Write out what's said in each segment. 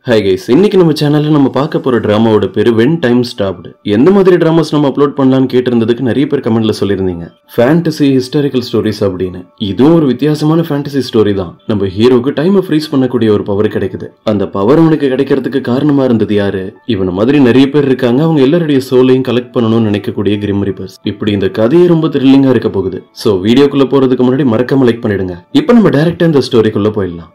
hi guys இன்னைக்கு நம்ம சேனல்ல நம்ம பார்க்க போற டிராமாவோட பேரு வென் டைம் ஸ்டாப்டு எந்த மாதிரி டிராமாஸ் நம்ம அப்லோட் பண்ணலாம்னு கேட்டிருந்ததுக்கு நிறைய பேர் கமெண்ட்ல சொல்லியிருந்தீங்க ஃபேண்டசி ஹிஸ்டாரிக்கல் ஸ்டோரிஸ் அப்படின்னு இதுவும் ஒரு வித்தியாசமான ஃபேண்டசி ஸ்டோரி தான் நம்ம ஹீரோக்கு டைமை ஃப்ரீஸ் பண்ணக்கூடிய ஒரு பவர் கிடைக்குது அந்த பவர் அவனுக்கு கிடைக்கிறதுக்கு காரணமா இருந்தது யாரு இவன மாதிரி நிறைய பேர் இருக்காங்க அவங்க எல்லாருடைய சோலையும் கலெக்ட் பண்ணணும்னு நினைக்கக்கூடிய கிரிம் ரிப்பர்ஸ் இப்படி இந்த கதையே ரொம்ப த்ரில்லிங்கா இருக்க போகுது சோ வீடியோக்குள்ள போறதுக்கு முன்னாடி மறக்காம லைக் பண்ணிடுங்க இப்போ நம்ம டைரக்டா இந்த ஸ்டோரிக்குள்ள போயிடலாம்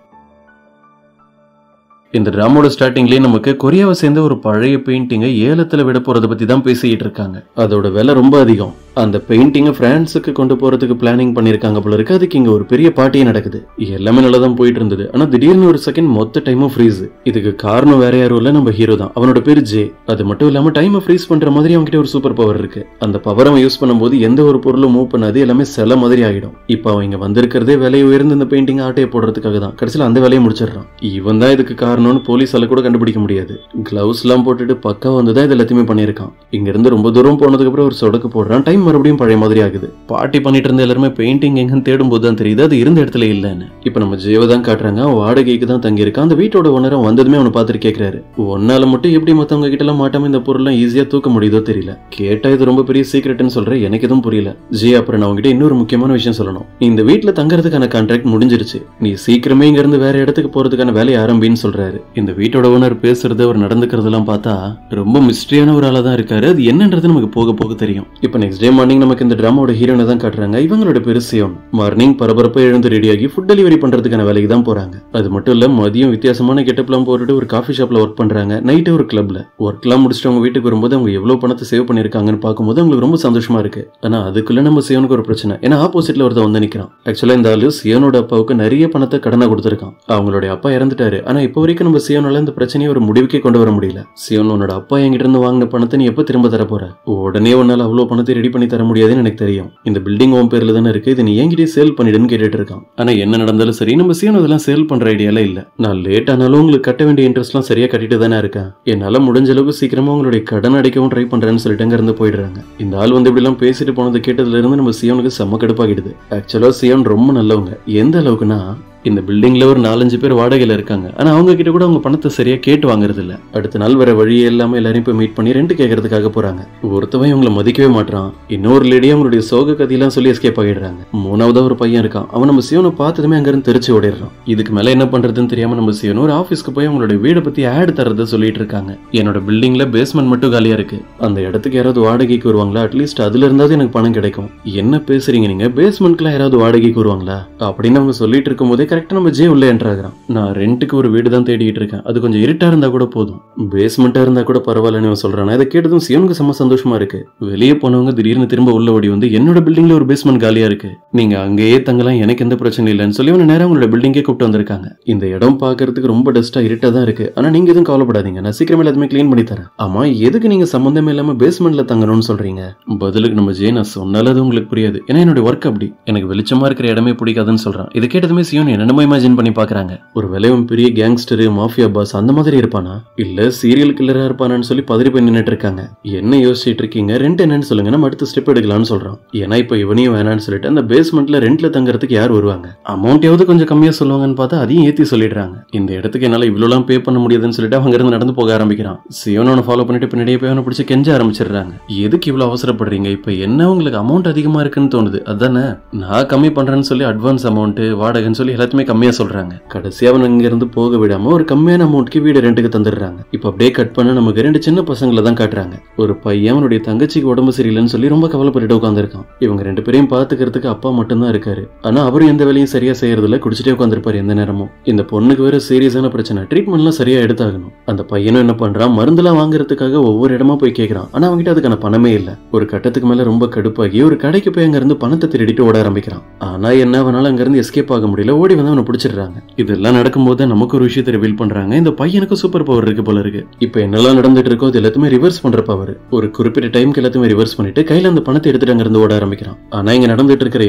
இந்த டிராமோட ஸ்டார்டிங்லயே நமக்கு கொரியாவை சேர்ந்த ஒரு பழைய பெயிண்டிங்கை ஏலத்துல விட போறத பத்தி தான் பேசிக்கிட்டு இருக்காங்க அதோட விலை ரொம்ப அதிகம் அந்த பெயிண்டிங்கை பிரான்ஸுக்கு கொண்டு போறதுக்கு பிளானிங் பண்ணிருக்காங்க போல இருக்கு அதுக்கு இங்க ஒரு பெரிய பார்ட்டியே நடக்குது எல்லாமே நல்லா தான் போயிட்டு இருந்தது ஆனா திடீர்னு ஒரு செகண்ட் மொத்த டைமும் ஃப்ரீஸ் இதுக்கு காரணம் வேற யாரும் இல்ல நம்ம ஹீரோ தான் அவனோட பேரு ஜே அது மட்டும் இல்லாம டைமை ஃப்ரீஸ் பண்ற மாதிரி அவன்கிட்ட ஒரு சூப்பர் பவர் இருக்கு அந்த பவர் அவன் யூஸ் பண்ணும்போது எந்த ஒரு பொருளும் மூவ் பண்ணாது எல்லாமே சில மாதிரி ஆகிடும் இப்போ அவன் இங்க வந்திருக்கிறதே விலை உயர்ந்து இந்த பெயிண்டிங் ஆட்டையை போடுறதுக்காக தான் கடைசியில் அந்த வேலையை முடிச்சிடுறான் இவன் தான் இதுக்கு காரணம்னு போலீஸால கூட கண்டுபிடிக்க முடியாது கிளவுஸ் எல்லாம் போட்டுட்டு பக்கா வந்து தான் இது எல்லாத்தையுமே பண்ணியிருக்கான் இங்க இருந்து ரொம்ப தூரம் போனதுக்கு அப்புறம் ஒரு சொடக்கு போடுறான் டைம் மறுபடியும் பழைய மாதிரி ஆகுது பார்ட்டி பண்ணிட்டு இருந்த எல்லாருமே பெயிண்டிங் எங்கன்னு தேடும் போது தான் தெரியுது அது இருந்த இடத்துல இல்லைன்னு இப்போ நம்ம ஜீவ தான் காட்டுறாங்க அவன் வாடகைக்கு தான் தங்கி இருக்கான் அந்த வீட்டோட ஓனரை வந்ததுமே அவனை பார்த்துட்டு கேட்கிறாரு ஒன்னால மட்டும் எப்படி மத்தவங்க கிட்ட எல்லாம் மாட்டாம இந்த பொருள்லாம் ஈஸியா தூக்க முடியுதோ தெரியல கேட்டா இது ரொம்ப பெரிய சீக்ரெட்னு சொல்றேன் எனக்கு எதுவும் புரியல ஜி அப்புறம் நான் உங்ககிட்ட இன்னொரு முக்கியமான விஷயம் சொல்லணும் நீ இந்த வீட்ல தங்கறதுக்கான கான்ட்ராக்ட் முடிஞ்சிருச்சு நீ சீக்கிரமே இங்க இருந்து வேற இடத்துக்கு போறதுக்கான வேலையை ஆரம்பின்னு சொல்றாரு இந்த வீட்டோட ஓனர் பேசுறது அவர் நடந்துக்கிறதெல்லாம் பார்த்தா ரொம்ப மிஸ்ட்ரியான ஒரு ஆளா தான் இருக்காரு அது என்னன்றது நமக்கு போக போக தெரியும் இப்போ நெக்ஸ்ட் டே மார்னிங் நமக்கு இந்த டிராமாவோட ஹீரோனை தான் காட்டுறாங்க இவங்களோட பேரு சியோன் மார்னிங் பரபரப்பா எழுந்து ரெடியாகி ஃபுட் டெலிவரி பண்றதுக்கான வேலைக்கு தான் போறாங்க அது மட்டும் இல்ல மதியம் வித்தியாசமான கெட்டப்லாம் போட்டுட்டு ஒரு காஃபி ஷாப்ல ஒர்க் பண்றாங்க நைட்டு ஒரு கிளப்ல ஒர்க்லாம் முடிச்சுட்டு அவங்க வீட்டுக்கு வரும்போது அவங்க எவ்வளவு பணத்தை சேவ் பண்ணிருக்காங்கன்னு பார்க்கும்போது அவங்களுக்கு ரொம்ப சந்தோஷமா இருக்கு ஆனா அதுக்குள்ள நம்ம சியோனுக்கு ஒரு பிரச்சனை ஏன்னா ஆப்போசிட்ல ஒருத்தன் வந்து நிக்கிறான் ஆக்சுவலா இந்த ஆளு சியோனோட அப்பாவுக்கு நிறைய பணத்தை கடனா கொடுத்துருக்கான் அவங்களுடைய அப்பா இறந்துட்டாரு ஆனா இப்போ வரைக்கும் நம்ம சியோனால இந்த பிரச்சனையை ஒரு முடிவுக்கே கொண்டு வர முடியல சியோன் உன்னோட அப்பா என்கிட்ட இருந்து வாங்கின பணத்தை நீ எப்ப திரும்ப தர போற உடனே உன்னால அவ்வளவு பணத்தை ரெடி பண்ணி தர முடியாதுன்னு எனக்கு தெரியும் இந்த பில்டிங் உன் பேர்ல தானே இருக்கு இதை நீ என்கிட்டயே சேல் பண்ணிடுன்னு கேட்டுட்டு இருக்கான் ஆனா என்ன நடந்தாலும் சரி நம்ம சியோன் அதெல்லாம் சேல் பண்ற ஐடியால இல்ல நான் லேட் ஆனாலும் உங்களுக்கு கட்ட வேண்டிய இன்ட்ரெஸ்ட்லாம் சரியா கட்டிட்டு தானே இருக்கேன் என்னால முடிஞ்ச அளவுக்கு சீக்கிரமா உங்களுடைய கடன் அடைக்கவும் ட்ரை பண்றேன்னு சொல்லிட்டு அங்க இருந்து போயிடுறாங்க இந்த ஆள் வந்து இப்படி எல்லாம் பேசிட்டு போனது கேட்டதுல இருந்து நம்ம சியோனுக்கு செம்ம கடுப்பாகிடுது ஆக்சுவலா சியோன் ரொம்ப நல்லவங்க எந்த அளவுக்குன்னா இந்த பில்டிங்ல ஒரு நாலஞ்சு பேர் வாடகையில இருக்காங்க ஆனா அவங்க கிட்ட கூட அவங்க பணத்தை சரியா கேட்டு வாங்குறது இல்ல அடுத்த நாள் வேற வழியே இல்லாம எல்லாரையும் போய் மீட் பண்ணி ரெண்ட் கேட்கறதுக்காக போறாங்க ஒருத்தவன் இவங்களை மதிக்கவே மாட்டான் இன்னொரு லேடி அவங்களுடைய சோக கதையெல்லாம் சொல்லி எஸ்கேப் ஆகிடுறாங்க மூணாவதா ஒரு பையன் இருக்கான் அவன் நம்ம சிவனை பார்த்ததுமே அங்க இருந்து தெரிச்சு ஓடிடுறான் இதுக்கு மேல என்ன பண்றதுன்னு தெரியாம நம்ம சிவன் ஒரு ஆபீஸ்க்கு போய் அவங்களுடைய வீடை பத்தி ஆட் தரத சொல்லிட்டு இருக்காங்க என்னோட பில்டிங்ல பேஸ்மெண்ட் மட்டும் காலியா இருக்கு அந்த இடத்துக்கு யாராவது வாடகைக்கு வருவாங்களா அட்லீஸ்ட் அதுல இருந்தாவது எனக்கு பணம் கிடைக்கும் என்ன பேசுறீங்க நீங்க பேஸ்மெண்ட்ல யாராவது வாடகைக்கு வருவாங்களா அப்படின்னு அவங்க சொல்லிட்டு இருக்கும்போதே கரெக்டா நம்ம ஜே உள்ள என்ட்ராகிறான் நான் ரெண்டுக்கு ஒரு வீடு தான் தேடிட்டு இருக்கேன் அது கொஞ்சம் இருட்டா இருந்தா கூட போதும் பேஸ்மெண்டா இருந்தா கூட பரவாயில்லன்னு இவன் சொல்றான் இதை கேட்டதும் சிவனுக்கு செம்ம சந்தோஷமா இருக்கு வெளியே போனவங்க திடீர்னு திரும்ப உள்ள ஓடி வந்து என்னோட பில்டிங்ல ஒரு பேஸ்மெண்ட் காலியா இருக்கு நீங்க அங்கேயே தங்கலாம் எனக்கு எந்த பிரச்சனை இல்லைன்னு சொல்லி அவனை நேரம் உங்களோட பில்டிங்கே கூப்பிட்டு வந்திருக்காங்க இந்த இடம் பார்க்கறதுக்கு ரொம்ப டஸ்டா இருட்டா தான் இருக்கு ஆனா நீங்க எதுவும் கவலைப்படாதீங்க நான் சீக்கிரமே எல்லாத்தையுமே க்ளீன் பண்ணி தரேன் ஆமா எதுக்கு நீங்க சம்பந்தமே இல்லாம பேஸ்மெண்ட்ல தங்கணும்னு சொல்றீங்க பதிலுக்கு நம்ம ஜே நான் சொன்னாலும் அது உங்களுக்கு புரியாது ஏன்னா என்னோட ஒர்க் அப்படி எனக்கு வெளிச்சமா இருக்கிற இடமே பிடிக்காதுன்னு சொல்றான் இதை கேட்டதுமே சியோன் என்னென்னமோ இமேஜின் பண்ணி பாக்குறாங்க ஒரு விலையும் பெரிய கேங்ஸ்டர் மாஃபியா பாஸ் அந்த மாதிரி இருப்பானா இல்ல சீரியல் கில்லரா இருப்பானான்னு சொல்லி பதறி போய் நின்னுட்டு இருக்காங்க என்ன யோசிச்சுட்டு இருக்கீங்க ரெண்ட் என்னன்னு சொல்லுங்க நம்ம அடுத்த ஸ்டெப் எடுக்கலாம்னு சொல்றான் ஏன்னா இப்போ இவனையும் வேணாம்னு சொல்லிட்டு அந்த பேஸ்மெண்ட்ல ரெண்ட்ல தங்கறதுக்கு யார் வருவாங்க அமௌண்ட்யாவது கொஞ்சம் கம்மியா சொல்லுவாங்கன்னு பார்த்தா அதையும் ஏத்தி சொல்லிடுறாங்க இந்த இடத்துக்கு என்னால இவ்வளவுலாம் பே பண்ண முடியாதுன்னு சொல்லிட்டு அவங்க இருந்து நடந்து போக ஆரம்பிக்கிறான் சியோனோட ஃபாலோ பண்ணிட்டு பின்னாடியே போய் அவனை பிடிச்சி கெஞ்ச ஆரம்பிச்சிடுறாங்க எதுக்கு இவ்வளவு அவசரப்படுறீங்க இப்போ என்ன உங்களுக்கு அமௌண்ட் அதிகமா இருக்குன்னு தோணுது அதானே நான் கம்மி பண்றேன்னு சொல்லி அட்வான்ஸ் அமௌண்ட் வாடகைன்னு சொல்லி எல்லாத்தையுமே கம்மியா சொல்றாங்க கடைசியா அவன் இங்க இருந்து போக விடாம ஒரு கம்மியான அமௌண்ட்க்கு வீடு ரெண்டுக்கு தந்துடுறாங்க இப்போ அப்படியே கட் பண்ண நமக்கு ரெண்டு சின்ன பசங்களை தான் காட்டுறாங்க ஒரு பையன் அவனுடைய தங்கச்சிக்கு உடம்பு சரியில்லைன்னு சொல்லி ரொம்ப கவலைப்பட்டுட்டு உட்காந்துருக்கான் இவங்க ரெண்டு பேரையும் பாத்துக்கிறதுக்கு அப்பா மட்டும்தான் இருக்காரு ஆனா அவரும் எந்த வேலையும் சரியா செய்யறதுல குடிச்சிட்டே உட்காந்துருப்பாரு எந்த நேரமும் இந்த பொண்ணுக்கு வேற சீரியஸான பிரச்சனை ட்ரீட்மெண்ட்லாம் சரியா எடுத்தாகணும் அந்த பையனும் என்ன பண்றான் மருந்துலாம் வாங்குறதுக்காக ஒவ்வொரு இடமா போய் கேட்கறான் ஆனா அவன்கிட்ட அதுக்கான பணமே இல்ல ஒரு கட்டத்துக்கு மேல ரொம்ப கடுப்பாகி ஒரு கடைக்கு போய் அங்க இருந்து பணத்தை திருடிட்டு ஓட ஆரம்பிக்கிறான் ஆனா என்ன அவனால அங்க இருந்து எஸ்கேப் ஆக முடியல ஓடி வந்து அவனை பிடிச்சிடுறாங்க இதெல்லாம் நடக்கும்போது நமக்கு ஒரு விஷயத்தை ரிவீல் பண்றாங்க இந்த பையனுக்கு சூப்பர் பவர் இருக்கு போல இருக்கு இப்போ என்னெல்லாம் நடந்துட்டு இருக்கோ அது எல்லாத்தையுமே ரிவர்ஸ் பண்ற பவர் ஒரு குறிப்பிட்ட டைம்க்கு எல்லாத்தையுமே ரிவர்ஸ் பண்ணிட்டு கையில அந்த பணத்தை எடுத்துட்டு அங்க இருந்து ஓட ஆரம்பிக்கிறான் ஆனா இங்க நடந்துட்டு இருக்கிற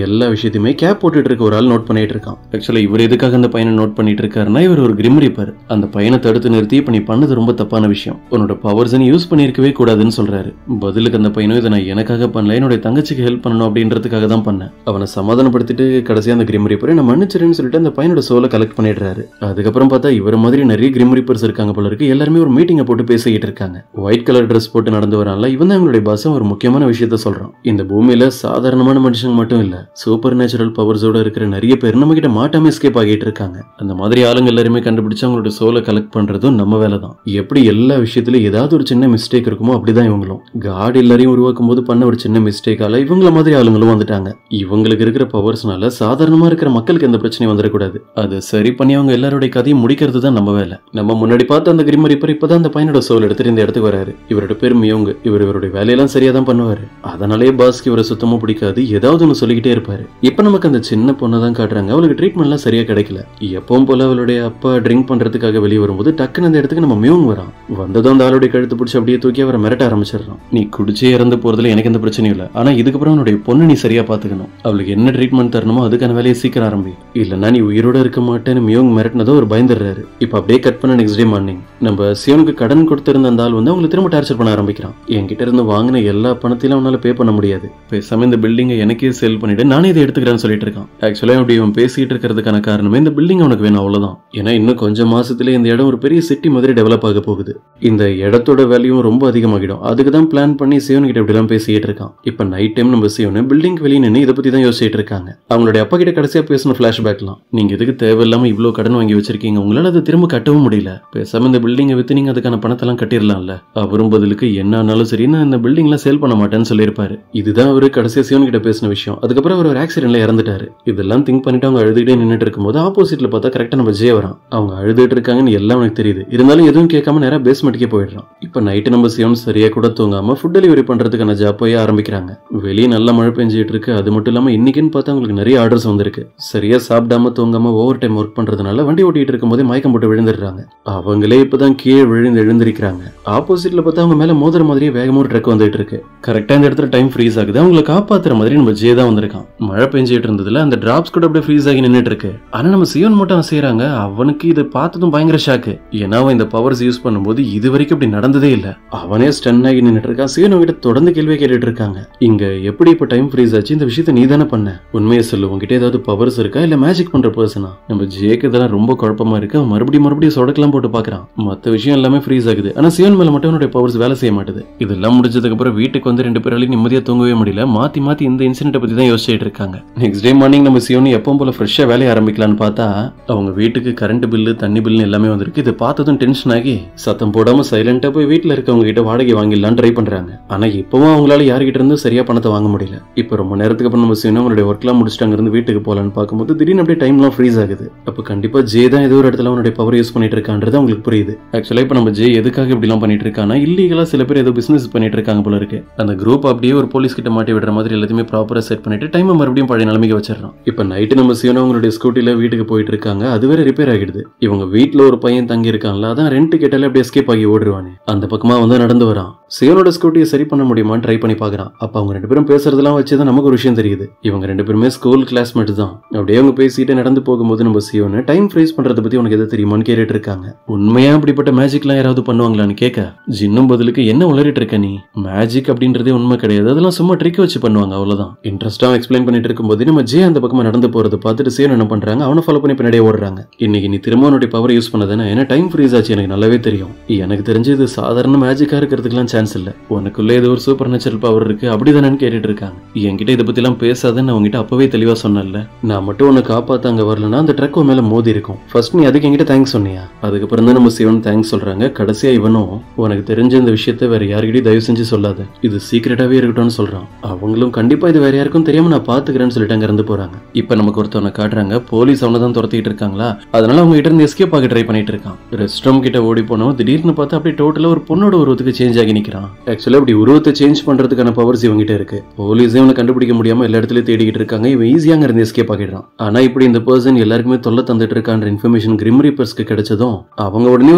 எல்லா விஷயத்தையுமே கேப் போட்டுட்டு இருக்க ஒரு ஆள் நோட் பண்ணிட்டு இருக்கான் ஆக்சுவலா இவர் எதுக்காக அந்த பையனை நோட் பண்ணிட்டு இருக்காருன்னா இவர் ஒரு கிரிம் ரீப்பர் அந்த பையனை தடுத்து நிறுத்தி இப்ப நீ பண்ணது ரொம்ப தப்பான விஷயம் உன்னோட பவர்ஸ் நீ யூஸ் பண்ணிருக்கவே கூடாதுன்னு சொல்றாரு பதிலுக்கு அந்த பையனும் இதை நான் எனக்காக பண்ணல என்னோட தங்கச்சிக்கு ஹெல்ப் பண்ணணும் அப்படின்றதுக்காக தான் பண்ணேன் அவனை சமாதானப்படுத்திட்டு கடைசியா அந்த கிரிம் ரீப்பரை நான் மன்னிச்சிருன்னு சொல்லிட்டு அந்த பையனோட சோலை கலெக்ட் பண்ணிடுறாரு அதுக்கப்புறம் பார்த்தா இவர் மாதிரி நிறைய கிரிம் ரீப்பர்ஸ் இருக்காங்க போல இருக்கு எல்லாருமே ஒரு மீட்டிங்கை போட்டு பேசிக்கிட்டு இருக்காங்க ஒயிட் கலர் ட்ரெஸ் போட்டு நடந்து வரான்ல இவன் தான் இவங்களுடைய பாசம் ஒரு முக்கியமான விஷயத்த சொல்றான் இந்த பூமியில சாதாரணமான மனுஷங்க மட்டும் இல்ல சூப்பர் நேச்சுரல் பவர்ஸோட இருக்கிற நிறைய பேர் நம்ம கிட்ட மாட்டாம எஸ்கேப் ஆகிட்டு இருக்காங்க அந்த மாதிரி ஆளுங்க எல்லாருமே கண்டுபிடிச்சு அவங்களோட சோலை கலெக்ட் பண்றதும் நம்ம வேலை தான் எப்படி எல்லா விஷயத்திலும் ஏதாவது ஒரு சின்ன மிஸ்டேக் இருக்குமோ அப்படிதான் இவங்களும் காட் எல்லாரையும் உருவாக்கும் போது பண்ண ஒரு சின்ன மிஸ்டேக்கால இவங்கள மாதிரி ஆளுங்களும் வந்துட்டாங்க இவங்களுக்கு இருக்கிற பவர்ஸ்னால சாதாரணமா இருக்கிற மக்களுக்கு எந்த பிரச்சனையும் வந்துடக்கூடாது அது சரி பண்ணி அவங்க எல்லாருடைய கதையும் முடிக்கிறது தான் நம்ம வேலை நம்ம முன்னாடி பார்த்த அந்த கிரிமர் இப்ப இப்பதான் அந்த பையனோட சோல் எடுத்துட்டு இந்த இடத்துக்கு வராரு இவரோட பேர் மியோங்க இவர் இவருடைய வேலையெல்லாம் சரியா தான் பண்ணுவாரு அதனாலேயே பாஸ்க்கு இவரை சுத்தமா பிடிக்காது ஏதாவது ஒன்று சொல்லிக்கிட்டே இருப்பாரு இப்ப நமக்கு அந்த சின்ன பொண்ணை தான் காட்டுறாங்க அவளுக்கு ட்ரீட்மெண்ட்லாம் சரியா கிடைக்கல எப்பவும் போல அவளுடைய அப்பா ட்ரிங்க் பண்றதுக்காக வெளியே வரும்போது டக்குன்னு அந்த இடத்துக்கு நம்ம மியோங் வரான் வந்ததும் அந்த ஆளுடைய கழுத்து பிடிச்சி அப்படியே தூக்கி அவரை மிரட்ட ஆரம்பிச்சிடுறான் நீ குடிச்சே இறந்து போறதுல எனக்கு எந்த பிரச்சனையும் இல்லை ஆனா இதுக்கப்புறம் அவனுடைய பொண்ணு நீ சரியா பாத்துக்கணும் அவளுக்கு என்ன ட்ரீட்மெண்ட் தரணுமோ அதுக்கான வேலையை சீக்கிரம் ஆரம்பி இல்லைன்னா நீ உயிரோட இருக்க மாட்டேன்னு மியோங் மிரட்டினதோ ஒரு பயந்துடுறாரு இப்ப அப்படியே கட் பண்ண நெக்ஸ்ட் டே மார்னிங் நம்ம சியோனுக்கு கடன் கொடுத்திருந்த அந்த ஆள் வந்து அவங்களை திரும்ப டார்ச்சர் பண்ண ஆரம்பிக்கிறான் என்கிட்ட இருந்து வாங்கின எல்லா பணத்தையும் அவனால பே பண்ண முடியாது பேசாம இந்த பில்டிங்கை எனக்கே செல் பண்ணிட்டு நானே இதை எடுத்துக்கிறேன்னு சொல்லிட்டு இருக்கான் ஆக்சுவலா அப்படி இவன் பேசிட்டு இருக்கிறதுக்கான காரணமே இந்த பில்டிங் அவனுக்கு வேணும் அவ்வளவுதான் ஏன்னா இன்னும் கொஞ்சம் மாசத்துல இந்த இடம் ஒரு பெரிய சிட்டி மாதிரி டெவலப் ஆக போகுது இந்த இடத்தோட வேல்யூவும் ரொம்ப அதிகமாகிடும் அதுக்கு தான் பிளான் பண்ணி சிவன் கிட்ட இப்படி எல்லாம் பேசிட்டு இருக்கான் இப்ப நைட் டைம் நம்ம சிவன் பில்டிங் வெளியே நின்று இதை பத்தி தான் யோசிச்சுட்டு இருக்காங்க அவங்களுடைய அப்பா கிட்ட கடைசியா பேசின பிளாஷ்பேக்லாம் நீங்க எதுக்கு தேவையில்லாம இவ்வளவு கடன் வாங்கி வச்சிருக்கீங்க உங்களால அதை திரும்ப கட்டவும் முடியல பேசாம இந்த பில்டிங்கை வித்து நீங்க அதுக்கான பணத்தெல்லாம் கட்டிடலாம்ல அவரும் பதிலுக்கு என்ன ஆனாலும் சரி நான் இந்த பில்டிங்லாம் சேல் பண்ண மாட்டேன்னு சொல்லியிருப்பாரு இதுதான் அவரு கடைசியா சிவன் கிட்ட பேசின விஷயம் அதுக்கப்புறம் அவர் ஒரு ஆக்சிடென்ட்ல இறந்துட்டாரு இதெல்லாம் திங்க் பண்ணிட்டு அவங்க அழுதுகிட்டே நின்னுட்டு இருக்கும்போது ஆப்போசிட்ல பார்த்தா கரெக்டா நம்ம ஜெய வரான் அவங்க அழுதுட்டு இருக்காங்கன்னு எல்லாம் எனக்கு தெரியுது இருந்தாலும் எதுவும் கேட்காம நேரா பேஸ்மெண்ட்டுக்கே போயிடுறான் இப்ப நைட்டு நம்ம சிவன் சரியா கூட தூங்காம ஃபுட் டெலிவரி பண்றதுக்கான ஜாப் போய் ஆரம்பிக்கிறாங்க வெளியே நல்ல மழை பெஞ்சிட்டு இருக்கு அது மட்டும் இல்லாம இன்னைக்குன்னு பார்த்தா உங்களுக்கு நிறைய ஆர்டர்ஸ் வந்திருக்கு சரியா சாப்பிடாம தூங்காம ஓவர் டைம் ஒர்க் பண்றதுனால வண்டி ஓட்டிட்டு இருக்கும்போதே மயக்கம் போட்டு விழுந்துடுறாங்க அவங்களே இப்பதான் கீழே விழுந்து எழுந்திருக்கிறாங்க ஆப்போசிட்ல பார்த்தா அவங்க மேல மோதுற மாதிரியே வேகமா ஒரு ட்ரக் வந்துட்டு இருக்கு கரெக்டா இந்த இடத்துல டைம் ஃப்ரீஸ் ஆகுது அவங்களை காப்பாத்துற மாதிரி நம்ம ஜே தான் வந்திருக்கான் மழை பெஞ்சிட்டு இருந்ததுல அந்த டிராப்ஸ் கூட அப்படியே ஃப்ரீஸ் ஆகி நின்னுட்டு இருக்கு ஆனா நம்ம சிவன் மட்டும் செய்யறாங்க அவனுக்கு இது பார்த்ததும் பயங்கர ஷாக்கு ஏன்னா அவன் இந்த பவர்ஸ் யூஸ் பண்ணும்போது இது வரைக்கும் இப்படி நடந்ததே இல்ல அவனே ஸ்டன் ஆகி நின்னுட்டு இருக்கான் சிவன் கிட்ட தொடர்ந்து கேள்வி கேட்டுட்டு இருக்காங்க இங்க எப்படி இப்ப டைம் ஃப்ரீஸ் ஆச்சு இந்த விஷயத்தை நீ தானே பண்ண உண்மையை சொல்லு உங்ககிட்ட ஏதாவது பவர்ஸ் இருக்கா இல்ல மேஜிக் பண்ற பர்சனா நம்ம ஜேக்கு இதெல்லாம் ரொம்ப குழப்பமா இருக்கு அவன் மறுபடியும் மறுபடியும் சொடக்கலாம் போட்டு பாக்குறான் மத்த விஷயம் எல்லாமே ஃப்ரீஸ் ஆகுது ஆனா சிவன் மேல மட்டும் அவனுடைய பவர்ஸ் வேலை செய்ய மாட்டுது இதெல்லாம் முடிஞ்சதுக்கு அப்புறம் வீட்டுக்கு வந்து ரெண்டு பேராலையும் நிம்மதியா தூங்கவே முடியல மாத்தி மாத்தி இந்த இன்சிடென்ட் பத்தி தான் யோசிச்சுட்டு இருக்காங்க நெக்ஸ்ட் டே மார்னிங் நம்ம சிவன் எப்பவும் போல ஃப்ரெஷ்ஷா வேலைய ஆரம்பிக்கலாம்னு பார்த்தா அவங்க வீட்டுக்கு கரண்ட் பில்லு தண்ணி பில்னு எல்லாமே வந்திருக்கு இது பார்த்ததும் டென்ஷன் ஆகி சத்தம் போடாம சைலண்டா போய் வீட்டுல இருக்கவங்க கிட்ட வாடகை வாங்கிடலாம்னு ட்ரை பண்றாங்க ஆனா இப்பவும் அவங்களால யார்கிட்ட இருந்து சரியா பணத்தை வாங்க முடியல இப்ப ரொம்ப நேரத்துக்கு அப்புறம் நம்ம சிவன் அவங்களுடைய ஒர்க்லாம் முடிச்சுட்டு அங்க இருந்து வீட்டுக்கு போலான்னு பார்க்கும்போது திடீர்னு அப்படியே டைம்லாம் ஃப்ரீஸ் ஆகுது அப்ப கண்டிப்பா ஜே தான் ஏதோ ஒரு இடத்துல அவனுடைய பவர் யூஸ் பண்ணிட்டு இருக்கான்றது அவங்களுக்கு புரியுது ஆக்சுவலா இப்ப நம்ம ஜே எதுக்காக இப்படிலாம் பண்ணிட்டு இருக்கானா இல்லீகலா சில பேர் ஏதோ பிசினஸ் பண்ணிட்டு இருக்காங்க போல இருக்கு அந்த குரூப் அப்படியே ஒரு போலீஸ் கிட்ட மாட்டி விடுற மாதிரி எல்லாத்தையுமே ப்ராப்பரா செட் பண்ணிட்டு டைம் மறுபடியும் பழைய நிலைமைக்கு வச்சிடறான் இப்ப நைட்டு நம்ம சிவன் அவங்களுடைய ஸ்கூட்டில வீட்டுக்கு போயிட்டு இருக்காங்க அது வேற ரிப்பேர் ஆகிடுது இவங்க வீட்ல ஒரு பையன் தங்கி இருக்கான்ல அதான் ரெண்ட் கேட்டாலே அப்படியே எஸ்கேப் ஆகி ஓடுவானே அந்த பக்கமா வந்து நடந்து வரான் சிவனோட ஸ்கூட்டியை சரி பண்ண முடியுமான்னு ட்ரை பண்ணி பார்க்கறான் அப்ப அவங்க ரெண்டு பேரும் பேசுறதெல்லாம் வச்சுதான் நமக்கு ஒரு விஷயம் தெரியுது இவங்க ரெண்டு பேருமே ஸ்கூல் கிளாஸ்மேட் தான் அப்படியே அவங்க பேசிட்டு நடந்து போகும்போது நம்ம சிவனை டைம் ஃப்ரீஸ் பண்றதை பத்தி உனக்கு எது தெரியுமான்னு கேட்டுட்டு இருக்காங்க உண்மையா அப்படிப்பட்ட மேஜிக்லாம் யாராவது பண்ணுவாங்களான்னு கேட்க ஜின்னும் பதிலுக்கு என்ன உளறிட்டு இருக்க நீ மேஜிக் அப்படின்றதே உண்மை கிடையாது அதெல்லாம் சும்மா ட்ரிக் வச்சு பண்ணுவாங்க அவ்வளவுதான் இன்ட்ரெஸ்டா எக்ஸ்பிளைன் பண்ணிட்டு இருக்கும்போது நம்ம ஜே அந்த பக்கமா நடந்து போறதை பார்த்துட்டு சிவன் என்ன பண்றாங்க அவனை ஃபாலோ பண்ணி பின்னாடியே ஓடுறாங்க இன்னைக்கு நீ திரும்ப உன்னுடைய பவர் யூஸ் பண்ணதானே ஏன்னா டைம் ஃப்ரீஸ் ஆச்சு எனக்கு நல்லாவே தெரியும் எனக்கு தெரிஞ்சு இது சாதாரண மேஜிக்கா இருக்கிறதுக்குலாம் சான்ஸ் இல்ல உனக்குள்ள ஏதோ ஒரு சூப்பர் நேச்சுரல் பவர் இருக்கு அப்படிதானேன்னு கேட்டுட்டு இருக்காங்க என்கிட்ட இதை பத்தி எல்லாம் பேசாதன்னு அவங்ககிட்ட அப்பவே தெளிவா சொன்னேன்ல நான் மட்டும் உன்னை காப்பாத்த அங்க வரலன்னா அந்த ட்ரக் மேல மோதி இருக்கும் ஃபர்ஸ்ட் நீ அதுக்கு என்கிட்ட தேங்க்ஸ் சொன்னியா அதுக்கப்புறம் தான் நம்ம சிவன் தேங்க்ஸ் சொல்றாங்க கடைசியா இவனும் உனக்கு தெரிஞ்ச இந்த விஷயத்த வேற யாருக்கிட்டையும் தயவு செஞ்சு சொல்லாத இது சீக்கிரட்டாவே இருக்கட்டும்னு சொல்றான் அவங்களும் கண்டிப்பா இது வேற யாருக்கும் தெரியாம நான் பாத்துக்கிறேன்னு சொல்லிட்டு அங்க இருந்து போறாங்க இப்ப நமக்கு ஒருத்தவனை காட்டுறாங்க போலீஸ் அவனை தான் துரத்திட்டு இருக்காங்களா அதனால அவங்க கிட்ட இருந்து எஸ்கேப் ஆக ட்ரை பண்ணிட்டு இருக்கான் ரெஸ்ட் ரூம் கிட்ட ஓடி போனோம் திடீர்னு பார்த்தா அப்படியே டோட்டலா ஒரு பொண்ணோட உருவத்துக்கு சேஞ்ச் ஆகி நிக்கிறான் ஆக்சுவலா அப்படி உருவத்தை சேஞ்ச் பண்றதுக்கான பவர்ஸ் இவங்கிட்ட இருக்கு போலீஸே இவனை கண்டுபிடிக்க முடியாம எல்லா இடத்துலயும் தேடிக்கிட்டு இருக்காங்க இவன் ஈஸியா அங்க இருந்து எஸ்கேப் ஆகிடுறான் ஆனா இப்படி இந்த பர்சன் எல்லாருக்குமே தொல்லை தந்துட்டு இருக்கான்ற இன்ஃபர்மேஷன் கிரிம் ரீப்பர்ஸ்க்கு கிடைச்சதும் அவங்க உடனே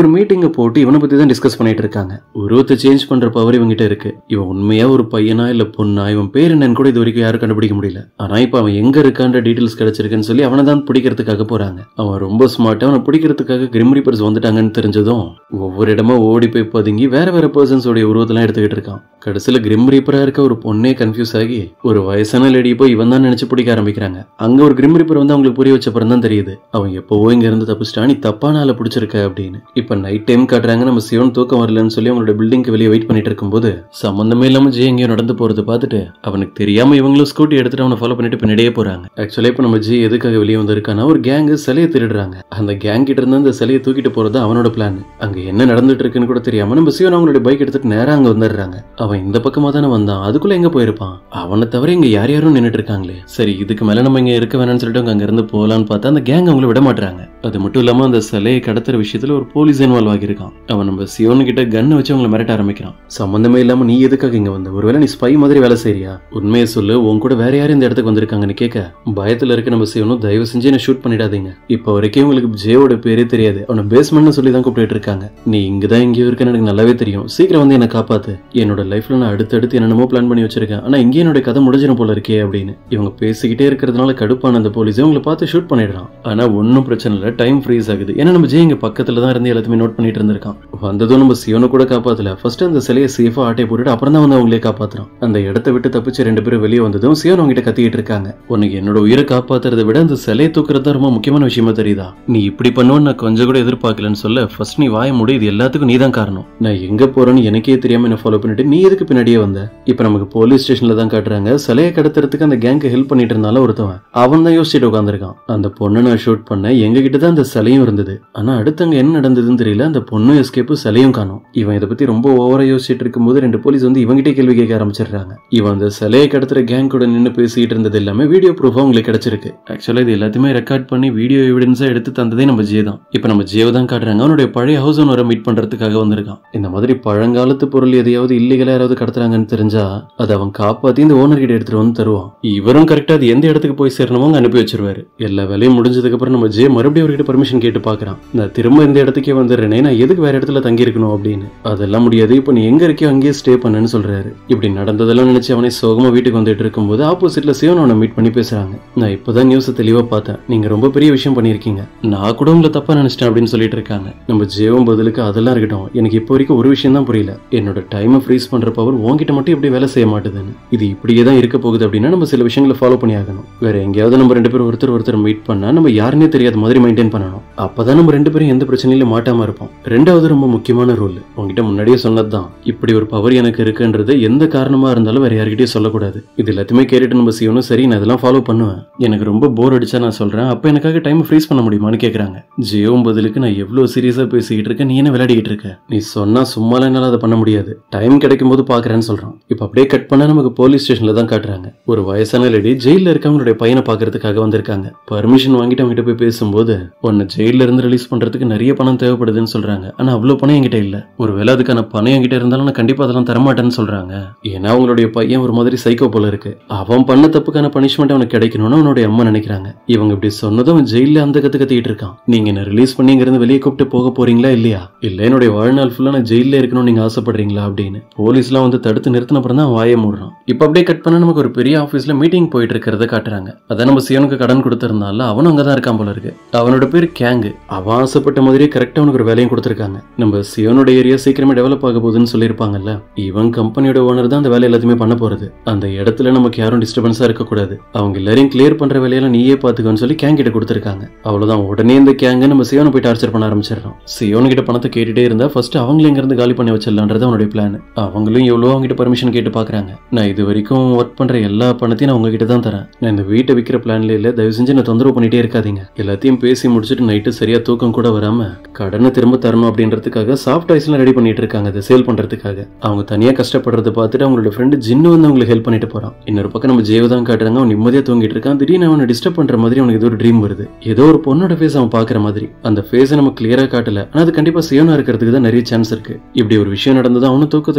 ஒரு மீட்டிங்கை போட்டு இவனை பத்தி தான் டிஸ்கஸ் பண்ணிட்டு இருக்காங்க உருவத்தை சேஞ்ச் பண்ற பவர் இவங்கிட்ட இருக்கு இவன் உண்மையா ஒரு பையனா இல்ல பொண்ணா இவன் பேர் என்னன்னு கூட இது வரைக்கும் யாரும் கண்டுபிடிக்க முடியல ஆனா இப்ப அவன் எங்க இருக்கான்ற டீடைல்ஸ் கிடைச்சிருக்குன்னு சொல்லி அவனை தான் பிடிக்கிறதுக்காக போறாங்க அவன் ரொம்ப ஸ்மார்ட் அவனை பிடிக்கிறதுக்காக கிரிம் ரீப்பர்ஸ் வந்துட்டாங்கன்னு தெரிஞ்சதும் ஒவ்வொரு இடமா ஓடி போய் பதுங்கி வேற வேற பர்சன்ஸோட உருவத்தெல்லாம் எடுத்துக்கிட்டு இருக்கான் கடைசியில கிரிம் ரீப்பரா இருக்க ஒரு பொண்ணே கன்ஃபியூஸ் ஆகி ஒரு வயசான லேடி போய் இவன் தான் நினைச்சு பிடிக்க ஆரம்பிக்கிறாங்க அங்க ஒரு கிரிம் ரீப்பர் வந்து அவங்களுக்கு புரிய வச்சப்பறம் தான் தெரியுது அவன் எப்பவோ இங்க இருந்து தப்பிச்சிட்டா நீ தப்பான ஆளை பிடிச்சிருக்க அப்படின்னு இப்ப நைட் டைம் காட்டுறாங்க நம்ம சிவன் தூக்கம் வரலன்னு சொல்லி அவங்களோட பில்டிங்க்கு வெளியே வெயிட் பண்ணிட்டு இருக்கும்போது சம்பந்தமே இல்லாம ஜி எங்கேயோ நடந்து போறது பார்த்துட்டு அவனுக்கு தெரியாம இவங்களும் ஸ்கூட்டி எடுத்துட்டு அவனை ஃபாலோ பண்ணிட்டு பின்னாடியே போறாங்க ஆக்சுவலா இப்ப நம்ம ஜி எதுக்காக வெளியே வந்திருக்கானா ஒரு கேங்கு சிலையை திருடுறாங்க அந்த கேங் கிட்ட இருந்து அந்த சிலையை தூக்கிட்டு போறது அவனோட பிளான் அங்க என்ன நடந்துட்டு இருக்குன்னு கூட தெரியாம நம்ம சிவன் அவங்களோட பைக் எடுத்துட்டு நேரா அங்க வந்துடுறாங்க அவன் இந்த பக்கமா தானே வந்தான் அதுக்குள்ள எங்க போயிருப்பான் அவனை தவிர இங்க யார் யாரும் நின்னுட்டு இருக்காங்களே சரி இதுக்கு மேல நம்ம இங்க இருக்க வேணாம்னு சொல்லிட்டு அவங்க அங்க இருந்து போலான்னு பார்த்தா அந்த கேங் அவங்கள விட மாட்டாங்க அது மட்டும் இல்லாம அந்த சிலையை கடத்துற விஷயத்துல ஒரு போலீஸ் இன்வால்வ் ஆகியிருக்கான் அவன் நம்ம சிவன் கிட்ட கன் வச்சு அவங்கள மிரட்ட ஆரம்பிக்கிறான் சம்பந்தமே இல்லாம நீ எதுக்காக இங்க வந்த ஒருவேளை நீ ஸ்பை மாதிரி வேலை செய்றியா உண்மையை சொல்லு உன் கூட வேற யாரும் இந்த இடத்துக்கு வந்திருக்காங்கன்னு கேட்க பயத்துல இருக்க நம்ம சிவனும் தயவு செஞ்சு என்ன ஷூட் பண்ணிடாதீங்க இப்ப வரைக்கும் உங்களுக்கு ஜேவோட பேரே தெரியாது அவனை பேஸ்மெண்ட்னு சொல்லி தான் கூப்பிட்டு இருக்காங்க நீ இங்கதான் எங்கேயோ இருக்கன்னு எனக்கு நல்லாவே தெரியும் சீக்கிரம் வந்து என்ன காப்பாத்து என்னோட லைஃப்ல நான் அடுத்தடுத்து என்னென்னமோ பிளான் பண்ணி வச்சிருக்கேன் ஆனா இங்கே என்னோட கதை முடிஞ்சிடும் போல இருக்கே அப்படின்னு இவங்க பேசிக்கிட்டே இருக்கிறதுனால கடுப்பான அந்த போலீஸ் இவங்களை பார்த்து ஷூட் பண்ணிடுறான் ஆனா ஒன்றும் பிரச்சனை இல்லை டைம் ஃப்ரீஸ் ஆகுது ஏன்னா நம்ம ஜெய் இங்க பக்கத்துல தான் இருந்து எல்லாத்தையுமே நோட் பண்ணிட்டு இருந்திருக்கான் வந்ததும் நம்ம சிவனை கூட காப்பாத்தல ஃபர்ஸ்ட் அந்த சிலையை சேஃபா ஆட்டை போட்டுட்டு அப்புறம் தான் வந்து அவங்களே காப்பாத்துறான் அந்த இடத்த விட்டு தப்பிச்சு ரெண்டு பேரும் வெளியே வந்ததும் சிவன் அவங்க கிட்ட கத்திக்கிட்டு இருக்காங்க உனக்கு என்னோட உயிரை காப்பாத்துறதை விட அந்த சிலையை தூக்குறது தான் ரொம்ப முக்கியமான விஷயமா தெரியுதா நீ இப்படி பண்ணுவோன்னு நான் கொஞ்சம் கூட எதிர்பார்க்கலன்னு சொல்ல ஃபர்ஸ்ட் நீ வாய முடி இது எல்லாத்துக்கும் நீ தான் காரணம் நான் எங்க போறேன்னு எனக்கே தெரியாம என்ன ஃபாலோ பண்ணிட்டு நீ எதுக்கு பின்னாடியே வந்த இப்ப நமக்கு போலீஸ் ஸ்டேஷன்ல தான் காட்டுறாங்க சிலையை கடத்துறதுக்கு அந்த கேங்க்கு ஹெல்ப் பண்ணிட்டு இருந்தாலும் ஒருத்தவன் அவன் தான் யோசிச்சுட்டு உட்காந்துருக்கான் அந்த பொண்ணை நான் ஷூட் பண்ணேன் எங்க கிட்ட தான் அந்த சிலையும் இருந்தது ஆனா அடுத்து அங்க என்ன நடந்ததுன்னு தெரியல அந்த பொண்ணும் எஸ்கேப்பு சிலையும் காணும் இவன் இதை பத்தி ரொம்ப ஓவரா யோசிச்சுட்டு இருக்கும்போது ரெண்டு போலீஸ் வந்து இவங்கிட்டே கேள்வி கேட்க ஆரம்பிச்சிடுறாங்க இவன் அந்த சிலையை கடத்துற கேங் கூட நின்று பேசிட்டு இருந்தது எல்லாமே வீடியோ ப்ரூஃபா உங்களுக்கு கிடைச்சிருக்கு ஆக்சுவலா இது எல்லாத்தையுமே ரெக்கார்ட் பண்ணி வீடியோ எவிடன்ஸா எடுத்து தந்ததே நம்ம ஜே தான் இப்ப நம்ம ஜேவை தான் காட்டுறாங்க அவனுடைய பழைய ஹவுஸ் ஓனரை மீட் பண்றதுக்காக வந்திருக்கான் இந்த மாதிரி பழங்காலத்து பொருள் எதையாவது இல்லீகலா யாராவது கடத்துறாங்கன்னு தெரிஞ்சா அதை அவன் காப்பாத்தி இந்த ஓனர் கிட்ட எடுத்துட்டு வந்து தருவான் இவரும் கரெக்டா அது எந்த இடத்துக்கு போய் சேரணுமோ அங்க அனுப்பி வச்சிருவாரு எல்லா வேலையும் முடிஞ்சதுக்கு அப்புறம் நம்ம ஜே மறுபடியும் அவர்கிட்ட பர்மிஷன் கேட்டு பாக்குறான் நான் திரும்ப இந்த இடத்துக்கே வந்துடுறேனே நான் எதுக்கு வேற இடத்துல தங்கி இருக்கணும் அப்படின்னு அதெல்லாம் முடியாது இப்போ நீ எங்க இருக்கியோ அங்கேயே ஸ்டே பண்ணுன்னு சொல்றாரு இப்படி நடந்ததெல்லாம் நினைச்சு அவனே சோகமா வீட்டுக்கு வந்துட்டு இருக்கும்போது ஆப்போசிட்ல சிவன் அவனை மீட் பண்ணி பேசுறாங்க நான் இப்பதான் நியூஸ் தெளிவா பார்த்தேன் நீங்க ரொம்ப பெரிய விஷயம் பண்ணிருக்கீங்க நான் கூட உங்களை தப்பா நினைச்சிட்டேன் அப்படின்னு சொல்லிட்டு இருக்காங்க நம்ம ஜேவம் பதிலுக்கு அதெல்லாம் இருக்கட்டும் எனக்கு இப்போ வரைக்கும் ஒரு விஷயம் தான் புரியல என்னோட டைமை ஃப்ரீஸ் பண்ற பவர் உன்கிட்ட மட்டும் எப்படி வேலை செய்ய மாட்டுதுன்னு இது இப்படியே தான் இருக்க போகுது அப்படின்னா நம்ம சில விஷயங்களை ஃபாலோ பண்ணி ஆகணும் வேற எங்கேயாவது நம்ம ரெண்டு பேரும் ஒருத்தர் ஒருத்தர் மீட் பண்ணா நம்ம யாருன்னே தெரியாத மாதிரி மெயின்டைன் பண்ணணும் அப்பதான் நம்ம ரெண்டு பேரும் எந்த பிரச்சனையிலும் மாட்டாம இருப்போம் ரெண்டாவது ரொம்ப முக்கியமான ரூல் உங்ககிட்ட முன்னாடியே சொன்னதுதான் இப்படி ஒரு பவர் எனக்கு இருக்குன்றது எந்த காரணமா இருந்தாலும் வேற யார்கிட்டயும் சொல்லக்கூடாது இது எல்லாத்தையுமே கேட்டுட்டு நம்ம செய்யணும் சரி நான் இதெல்லாம் ஃபாலோ பண்ணுவேன் எனக்கு ரொம்ப போர் அடிச்சா நான் சொல்றேன் அப்ப எனக்காக டைம் ஃப்ரீஸ் பண்ண முடியுமான்னு கேக்குறாங்க ஜியோவும் பதிலுக்கு நான் எவ்வளவு சீரியஸா பேசிக்கிட்டு இருக்கேன் நீ என்ன விளையாடிக்கிட்டு இருக்க நீ சொன்னா சும்மாலாம் என்னால அதை பண்ண முடியாது டைம் கிடைக்கும் போது பாக்குறேன்னு சொல்றான் இப்ப அப்படியே கட் பண்ணா நமக்கு போலீஸ் ஸ்டேஷன்ல தான் காட்டுறாங்க ஒரு வயசான லேடி ஜெயில இருக்கவங்களுடைய பையனை பாக்குறதுக்காக வந்திருக்காங்க பர்மிஷன் வாங்கிட்டு அவங்க கிட்ட போய் பேசும்போது உன்னை ஜெயில இருந்து ரிலீஸ் பண்றதுக்கு நிறைய பணம் தேவைப்படுதுன்னு சொல்றாங்க ஆனா அவ்வளவு பணம் என்கிட்ட இல்ல ஒருவேளை அதுக்கான பணம் என்கிட்ட இருந்தாலும் நான் கண்டிப்பா அதெல்லாம் தரமாட்டேன்னு சொல்றாங்க ஏன்னா அவங்களுடைய பையன் ஒரு மாதிரி சைக்கோ போல இருக்கு அவன் பண்ண தப்புக்கான பனிஷ்மெண்ட் அவனுக்கு கிடைக்கணும்னு அவனுடைய அம்மா நினைக்கிறாங்க இவங்க இப்படி சொன்னதும் அவன் ஜெயில அந்த கத்து கத்திட்டு இருக்கான் நீங்க என்ன ரிலீஸ் பண்ணி இங்க இருந்து வெளியே கூப்பிட்டு போக போறீங்களா இல்லையா இல்ல என்னுடைய வாழ்நாள் ஃபுல்லா நான் ஜெயில இருக்கணும்னு நீங்க ஆசைப்படுறீங்களா அப்படின்னு போலீஸ்லாம் வந்து தடுத்து நிறுத்தின அப்புறம் தான் வாயை மூடுறான் இப்ப அப்படியே கட் பண்ண நமக்கு ஒரு பெரிய ஆபீஸ்ல மீட்டிங் போயிட்டு இருக்கிறத காட்டுறாங்க அதான் நம்ம சிவனுக்கு கடன் கொடுத்திருந்தால அவனும் அங்கதான் இருக்கான் போல இருக்கு அவனோட பேர் கேங்கு அவன் ஆசைப்பட்ட மாதிரியே கரெக்டா அவனுக்கு ஒரு வேலையும் கொடுத்திருக்காங்க நம்ம சிவனோட ஏரியா சீக்கிரமே டெவலப் ஆக போகுதுன்னு சொல்லியிருப்பாங்கல்ல இவன் கம்பெனியோட ஓனர் தான் அந்த வேலை எல்லாத்தையுமே பண்ண போறது அந்த இடத்துல நமக்கு யாரும் டிஸ்டர்பன்ஸா இருக்கக்கூடாது அவங்க எல்லாரையும் கிளியர் பண்ற வேலையெல்லாம் நீயே பாத்துக்கோன்னு சொல்லி கேங் கிட்ட கொடுத்திருக்காங்க அவ்வளவுதான் உடனே இந்த கேங்க நம்ம சிவனை போய் டார்ச்சர் பண்ண ஆரம்பிச்சிடறோம் சிவன் கிட்ட பணத்தை கேட்டுட்டே இருந்தா ஃபர்ஸ்ட் அவங்களும் இங்க இருந்து காலி பண்ணி வச்சிடலான்றது அவனுடைய பிளான் அவங்களும் எவ்வளவோ அவங்க கிட்ட பர்மிஷன் கேட்டு பாக்குறாங்க நான் இது வரைக்கும் ஒர்க் பண்ற எல்லா பணத்தையும் நான் உங்ககிட்ட தான் தரேன் நான் இந்த வீட்டை விற்கிற பிளான்ல இல்ல தயவு செஞ்சு நான் தொந்தரவு பண்ணிட்டே இருக்காதீங்க எல்லாத்தையும் பேசி முடிச்சுட்டு நைட்டு சரியா தூக்கம் கூட வராம கடனை திரும்ப தரணும் அப்படின்றதுக்காக சாஃப்ட் ஐஸ்லாம் ரெடி பண்ணிட்டு இருக்காங்க அதை சேல் பண்றதுக்காக அவங்க தனியா கஷ்டப்படுறத பார்த்துட்டு அவங்களோட ஃப்ரெண்டு ஜின்னு வந்து அவங்களுக்கு ஹெல்ப் பண்ணிட்டு போறான் இன்னொரு பக்கம் நம்ம ஜேவ் தான் காட்டுறாங்க அவன் நிம்மதியா தூங்கிட்டு இருக்கான் திடீர்னு அவனை டிஸ்டர்ப் பண்ற மாதிரி அவனுக்கு ஏதோ ஒரு ட்ரீம் வருது ஏதோ ஒரு பொண்ணோட ஃபேஸ் அவன் பாக்குற மாதிரி அந்த ஃபேஸை நம்ம கிளியரா காட்டல ஆனா அது கண்டிப்பா சிவனா இருக்கிறதுக்கு தான் நிறைய சான்ஸ் இருக்கு இப்படி ஒரு விஷயம் நடந்தது அவனும் தூக்கத்துல இருந்து பதறி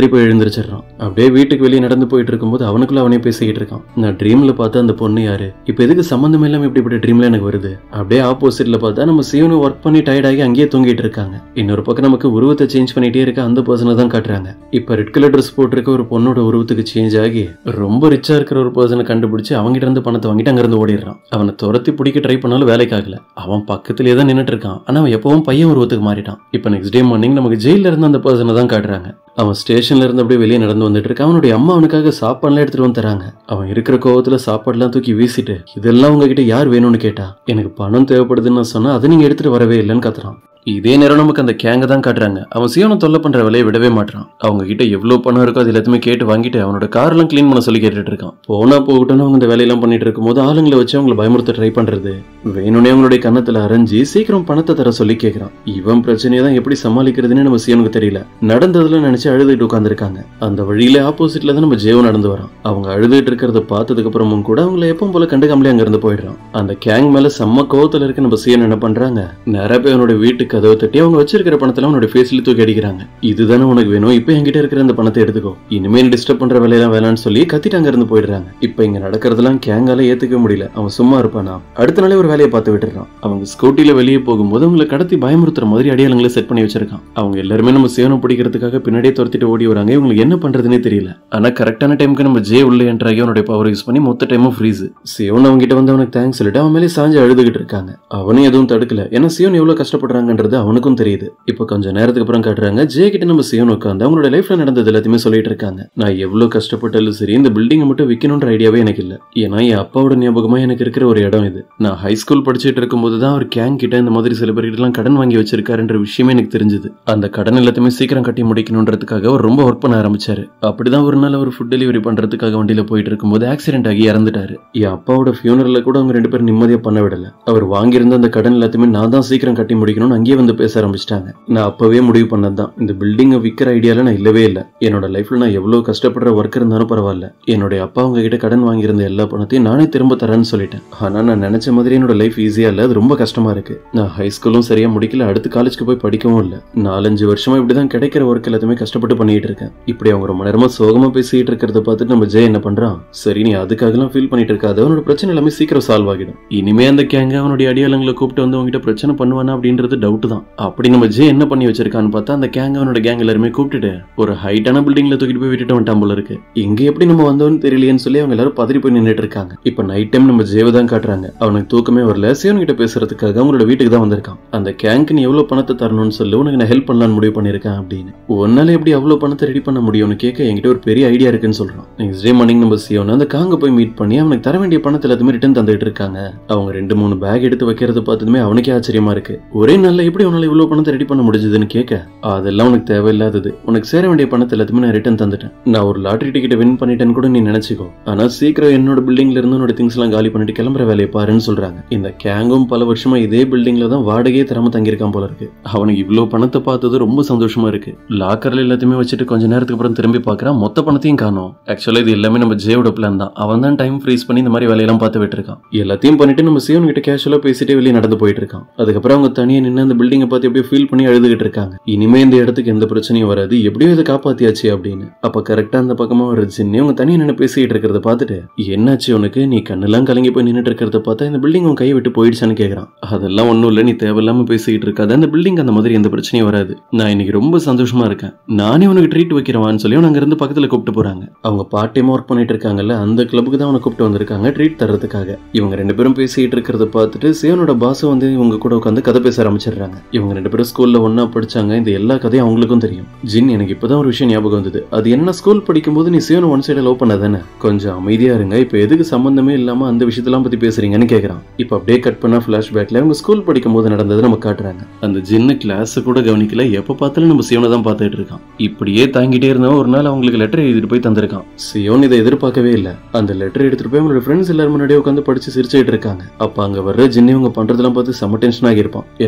பதறி போய் எழுந்திருச்சிடறான் அப்படியே வீட்டுக்கு வெளியே நடந்து போயிட்டு இருக்கும்போது அவனுக்குள்ள அவனே பேசிக்கிட்டு இருக்கான் நான் ட்ரீம்ல பார்த்த அந்த பொண்ணு யாரு இப்ப எதுக்கு சம்மந்தம் இல்லாம இப்படிப்பட்ட ட்ரீம்ல எனக்கு வருது அப்படியே ஆப்போசிட்ல பார்த்தா நம்ம சிவனு ஒர்க் பண்ணி டயர்ட் ஆகி அங்கேயே தூங்கிட்டு இருக்காங்க இன்னொரு பக்கம் நமக்கு உருவத்தை சேஞ்ச் பண்ணிட்டே இருக்க அந்த பர்சனை தான் காட்டுறாங்க இப்ப ரெட் கலர் ட்ரெஸ் போட்டிருக்க ஒரு பொண்ணோட உருவத்துக்கு சேஞ்ச் ஆகி ரொம்ப ரிச்சா இருக்கிற ஒரு பர்சனை கண்டுபிடிச்சு அவங்ககிட்ட இருந்து பணத்தை வாங்கிட்டு அங்கிருந்து ஓடிடுறான் அவனை துரத்தி பிடிக்க ட்ரை பண்ணாலும் வேலைக்கு ஆகல அவன் பக்கத்திலேயே தான் நின்னுட்டு இருக்கான் ஆனா அவன் எப்பவும் பையன் உருவத்துக்கு மாறிட்டான் இப்ப நெக்ஸ்ட் டே மார்னிங் நமக்கு ஜெயில இருந்து அந்த பர்சனை தான் காட்டுறாங்க அவன் ஸ்டேஷன்ல இருந்து அப்படியே வெளியே நடந்து வந்துட்டு இருக்கான் அவனுடைய அம்மா அவனுக்காக சாப்பாடுலாம் எடுத்துட்டு வந்து தராங்க அவன் இருக்கிற கோவத்துல சாப்பாடுலாம் தூக்கி வீசிட்டு இதெல்லாம் உங்ககிட்ட யார் வேணும்னு கேட்டா எனக்கு பணம் தேவைப்படுதுன்னு நான் சொன்னா அதை நீங்க எடுத்துட்டு வரவே இல்லைன்னு கத்துறான் இதே நேரம் நமக்கு அந்த கேங்க தான் காட்டுறாங்க அவன் சிவனை தொல்லை பண்ற வேலையை விடவே மாட்டான் அவங்க கிட்ட எவ்வளவு பணம் இருக்கோ அது எல்லாத்தையுமே கேட்டு வாங்கிட்டு அவனோட கார்லாம் க்ளீன் பண்ண சொல்லி கேட்டுட்டு இருக்கான் போனா போகட்டும்னு அவங்க இந்த வேலையெல்லாம் பண்ணிட்டு இருக்கும்போது ஆளுங்களை வச்சு அவங்களை பயமுறுத்த ட்ரை பண்றது வேணும்னே அவங்களுடைய கன்னத்துல அரைஞ்சு சீக்கிரம் பணத்தை தர சொல்லி கேட்கறான் இவன் பிரச்சனையை தான் எப்படி சமாளிக்கிறதுன்னு நம்ம சிவனுக்கு தெரியல நடந்ததுல நினைச்சு அழுதுட்டு உட்காந்துருக்காங்க அந்த வழியில ஆப்போசிட்ல தான் நம்ம ஜெயோ நடந்து வரான் அவங்க அழுதுட்டு இருக்கிறத பார்த்ததுக்கு அப்புறமும் கூட அவங்கள எப்பவும் போல கண்டுக்காமலே அங்க இருந்து போயிடுறான் அந்த கேங் மேல செம்ம கோவத்துல இருக்க நம்ம சிவன் என்ன பண்றாங்க நிறைய பேர் அவனோட வீட்டு கதவை தட்டி அவங்க வச்சிருக்கிற பணத்துல அவனோட ஃபேஸ்ல தூக்கி அடிக்கிறாங்க இதுதானே உனக்கு வேணும் இப்போ என்கிட்ட இருக்கிற இந்த பணத்தை எடுத்துக்கோ இனிமே டிஸ்டர்ப் பண்ற வேலையெல்லாம் வேணாம்னு சொல்லி கத்திட்டு அங்க இருந்து போயிடுறாங்க இப்போ இங்க நடக்கிறதெல்லாம் கேங்கால ஏத்துக்க முடியல அவன் சும்மா இருப்பானா அடுத்த நாளே ஒரு வேலையை பார்த்து விட்டுறான் அவங்க ஸ்கூட்டில வெளியே போகும்போது அவங்களை கடத்தி பயமுறுத்துற மாதிரி அடையாளங்களை செட் பண்ணி வச்சிருக்கான் அவங்க எல்லாருமே நம்ம சிவனை பிடிக்கிறதுக்காக பின்னாடியே துரத்திட்டு ஓடி வராங்க இவங்களுக்கு என்ன பண்றதுன்னே தெரியல ஆனா கரெக்டான டைமுக்கு நம்ம ஜே உள்ள என்ட்ராகி அவனுடைய பவர் யூஸ் பண்ணி மொத்த டைமும் ஃப்ரீஸ் சிவன் அவங்க கிட்ட வந்து அவனுக்கு தேங்க்ஸ் சொல்லிட்டு அவன் மேலே சாஞ்சு அழுதுகிட்டு இருக்காங்க அவனும் எதுவும் தடுக்கல ஏன்னா சிவன் எவ்வளவு கஷ்டப்படுறாங்கன்றது அவனுக்கும் தெரியுது இப்போ கொஞ்ச நேரத்துக்கு அப்புறம் காட்டுறாங்க ஜே கிட்ட நம்ம சிவன் உட்காந்து அவங்களோட லைஃப்ல நடந்தது எல்லாத்தையுமே சொல்லிட்டு இருக்காங்க நான் எவ்வளவு கஷ்டப்பட்டாலும் சரி இந்த பில்டிங்கை மட்டும் விற்கணுன்ற ஐடியாவே எனக்கு இல்ல ஏன்னா என் அப்பாவோட ஞாபகமா எனக்கு இருக்கிற ஒரு இடம் இது நான் ஹை ஸ்கூல் படிச்சுட்டு இருக்கும்போது தான் அவர் கேங் கிட்ட இந்த மாதிரி சில பேர்கிட்ட எல்லாம் கடன் வாங்கி வச்சிருக்காருன்ற விஷயமே எனக்கு தெரிஞ்சது அந்த கடன் எல்லாத்தையுமே சீக்கிரம் கட்டி முடிக்கணுன்றதுக்காக அவர் ரொம்ப ஒர்க் பண்ண ஆரம்பிச்சாரு அப்படிதான் ஒரு நாள் அவர் ஃபுட் டெலிவரி பண்றதுக்காக வண்டியில போயிட்டு இருக்கும்போது ஆக்சிடென்ட் ஆகி இறந்துட்டாரு என் அப்பாவோட ஃபியூனரல்ல கூட அவங்க ரெண்டு பேரும் நிம்மதியா பண்ண விடல அவர் வாங்கியிருந்த அந்த கடன் எல்லாத்தையுமே நான் தான் சீக்கிரம் கட்டி முடிக்கணும்னு அங்கேயே வந்து பேச ஆரம்பிச்சிட்டாங்க நான் அப்பவே முடிவு பண்ணதுதான் இந்த பில்டிங்கை விற்கிற ஐடியால நான் இல்லவே இல்லை என்னோட லைஃப்ல நான் எவ்வளவு கஷ்டப்படுற ஒர்க் இருந்தாலும் பரவாயில்ல என்னுடைய அப்பா அவங்க கிட்ட கடன் வாங்கியிருந்த எல்லா பணத்தையும் நானே திரும்ப தரேன்னு சொல்லிட்டேன் ஆனா நான் நினைச்ச மாதிரி என்னோட லைஃப் ஈஸியா இல்ல அது ரொம்ப கஷ்டமா இருக்கு நான் ஹை ஸ்கூலும் சரியா முடிக்கல அடுத்து காலேஜ்க்கு போய் படிக்கவும் இல்ல நாலஞ்சு வருஷமா இப்படிதான் கிடைக்கிற ஒர்க் எல்லாத்தையுமே கஷ்டப்பட்டு பண்ணிட்டு இருக்கேன் இப்படி அவங்க ரொம்ப நேரமா சோகமா பேசிட்டு இருக்கிறத பார்த்துட்டு நம்ம ஜெய் என்ன பண்றான் சரி நீ அதுக்காகலாம் ஃபீல் பண்ணிட்டு இருக்காத அவனோட பிரச்சனை எல்லாமே சீக்கிரம் சால்வ் ஆகிடும் இனிமே அந்த கேங்க அவனுடைய அடியாளங்களை கூப்பிட்டு வந்து உங்ககிட்ட பிரச்சனை பண்ணுவானா அப்படின்றது டவுட் தான் அப்படி நம்ம ஜே என்ன பண்ணி வச்சிருக்கான்னு பார்த்தா அந்த கேங் அவனோட கேங் எல்லாருமே கூப்பிட்டுட்டு ஒரு ஹைட்டான பில்டிங்ல தூக்கிட்டு போய் விட்டுட்டு வந்துட்டான் போல இருக்கு இங்க எப்படி நம்ம வந்தோம்னு தெரியலையேன்னு சொல்லி அவங்க எல்லாரும் பதறி போய் நின்னுட்டு இருக்காங்க இப்ப நைட் டைம் நம்ம ஜேவை தான் காட்டுறாங்க அவனுக்கு தூக்கமே வரல சிவன் கிட்ட பேசுறதுக்காக அவங்களோட வீட்டுக்கு தான் வந்திருக்கான் அந்த கேங்க்கு நீ எவ்வளவு பணத்தை தரணும்னு சொல்லி உனக்கு நான் ஹெல்ப் பண்ணலாம்னு முடிவு பண்ணிருக்கேன் அப்படின்னு உன்னால எப்படி அவ்வளவு பணத்தை ரெடி பண்ண முடியும்னு கேட்க என்கிட்ட ஒரு பெரிய ஐடியா இருக்குன்னு சொல்றான் நெக்ஸ்ட் டே மார்னிங் நம்ம சிவன் அந்த காங்க போய் மீட் பண்ணி அவனுக்கு தர வேண்டிய பணத்தை எல்லாத்தையுமே ரிட்டர்ன் தந்துட்டு இருக்காங்க அவங்க ரெண்டு மூணு பேக் எடுத்து வைக்கிறத பார்த்ததுமே அவனுக்கே ஆச்சரியமா இருக்கு ஒரே நாள்ல எப்படி உன்னால இவ்வளவு பணத்தை ரெடி பண்ண முடிஞ்சதுன்னு கேட்க அதெல்லாம் உனக்கு தேவையில்லாதது உனக்கு சேர வேண்டிய பணத்தை எல்லாத்தையுமே நான் ரிட்டர்ன் தந்துட்டேன் நான் ஒரு லாட்டரி டிக்கெட்டை வின் பண்ணிட்டேன்னு கூட நீ நினைச்சுக்கோ ஆனா சீக்கிரம் என்னோட பில்டிங்ல இருந்து உன்னோட திங்ஸ் எல்லாம் காலி பண்ணிட்டு கிளம்புற வேலையை பாருன்னு சொல்றாங்க இந்த கேங்கும் பல வருஷமா இதே பில்டிங்ல தான் வாடகையே தராம தங்கியிருக்கான் போல இருக்கு அவனுக்கு இவ்வளவு பணத்தை பார்த்தது ரொம்ப சந்தோஷமா இருக்கு லாக்கர்ல எல்லாத்தையுமே வச்சுட்டு கொஞ்ச நேரத்துக்கு அப்புறம் திரும்பி பார்க்கறான் மொத்த பணத்தையும் காணோம் ஆக்சுவலா இது எல்லாமே நம்ம ஜேவோட பிளான் தான் அவன் தான் டைம் ஃப்ரீஸ் பண்ணி இந்த மாதிரி வேலையெல்லாம் பார்த்து விட்டுருக்கான் எல்லாத்தையும் பண்ணிட்டு நம்ம சிவன் கிட்ட கேஷுவலா பேசிட்டே வெளியே நடந்து போயிட்டு இருக்கான் அதுக்கப்புறம் அவங்க தனியா நின்று அந்த பில்டிங்கை பார்த்து எப்படியோ ஃபீல் பண்ணி அழுதுகிட்டு இருக்காங்க இனிமே இந்த இடத்துக்கு எந்த பிரச்சனையும் வராது எப்படியோ இதை காப்பாத்தியாச்சு அப்படின்னு அப்ப கரெக்டா அந்த பக்கமா ஒரு ஜின்னி அவங்க தனியா நின்று பேசிக்கிட்டு இருக்கிறத பார்த்துட்டு என்னாச்சு உனக்கு நீ கண்ணெல்லாம் கலங்கி போய் நின்னுட்டு இருக்கிறத பார்த்தா இந்த பில்டிங் உன் கையை விட்டு போயிடுச்சான்னு கேக்குறான் அதெல்லாம் ஒண்ணும் இல்ல நீ தேவையில்லாம பேசிக்கிட்டு இருக்காத அந்த பில்டிங் அந்த மாதிரி எந்த பிரச்சனையும் வராது நான் இன்னைக்கு ரொம்ப சந்தோஷமா இருக்கேன் நானே உனக்கு ட்ரீட் வைக்கிறவான்னு சொல்லி அங்க இருந்து பக்கத்துல கூப்பிட்டு போறாங்க அவங்க பார்ட் டைம் ஒர்க் பண்ணிட்டு இருக்காங்கல்ல அந்த கிளப்புக்கு தான் அவனை கூப்பிட்டு வந்திருக்காங்க ட்ரீட் தர்றதுக்காக இவங்க ரெண்டு பேரும் பேசிட்டு இருக்கிறத பார்த்துட்டு சிவனோட பாஸ் வந்து இவங்க கூட உட்காந்து கதை பேச ஆரம்பிச்சிடுறாங்க இவங்க ரெண்டு பேரும் ஸ்கூல்ல ஒண்ணா படிச்சாங்க இந்த எல்லா கதையும் அவங்களுக்கும் தெரியும் ஜின் எனக்கு இப்பதான் ஒரு விஷயம் ஞாபகம் வந்தது அது என்ன ஸ்கூல் படிக்கும்போது நீ சிவனை ஒன் சைடு லவ் பண்ணதானே கொஞ்சம் அமைதியா இருங்க இப்ப எதுக்கு சம்பந்தமே இல்லாம அந்த விஷயத்தெல்லாம் பத்தி பேசுறீங்கன்னு கேக்குறான் இப்ப அப்படியே கட் பண்ணா பிளாஷ்பேக்ல அவங்க ஸ்கூல் படிக்கும் போது நடந்தது நம்ம காட்டுறாங்க அந்த ஜின்ன கிளாஸ் கூட கவனிக்கல எப்ப பார்த்தாலும் நம்ம சிவனை தான் பார்த்துட்டு இருக்கான் இப்படியே தாங்கிட்டே இருந்தா ஒரு நாள் அவங்களுக்கு லெட்டர் எழுதிட்டு போய் தந்திருக்கான் சியோன் இதை எதிர்பார்க்கவே இல்ல அந்த லெட்டர் எடுத்துட்டு போய் அவங்களோட ஃப்ரெண்ட்ஸ் எல்லாரும் முன்னாடியே உட்காந்து படிச்சு சிரிச்சுட்டு இருக்காங்க அப்ப அங்க வர்ற ஜின்னி இவங்க பண்றதெல்லாம் பார்த்து செம்ம டென்ஷன் ஆகியிருப்பான் என்னோட ஃபீலிங்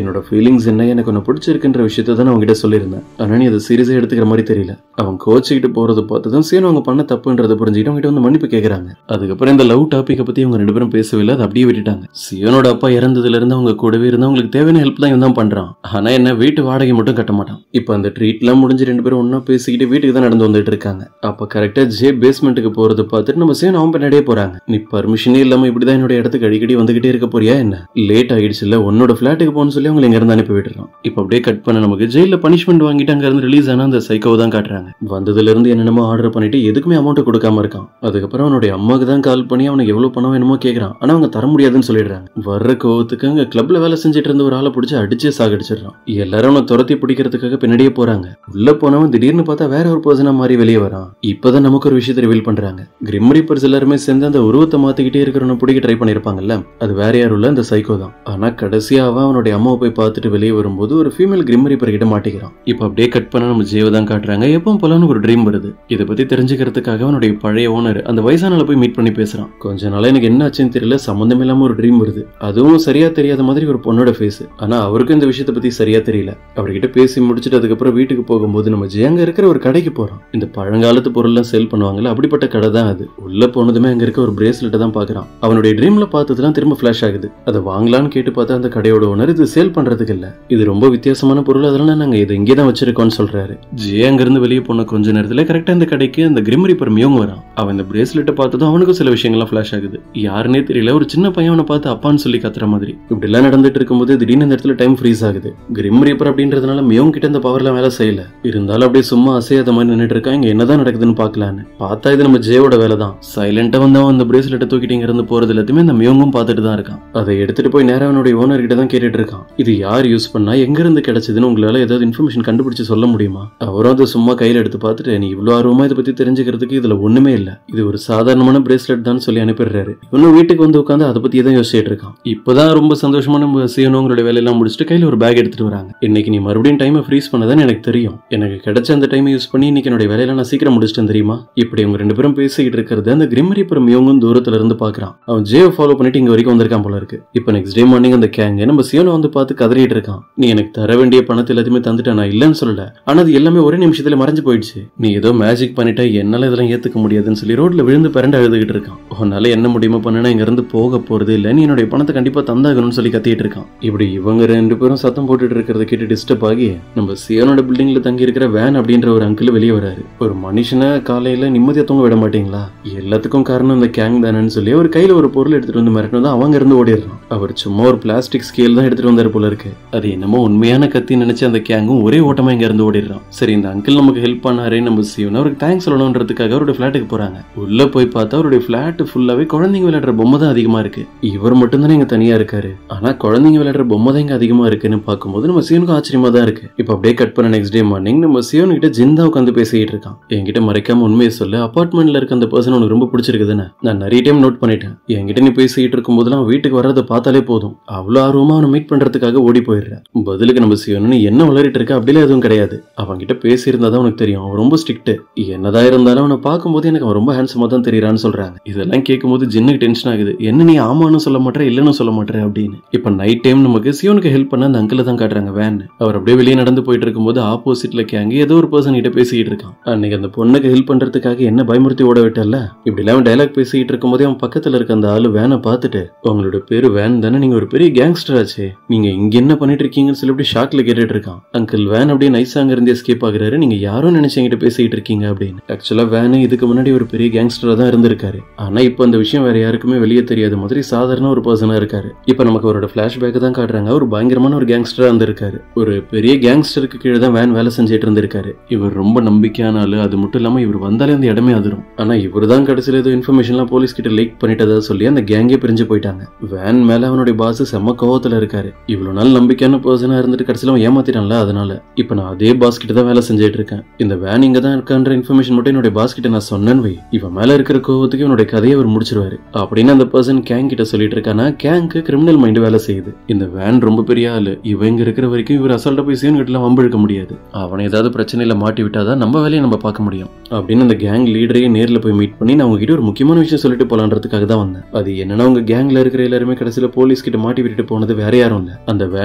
ஃபீலிங்ஸ் என்ன எனக்கு ஒன்று பிடிச்சிருக்குன்ற விஷயத்த தான் நான் உங்ககிட்ட சொல்லியிருந்தேன் ஆனா நீ அதை சீரியஸாக எடுத்துக்கிற மாதிரி தெரியல அவன் கோச்சிக்கிட்டு போறத பார்த்ததும் சீனு அவங்க பண்ண தப்புன்றதை புரிஞ்சுக்கிட்டு அவங்ககிட்ட வந்து மன்னிப்பு கேட்கறாங்க அதுக்கப்புறம் இந்த லவ் டாப்பிக்கை பத்தி அவங்க ரெண்டு பேரும் பேசவே இல்லை அதை அப்படியே விட்டுட்டாங்க சியோனோட அப்பா இறந்ததுல இருந்து அவங்க கூடவே இருந்து அவங்களுக்கு தேவையான ஹெல்ப் தான் இவன் தான் பண்றான் ஆனா என்ன வீட்டு வாடகை மட்டும் கட்ட மாட்டான் இப்போ அந்த ட்ரீட்லாம் முடிஞ்சு ரெண்டு பேரும் ஒண்ணா பேசிக்கிட்டு வீட்டுக்கு தான் நடந்து வந்துட்டு இருக்காங்க அப்ப கரெக்டா ஜே பேஸ்மெண்ட்டுக்கு போறத பார்த்துட்டு நம்ம சேன் அவன் பின்னாடியே போறாங்க நீ பர்மிஷனே இல்லாம இப்படிதான் என்னோட இடத்துக்கு அடிக்கடி வந்துகிட்டே இருக்க போறியா என்ன லேட் ஆயிடுச்சு இல்ல உன்னோட ஃபிளாட்டுக்கு போகணும்னு சொல்லி அவங்க இங்க இருந்து அனுப்பி விட்டுறான் இப்போ அப்படியே கட் பண்ண நமக்கு ஜெயில பனிஷ்மெண்ட் வாங்கிட்டு அங்க இருந்து ரிலீஸ் ஆன அந்த சைக்கோவை தான் காட்டுறாங்க வந்ததுல இருந்து என்னென்னமோ ஆர்டர் பண்ணிட்டு எதுக்குமே அமௌண்ட் கொடுக்காம இருக்கான் அதுக்கப்புறம் அவனுடைய அம்மாக்கு தான் கால் பண்ணி அவனுக்கு எவ்வளவு பணம் வேணுமோ கேக்குறான் ஆனா அவங்க தர முடியாதுன்னு சொல்லிடுறாங்க வர்ற கோவத்துக்கு அங்க கிளப்ல வேலை செஞ்சுட்டு இருந்த ஒரு ஆளை பிடிச்சி அடிச்சே சாகடிச்சிடுறான் எல்லாரும் அவனை துரத்தி பிடிக்கிறதுக்காக பின்னாடியே போறாங்க உள்ள போனவன் திடீர்னு பார்த்தா வேற ஒரு பர்சனா மாதிரி வெளியே வரான் இப்பதான் நமக்கு ஒரு விஷயத்தை ரிவீல் பண்றாங்க கிரிம் ரீப்பர்ஸ் எல்லாருமே சேர்ந்து அந்த உருவத்தை மாத்திக்கிட்டே இருக்கிறவனை பிடிக்க ட்ரை பண்ணிருப்பாங்கல்ல அது வேற யாரும் இல்ல அந்த சைக்கோ தான் ஆனா கடைசியா அவன் அவனுடைய அம்மாவை போய் பார்த்துட்டு வெளியே வரும்போது ஒரு ஃபீமேல் கிரிம் ரீப்பர் கிட்ட மாட்டிக்கிறான் இப்போ அப்படியே கட் பண்ண நம்ம ஜீவ தான் காட்டுறாங்க எப்பவும் போலன்னு ஒரு ட்ரீம் வருது இதை பத்தி தெரிஞ்சுக்கிறதுக்காக அவனுடைய பழைய ஓனர் அந்த வயசானால போய் மீட் பண்ணி பேசுறான் கொஞ்ச நாளா எனக்கு என்ன ஆச்சுன்னு தெரியல சம்மந்தம் இல்லாம ஒரு ட்ரீம் வருது அதுவும் சரியா தெரியாத மாதிரி ஒரு பொண்ணோட ஃபேஸ் ஆனா அவருக்கும் இந்த விஷயத்தை பத்தி சரியா தெரியல அவர்கிட்ட பேசி முடிச்சுட்டு அதுக்கப்புறம் வீட்டுக்கு போகும்போது நம்ம ஜெயங்க இருக்கிற ஒரு கடைக்கு போறோம் இந்த பழங்காலத்து பொருள்லாம் சேல் பண்ணுவாங்கல்ல அப்படிப்பட்ட கடை தான் அது உள்ள போனதுமே அங்க இருக்க ஒரு பிரேஸ்லெட்டை தான் பாக்குறான் அவனுடைய ட்ரீம்ல பார்த்ததுலாம் திரும்ப ஃபிளாஷ் ஆகுது அதை வாங்கலாம்னு கேட்டு பார்த்தா அந்த கடையோட ஓனர் இது சேல் பண்றதுக்கு இல்ல இது ரொம்ப வித்தியாசமான பொருள் அதனால நாங்க இதை இங்கே தான் வச்சிருக்கோம்னு சொல்றாரு ஜே அங்க இருந்து வெளியே போன கொஞ்ச நேரத்துல கரெக்டா இந்த கடைக்கு அந்த கிரிமரி பர் மியோங் வரான் அவன் இந்த பிரேஸ்லெட்டை பார்த்ததும் அவனுக்கும் சில விஷயங்கள்லாம் ஃபிளாஷ் ஆகுது யாருன்னே தெரியல ஒரு சின்ன பையன் அவனை பார்த்து அப்பான்னு சொல்லி கத்துற மாதிரி இப்படி எல்லாம் நடந்துட்டு இருக்கும்போது திடீர்னு இந்த இடத்துல டைம் ஃப்ரீஸ் ஆகுது கிரிம் ரீப்பர் அப்படின்றதுனால மியோங் கிட்ட இந்த பவர்லாம் வேலை செய்யல இருந்தாலும் அப்படியே சும்மா அசையாத மாதிரி நின்னுட்டு இருக்கான் இங்க என்னதான் நடக்குதுன்னு பார்க்கலான்னு பார்த்தா இது நம்ம ஜேவோட வேலை தான் சைலண்டா வந்து அவன் அந்த பிரேஸ்லெட்டை தூக்கிட்டு இங்க இருந்து போறது எல்லாத்தையுமே இந்த மியோங்கும் பார்த்துட்டு தான் இருக்கான் அதை எடுத்துட்டு போய் நேரா அவனுடைய ஓனர் கிட்ட தான் கேட்டுட்டு இருக்கான் இது யார் யூஸ் பண்ணா எங்க இருந்து கிடைச்சதுன்னு உங்களால ஏதாவது இன்ஃபர்மேஷன் கண்டுபிடிச்சு சொல்ல முடியுமா அவரும் அதை சும்மா கையில எடுத்து பார்த்துட்டு நீ இவ்வளவு ஆர்வமா இதை பத்தி தெரிஞ்சுக்கிறதுக்கு இதுல ஒண்ணுமே இல்ல இது ஒரு சாதாரணமான பிரேஸ்லெட் தான் சொல்லி அனுப்பிடுறாரு இன்னும் வீட்டுக்கு வந்து உட்காந்து அதை பத்தி தான் யோசிச்சுட்டு இருக்கான் இப்பதான் ரொம்ப சந்தோஷமா நம்ம செய்யணுங்கிற வேலையெல்லாம் முடிச்சுட்டு கையில ஒரு பேக் எடுத்துட்டு வராங்க இன்னைக்கு நீ மறுபடியும் டைமை ஃப்ரீஸ் பண்ணதான் எனக்கு தெரியும் எனக்கு கிடைச்ச அந்த டைமை யூஸ் பண்ணி இன்னைக்கு என்னோட வேலையெல்லாம் நான் சீக்கிரம் முடிச்சிட்டேன் தெரியுமா இப்படி அவங்க ரெண்டு பேரும் பேசிக்கிட்டு இருக்கிறது அந்த கிரிமரி புறம் இவங்கும் தூரத்துல இருந்து பாக்குறான் அவன் ஜேவை ஃபாலோ பண்ணிட்டு இங்க வரைக்கும் வந்திருக்கான் போல இருக்கு இப்போ நெக்ஸ்ட் டே மார்னிங் அந்த கேங்க நம்ம சியோனை வந்து பார்த்து கதறிட்டு இருக்கான் நீ எனக்கு தர வேண்டிய பணத்தை எல்லாத்தையுமே தந்துட்டேன் நான் இல்லைன்னு சொல்லல ஆனா அது எல்லாமே ஒரே நிமிஷத்துல மறைஞ்சு போயிடுச்சு நீ ஏதோ மேஜிக் பண்ணிட்ட என்னால இதெல்லாம் ஏத்துக்க முடியாதுன்னு சொல்லி ரோட்ல விழுந்து பிறண்டு அழுதுகிட்டு இருக்கான் உன்னால என்ன முடியுமோ பண்ணுனா இங்க இருந்து போக போறது இல்ல நீ என்னுடைய பணத்தை கண்டிப்பா தந்தாகணும்னு சொல்லி கத்திட்டு இருக்கான் இப்படி இவங்க ரெண்டு பேரும் சத்தம் போட்டுட்டு இருக்கிறத கேட்டு டிஸ்டர்ப் ஆகி நம்ம சியோனோட பில்டிங்ல தங்கி இருக்கிற வேன் அப்படின்ற ஒரு அங்கிள் வெளியே வராரு ஒரு மனுஷனை காலையில நிம்மதியா தூங்க விட மாட்டீங்களா எல்லாத்துக்கும் காரணம் இந்த கேங் தானேன்னு சொல்லி அவர் கையில ஒரு பொருள் எடுத்துட்டு வந்து மிரட்டினது அவங்க இருந்து ஓடிடுறான் அவர் சும்மா ஒரு பிளாஸ்டிக் ஸ்கேல் தான் எடுத்துட்டு வந்தாரு போல இருக்கு அது என்னமோ உண்மையான கத்தி நினைச்சு அந்த கேங்கும் ஒரே ஓட்டமா இங்க இருந்து ஓடிடுறான் சரி இந்த அங்கிள் நமக்கு ஹெல்ப் பண்ணாரே நம்ம சிவன் அவருக்கு தேங்க்ஸ் சொல்லணுன்றதுக்காக அவருடைய ஃபிளாட்டுக்கு போறாங்க உள்ள போய் பார்த்தா அவருடைய ஃபிளாட் ஃபுல்லாவே குழந்தைங்க விளையாடுற பொம்மை தான் அதிகமா இருக்கு இவர் மட்டும் தானே இங்க தனியா இருக்காரு ஆனா குழந்தைங்க விளையாடுற பொம்மை தான் இங்க அதிகமா இருக்குன்னு பார்க்கும்போது நம்ம சிவனுக்கும் ஆச்சரியமா தான் இருக்கு இப்போ அப்படியே கட் பண்ண நெக்ஸ்ட் டே மார்னிங் நம்ம சிவன் கிட்ட ஜிந்தா உட்காந்து பேசிக்கிட்டு இருக்கான் என்கிட்ட மறைக்காம உண்மையை சொல்லு அபார்ட்மெண்ட்ல இருக்க அந்த பர்சன் உனக்கு ரொம்ப பிடிச்சிருக்குதுன்னு நான் நிறைய டைம் நோட் பண்ணிட்டேன் என்கிட்ட நீ பேசிக்கிட்டு இருக்கும்போதெல்லாம் அவன் வீட்டுக்கு வர்றதை பார்த்தாலே போதும் அவ்வளோ ஆர்வமா அவனை மீட் பண்றதுக்காக ஓடி போயிடுறேன் பதிலுக்கு நம்ம சிவன் நீ என்ன வளரிட்டு இருக்க அப்படிலாம் எதுவும் கிடையாது அவன் கிட்ட பேசியிருந்தா தான் உனக்கு தெரியும் அவன் ரொம்ப ஸ்ட்ரிக்ட் என்னதான் இருந்தாலும் அவனை பார்க்கும்போது எனக்கு அவன் ரொம்ப ஹேண்ட்ஸமா தான் தெரியறான்னு சொல்றாங்க இதெல்லாம் கேட்கும்போது ஜின்னுக்கு டென்ஷன் ஆகுது என்ன நீ ஆமான்னு சொல்ல மாட்டேற இல்லைன்னு சொல்ல மாட்டேற அப்படின்னு இப்போ நைட் டைம் நமக்கு சிவனுக்கு ஹெல்ப் பண்ண அந்த அங்கிள் தான் காட்டுறாங்க வேன் அவர் அப்படியே வெளியே நடந்து போயிட்டு இருக்கும்போது ஆப்போசிட்ல கேங்க ஏதோ ஒரு பர்சன் கிட்ட பேசிக்கிட்டு இருக்கான் அன்னைக்கு அந்த பொண்ணுக்கு ஹெல்ப் பண்றதுக்காக என்ன பயமுறுத்தி ஓட விட்டல இப்படி எல்லாம் டைலாக் பேசிக்கிட்டு இருக்கும்போதே அவன் பக்கத்துல இருக்க அந்த ஆளு வேனை பார்த்துட்டு உங்களோட பேரு வேன் தானே நீங்க ஒரு பெரிய கேங்ஸ்டர் ஆச்சே நீங்க இங்க என்ன பண்ணிட்டு இருக்கீங்கன்னு சொல்லி அப்படியே ஷாக்ல கேட்டுட்டு இருக்கான் அங்கிள் வேன் அப்படியே நைஸா அங்க இருந்து எஸ்கேப் ஆகுறாரு நீங்க யாரோ நினைச்சு என்கிட்ட பேசிக்கிட்டு இருக்கீங்க அப்படின்னு ஆக்சுவலா வேன் இதுக்கு முன்னாடி ஒரு பெரிய கேங்ஸ்டரா தான் இருந்திருக்காரு ஆனா இப்போ அந்த விஷயம் வேற யாருக்குமே வெளியே தெரியாத மாதிரி சாதாரண ஒரு பர்சனா இருக்காரு இப்போ நமக்கு அவரோட பிளாஷ்பேக் தான் காட்டுறாங்க ஒரு பயங்கரமான ஒரு கேங்ஸ்டரா இருந்திருக்காரு ஒரு பெரிய கேங்ஸ்டருக்கு கீழே தான் வேன் வேலை செஞ்சுட்டு இருந்திருக்காரு இவர் ரொம்ப நம்பிக்கையான ஆளு அது மட்டும் இல்லாம இவர் வந்தாலே அந்த இடமே அதிரும் ஆனா இவர் தான் கடைசியில் ஏதோ இன்ஃபர்மேஷன்லாம் போலீஸ் கிட்ட லீக் பண்ணிட்டதா சொல்லி அந்த கேங்கே பிரிஞ்சு போயிட்டாங்க வேன் மேல அவனுடைய பாஸ் செம்ம கோவத்துல இருக்காரு இவ்வளவு நாள் நம்பிக்கையான பர்சனா இருந்துட்டு கடைசியில் அவன் ஏமாத்திட்டான்ல அதனால இப்போ நான் அதே பாஸ் கிட்ட தான் வேலை செஞ்சுட்டு இருக்கேன் இந்த வேன் இங்க தான் இருக்கான்ற இன்ஃபர்மேஷன் மட்டும் என்னுடைய பாஸ் கிட்ட நான் சொன்னேன் வை இவன் மேல இருக்கிற கோவத்துக்கு இவனுடைய கதையை அவர் முடிச்சிருவாரு அப்படின்னு அந்த பர்சன் கேங் கிட்ட சொல்லிட்டு இருக்கானா கேங்க்கு கிரிமினல் மைண்ட் வேலை செய்யுது இந்த வேன் ரொம்ப பெரிய ஆளு இவன் இங்க இருக்கிற வரைக்கும் இவர் அசால்ட்டா போய் சீன் கிட்ட வம்பிழுக்க முடியாது அவனை ஏதாவது பிரச்சனையில மாட்டி விட்டாதான் நம்ம வேலையை நம்ம பார்க்க முடியும் அப்படின்னு அந்த கேங் லீடரையே நேர்ல போய் மீட் பண்ணி நான் உங்ககிட்ட ஒரு முக்கியமான விஷயம் சொல்லிட்டு போலான்றதுக்காக தான் வந்தேன் அது என்னன்னா உங்க கேங்ல இருக்கிற எல்லாருமே கடைசியில போலீஸ் கிட்ட மாட்டி விட்டுட்டு போனது வேற யாரும் இல்ல அந்த வேன்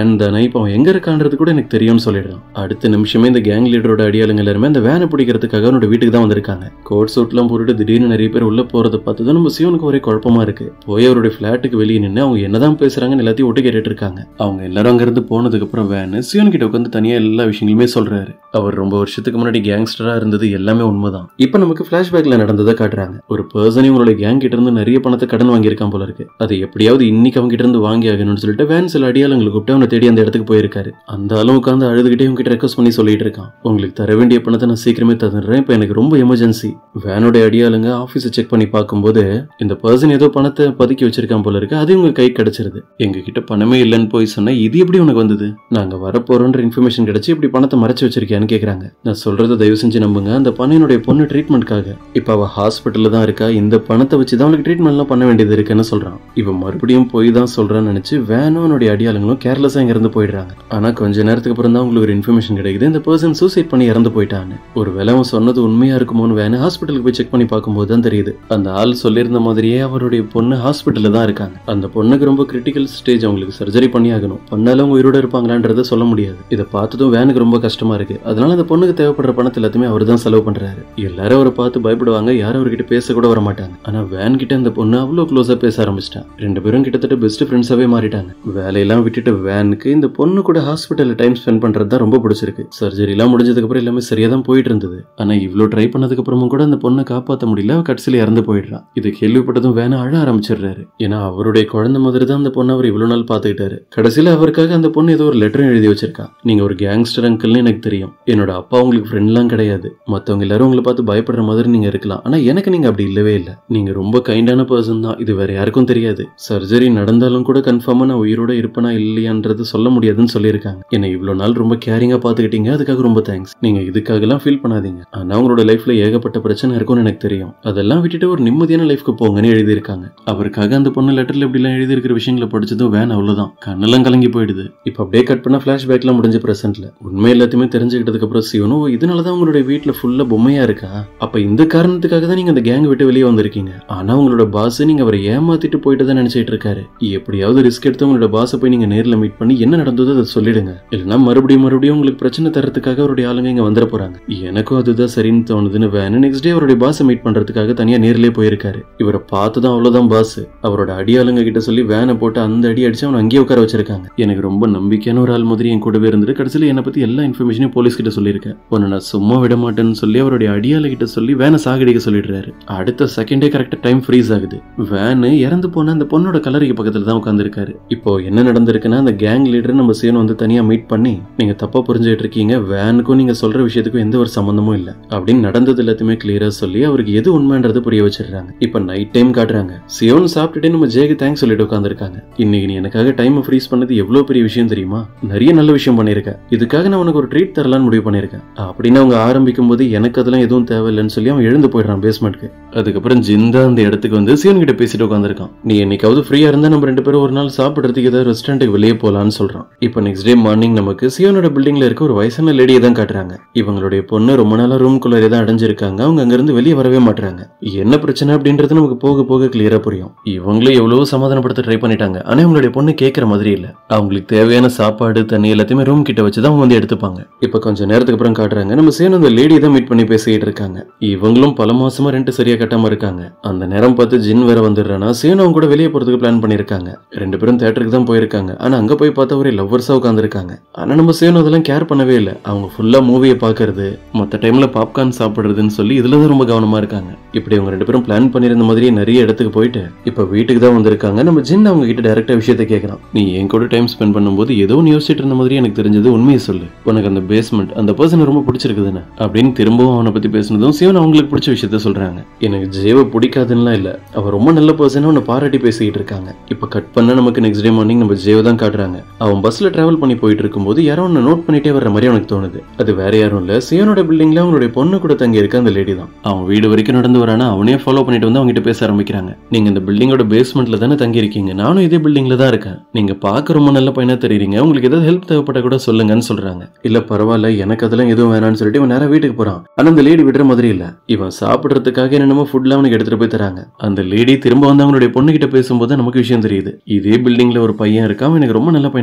வேன் தானே இப்போ அவன் எங்க இருக்கான்றது கூட எனக்கு தெரியும்னு சொல்லிடுறான் அடுத்த நிமிஷமே இந்த கேங் லீடரோட அடியாளுங்க எல்லாருமே அந்த வேனை பிடிக்கிறதுக்காக அவனோட வீட்டுக்கு தான் வந்திருக்காங்க கோட் சூட்லாம் போட்டுட்டு திடீர்னு நிறைய பேர் உள்ள போறத பார்த்ததும் நம்ம சிவனுக்கு ஒரே குழப்பமா இருக்கு போய் அவருடைய ஃபிளாட்டுக்கு வெளியே நின்று அவங்க என்னதான் பேசுறாங்கன்னு எல்லாத்தையும் ஒட்டு கேட்டுட்டு இருக்காங்க அவங்க எல்லாரும் அங்கிருந்து போனதுக்கு அப்புறம் வேன் சிவன் கிட்ட உட்காந்து தனியா எல்லா விஷயங்களுமே சொல்றாரு அவர் ரொம்ப வருஷத்துக்கு முன்னாடி கேங்ஸ்டரா இருந்தது எல்லாமே உண்மைதான் இப்போ நமக்கு பிளாஷ்பேக்ல நடந்ததை காட்டுறாங்க ஒரு பர்சன் இவங்களோட கேங் கிட்ட இருந்து நிறைய பணத்தை கடன் வாங்கியிருக்கான் போல இருக்கு அதை எப்படியாவது இன்னைக்கு அவங்க கிட்ட இருந்து வாங்கி ஆகணும்னு சொல்லிட்டு வேன் சில அடியாளங்களை கூப்பிட்டு அவனை தேடி அந்த இடத்துக்கு போயிருக்காரு அந்த ஆளும் உட்காந்து அழுதுகிட்டே அவங்க கிட்ட ரெக்வஸ்ட் பண்ணி சொல்லிட்டு இருக்கான் உங்களுக்கு தர வேண்டிய பணத்தை நான் சீக்கிரமே தந்துடுறேன் இப்போ எனக்கு ரொம்ப எமர்ஜென்சி வேனோட அடியாளுங்க ஆஃபீஸை செக் பண்ணி பார்க்கும்போது இந்த பர்சன் ஏதோ பணத்தை பதுக்கி வச்சிருக்கான் போல இருக்கு அது உங்க கை கிடைச்சிருது எங்க கிட்ட பணமே இல்லைன்னு போய் சொன்னா இது எப்படி உனக்கு வந்தது நாங்க வரப்போறோன்ற இன்ஃபர்மேஷன் கிடைச்சு இப்படி பணத்தை மறைச்சு வச்சிருக்கியான்னு கேக்குறாங்க நான் சொல்றதை தயவு செஞ்சு நம்புங்க அந்த பொண்ணு என்னுடைய பொண்ணு ட்ரீட்மெண்ட்காக இப்ப அவ ஹாஸ்பிட்டல்ல தான் இருக்கா இந்த பணத்தை வச்சு தான் அவளுக்கு ட்ரீட்மெண்ட்லாம் பண்ண வேண்டியது இருக்குன்னு சொல்றான் இவன் மறுபடியும் போய் தான் சொல்றான்னு நினைச்சு வேனும் அவனுடைய அடியாளுங்களும் கேர்லெஸ்ஸா இங்க இருந்து போயிடுறாங்க ஆனா கொஞ்ச நேரத்துக்கு அப்புறம் தான் உங்களுக்கு ஒரு இன்ஃபர்மேஷன் கிடைக்குது இந்த பர்சன் சூசைட் பண்ணி இறந்து போயிட்டான்னு ஒரு வேலை அவன் சொன்னது உண்மையா இருக்குமோன்னு வேணு ஹாஸ்பிட்டலுக்கு போய் செக் பண்ணி பார்க்கும்போது தான் தெரியுது அந்த ஆள் சொல்லியிருந்த மாதிரியே அவருடைய பொண்ணு ஹாஸ்பிட்டல்ல தான் இருக்காங்க அந்த பொண்ணுக்கு ரொம்ப கிரிட்டிக்கல் ஸ்டேஜ் அவங்களுக்கு சர்ஜரி பண்ணி ஆகணும் பண்ணாலும் அவங்க உயிரோட இருப்பாங்களான்றத சொல்ல முடியாது இதை பார்த்ததும் வேனுக்கு ரொம்ப கஷ்டமா இருக்கு அதனால அந்த பொண்ணுக்கு தேவைப்படுற பணத்தை எல்லாத்தையுமே அவர் தான் செலவு பண்றாரு எல்லாரும் அவரை பார்த்து பயப்படுவாங்க யாரும் அவர்கிட்ட பேச கூட வர மாட்டாங்க ஆனா வேன் கிட்ட அந்த பொண்ணு அவ்வளவு க்ளோஸா பேச ஆரம்பிச்சிட்டான் ரெண்டு பேரும் கிட்டத்தட்ட பெஸ்ட் ஃப்ரெண்ட்ஸாவே மாறிட்டாங்க வேலையெல்லாம் விட்டுட்டு வேனுக்கு இந்த பொண்ணு கூட ஹாஸ்பிட்டல்ல டைம் ஸ்பெண்ட் பண்றது தான் ரொம்ப பிடிச்சிருக்கு சர்ஜரி எல்லாம் முடிஞ்சதுக்கு அப்புறம் எல்லாமே சரியா தான் போயிட்டு இருந்தது ஆனா இவ்ளோ ட்ரை பண்ணதுக்கு அப்புறமும் கூட அந்த பொண்ணை காப்பாத்த முடியல அவ கடைசியில இறந்து போயிடுறான் இது கேள்விப்பட்டதும் வேணா அழ ஆரம்பிச்சிடுறாரு ஏன்னா அவருடைய குழந்தை மாதிரி தான் அந்த பொண்ணை அவர் இவ்வளவு நாள் பாத்துக்கிட்டாரு கடைசியில அவருக்காக அந்த பொண்ணு ஏதோ ஒரு லெட்டர் எழுதி வச்சிருக்கா நீங்க ஒரு கேங்ஸ்டர் அங்கிள்னு எனக்கு தெரியும் என்னோட அப்பா உங்களுக்கு ஃப்ரெண்ட்லாம் கிடையாது மத்தவங்க எல்லாரும் உங்களை பார்த்து பயப்படுற மாதிரி நீங்க இருக்கலாம் ஆனா எனக்கு நீங்க அப்படி இல்லவே இல்லை நீங்க ரொம்ப கைண்டான பர்சன் தான் இது வேற யாருக்கும் தெரியாது சர்ஜரி நடந்தாலும் கூட கன்ஃபார்மா நான் உயிரோட இருப்பனா இல்லையான்றது சொல்ல முடியாதுன்னு சொல்லியிருக்காங்க என்னை இவ்வளவு நாள் ரொம்ப கேரிங்கா பாத்துக்கிட்டீங்க அதுக்காக ரொம்ப தேங்க்ஸ் நீங்க இதுக்காகலாம் ஃபீல் பண்ணாதீங்க ஆனா உங்களோட லைஃப்ல ஏகப்பட்ட பிரச்சனை இருக்கும்னு எனக்கு தெரியும் அதெல்லாம் விட்டுட்டு ஒரு நிம்மதியான லைஃப்க்கு போங்கன்னு எழுதியிருக்காங்க அவருக்காக அந்த பொண்ணு லெட்டர்ல இப்படி எல்லாம் எழுதி இருக்கிற விஷயங்களை படிச்சதும் வேன் அவ்வளவுதான் கண்ணெல்லாம் கலங்கி போயிடுது இப்ப அப்படியே கட் பண்ண பிளாஷ்பேக்லாம் முடிஞ்ச பிரசன்ட்ல உண்மை எல்லாத்தையுமே தெரிஞ்சுக்கிட்டதுக்கு அப்புறம் சிவனோ இதனாலதான் உங்களுடைய வீட்டுல ஃபுல்லா பொம்மையா இருக்கா அப்ப இந்த காரணத்துக்காக தான் நீங்க அந்த கேங் விட்டு வெளியே வந்திருக்கீங்க ஆனா உங்களோட பாஸ் நீங்க அவரை ஏமாத்திட்டு போயிட்டு தான் நினைச்சிட்டு இருக்காரு எப்படியாவது ரிஸ்க் எடுத்து உங்களோட பாஸை போய் நீங்க நேர்ல மீட் பண்ணி என்ன நடந்ததோ அதை சொல்லிடுங்க இல்லைன்னா மறுபடியும் மறுபடியும் உங்களுக்கு பிரச்சனை தரத்துக்காக அவருடைய ஆளுங்க இங்க வந்துட போறாங்க எனக்கும் அதுதான் சரின்னு தோணுதுன்னு வேணும் நெக்ஸ்ட் டே அவருடைய பாஸை மீட் பண்றதுக்காக தனியா நேர்லயே போயிருக்காரு இவரை பார்த்துதான் அவ்வளவுதான் பாஸ் அவரோட அடியாளுங்க கிட்ட சொல்லி வேனை போட்டு அந்த அடி அடிச்சு அவனை அங்கேயே உட்கார வச்சிருக்காங்க எனக்கு ரொம்ப நம்பிக்கையான ஒரு ஆள் மாதிரி என் கூடவே இருந்துட்டு கடைசியில் என்னை பத்தி எல்லா இன்ஃபர்மேஷனையும் போலீஸ் கிட்ட சொல்லியிருக்கேன் உன்னை நான் சும்மா விட மாட்டேன்னு சொல்லி அவருடைய அடியாள கிட்ட சொல்லி வேனை சாகடிக்க சொல்லிடுறாரு அடுத்த செகண்டே கரெக்டா டைம் ஃப்ரீஸ் ஆகுது வேனு இறந்து போன அந்த பொண்ணோட கலரிக்கு பக்கத்துல தான் உட்காந்துருக்காரு இப்போ என்ன நடந்திருக்குன்னா அந்த கேங் லீடர் நம்ம சேனு வந்து தனியா மீட் பண்ணி நீங்க தப்பா புரிஞ்சுட்டு இருக்கீங்க வேனுக்கும் நீங்க சொல்ற விஷயத்துக்கும் எந்த ஒரு சம்பந்தமும் இல்ல அப்படின்னு நடந்தது எல்லாத்தையுமே கிளியரா சொல்லி அவருக்கு எது உண்மைன்றது புரிய வச்சிடுறாங்க இப்ப நைட் டைம் காட்டுறாங்க சியோன் சாப்பிட்டுட்டே நம்ம ஜேக்கு தேங்க்ஸ் சொல்லிட்டு உட்காந்துருக்காங்க இன்னைக்கு நீ எனக்காக டைம் ஃப்ரீஸ் பண்ணது எவ்வளவு பெரிய விஷயம் தெரியுமா நிறைய நல்ல விஷயம் பண்ணியிருக்க இதுக்காக நான் உனக்கு ஒரு ட்ரீட் தரலான்னு முடிவு பண்ணியிருக்கேன் அப்படின்னு அவங்க ஆரம்பிக்கும் போது எனக்கு அதெல்லாம் எதுவும் தேவையில்லைன்னு சொல்லி அவன் எழுந்து போயிடுறான் பேஸ்மெண்ட்க்கு அதுக்கப்புறம் ஜிந்தா அந்த இடத்துக்கு வந்து சிவன் கிட்ட பேசிட்டு உட்காந்துருக்கான் நீ என்னைக்காவது ஃப்ரீயா இருந்தா நம்ம ரெண்டு பேரும் ஒரு நாள் சாப்பிடுறதுக்கு ஏதாவது ரெஸ்டாரண்ட்டுக்கு வெளியே போலான்னு சொல்றான் இப்போ நெக்ஸ்ட் டே மார்னிங் நமக்கு சிவனோட பில்டிங்ல இருக்க ஒரு வயசான லேடியை தான் காட்டுறாங்க இவங்களுடைய பொண்ணு ரொம்ப நாளா ரூம் குள்ளரே தான் அடைஞ்சிருக்காங்க அவங்க அங்க இருந்து வெளியே வரவே மாட்டாங்க என்ன பிரச்சனை அப்படின்றது நமக்கு போக போக கிளியரா புரியும் இவங்களும் எவ்வளவோ சமாதானப்படுத்த ட்ரை பண்ணிட்டாங்க ஆனா இவங்களுடைய பொண்ணு கேட்கற மாதிரி இல்ல அவங்களுக்கு தேவையான சாப்பாடு தண்ணி எல்லாத்தையுமே ரூம் கிட்ட வச்சு தான் அவங்க வந்து எடுத்துப்பாங்க இப்ப கொஞ்ச நேரத்துக்கு அப்புறம் காட்டுறாங்க நம்ம சேனு அந்த லேடியை தான் மீட் பண்ணி பேசிட்டு இருக்காங்க இவங்களும் பல மாசமா ரெண்டு சரியா கட்டாம இருக்காங்க அந்த நேரம் பார்த்து ஜின் வேற வந்துடுறானா சேனு அவங்க கூட வெளியே போறதுக்கு பிளான் பண்ணிருக்காங்க ரெண்டு பேரும் தேட்டருக்கு தான் போயிருக்காங்க ஆனா அங்க போய் பார்த்தா ஒரே லவ்வர்ஸா உட்காந்துருக்காங்க ஆனா நம்ம சேனு அதெல்லாம் கேர் பண்ணவே இல்லை அவங்க ஃபுல்லா மூவியை பாக்குறது மத்த டைம்ல பாப்கார்ன் சாப்பிடுறதுன்னு சொல்லி இதுல தான் ரொம்ப கவனமா இருக்காங்க இப்படி அவங்க ரெண்டு பேரும் பிளான் பண்ணிருந்த மாதிரியே நிறைய இடத்துக்கு போயிட்டு இப்ப வீட்டுக்கு தான் வந்திருக்காங்க நம்ம ஜின் அவங்க கிட்ட டைரக்டா விஷயத்த கேட்கறான் நீ என் கூட டைம் ஸ்பெண்ட் பண்ணும்போது ஏதோ ஒன்று யோசிச்சுட்டு இருந்த மாதிரி எனக்கு தெரிஞ்சது உண்மையை சொல்லு உனக்கு அந்த பேஸ்மெண்ட் அந்த பர்சன் ரொம்ப பிடிச்சிருக்குதுன்னு அப்படின்னு திரும்பவும் அவனை பத்தி பேசினதும் சிவன் அவங்களுக்கு பிடிச்ச விஷயத்த சொல்றாங்க எனக்கு ஜேவ பிடிக்காதுன்னுலாம் இல்ல அவ ரொம்ப நல்ல பர்சன் அவனை பாராட்டி பேசிக்கிட்டு இருக்காங்க இப்ப கட் பண்ண நமக்கு நெக்ஸ்ட் டே மார்னிங் நம்ம ஜேவ தான் காட்டுறாங்க அவன் பஸ்ல டிராவல் பண்ணி போயிட்டு இருக்கும்போது யாரோ ஒன்று நோட் பண்ணிட்டே வர்ற மாதிரி அவனுக்கு தோணுது அது வேற யாரும் இல்ல சிவனோட பில்டிங்ல அவனுடைய பொண்ணு கூட தங்கி இருக்க அந்த லேடி தான் அவன் வீடு வரைக்கும் நடந்து வரானா அவனே ஃபாலோ பண்ணிட்டு வந்து அவங்க கிட்ட பேச ஆரம்பிக்கிறாங்க நீங்க இந்த பில்டிங்கோட பேஸ்மெண்ட்ல தானே தங்கி இருக்கீங்க நானும் இதே பில்டிங்ல தான் இருக்கேன் நீங்க பார்க்க ரொம்ப நல்ல பையனா தெரியுறீங்க உங்களுக்கு ஏதாவது ஹெல்ப் தேவைப்பட்ட கூட சொல்லுங்கன்னு சொல்றாங்க இல்ல பரவாயில்ல எனக்கு அதெல்லாம் எதுவும் வேணாம்னு சொல்லிட்டு இவன் நேரா வீட்டுக்கு போறான் ஆனா அந்த லேடி விடுற மாதிரி இல்ல இவன் சாப்பிடுறதுக்காக என்னென்னமோ ஃபுட்லாம் அவனுக்கு எடுத்துட்டு போய் தராங்க அந்த லேடி திரும்ப வந்து அவங்களுடைய பொண்ணு கிட்ட பேசும்போது நமக்கு விஷயம் தெரியுது இதே பில்டிங்ல ஒரு பையன் இருக்கான் அவன் எனக்கு ரொம்ப நல்ல பையனா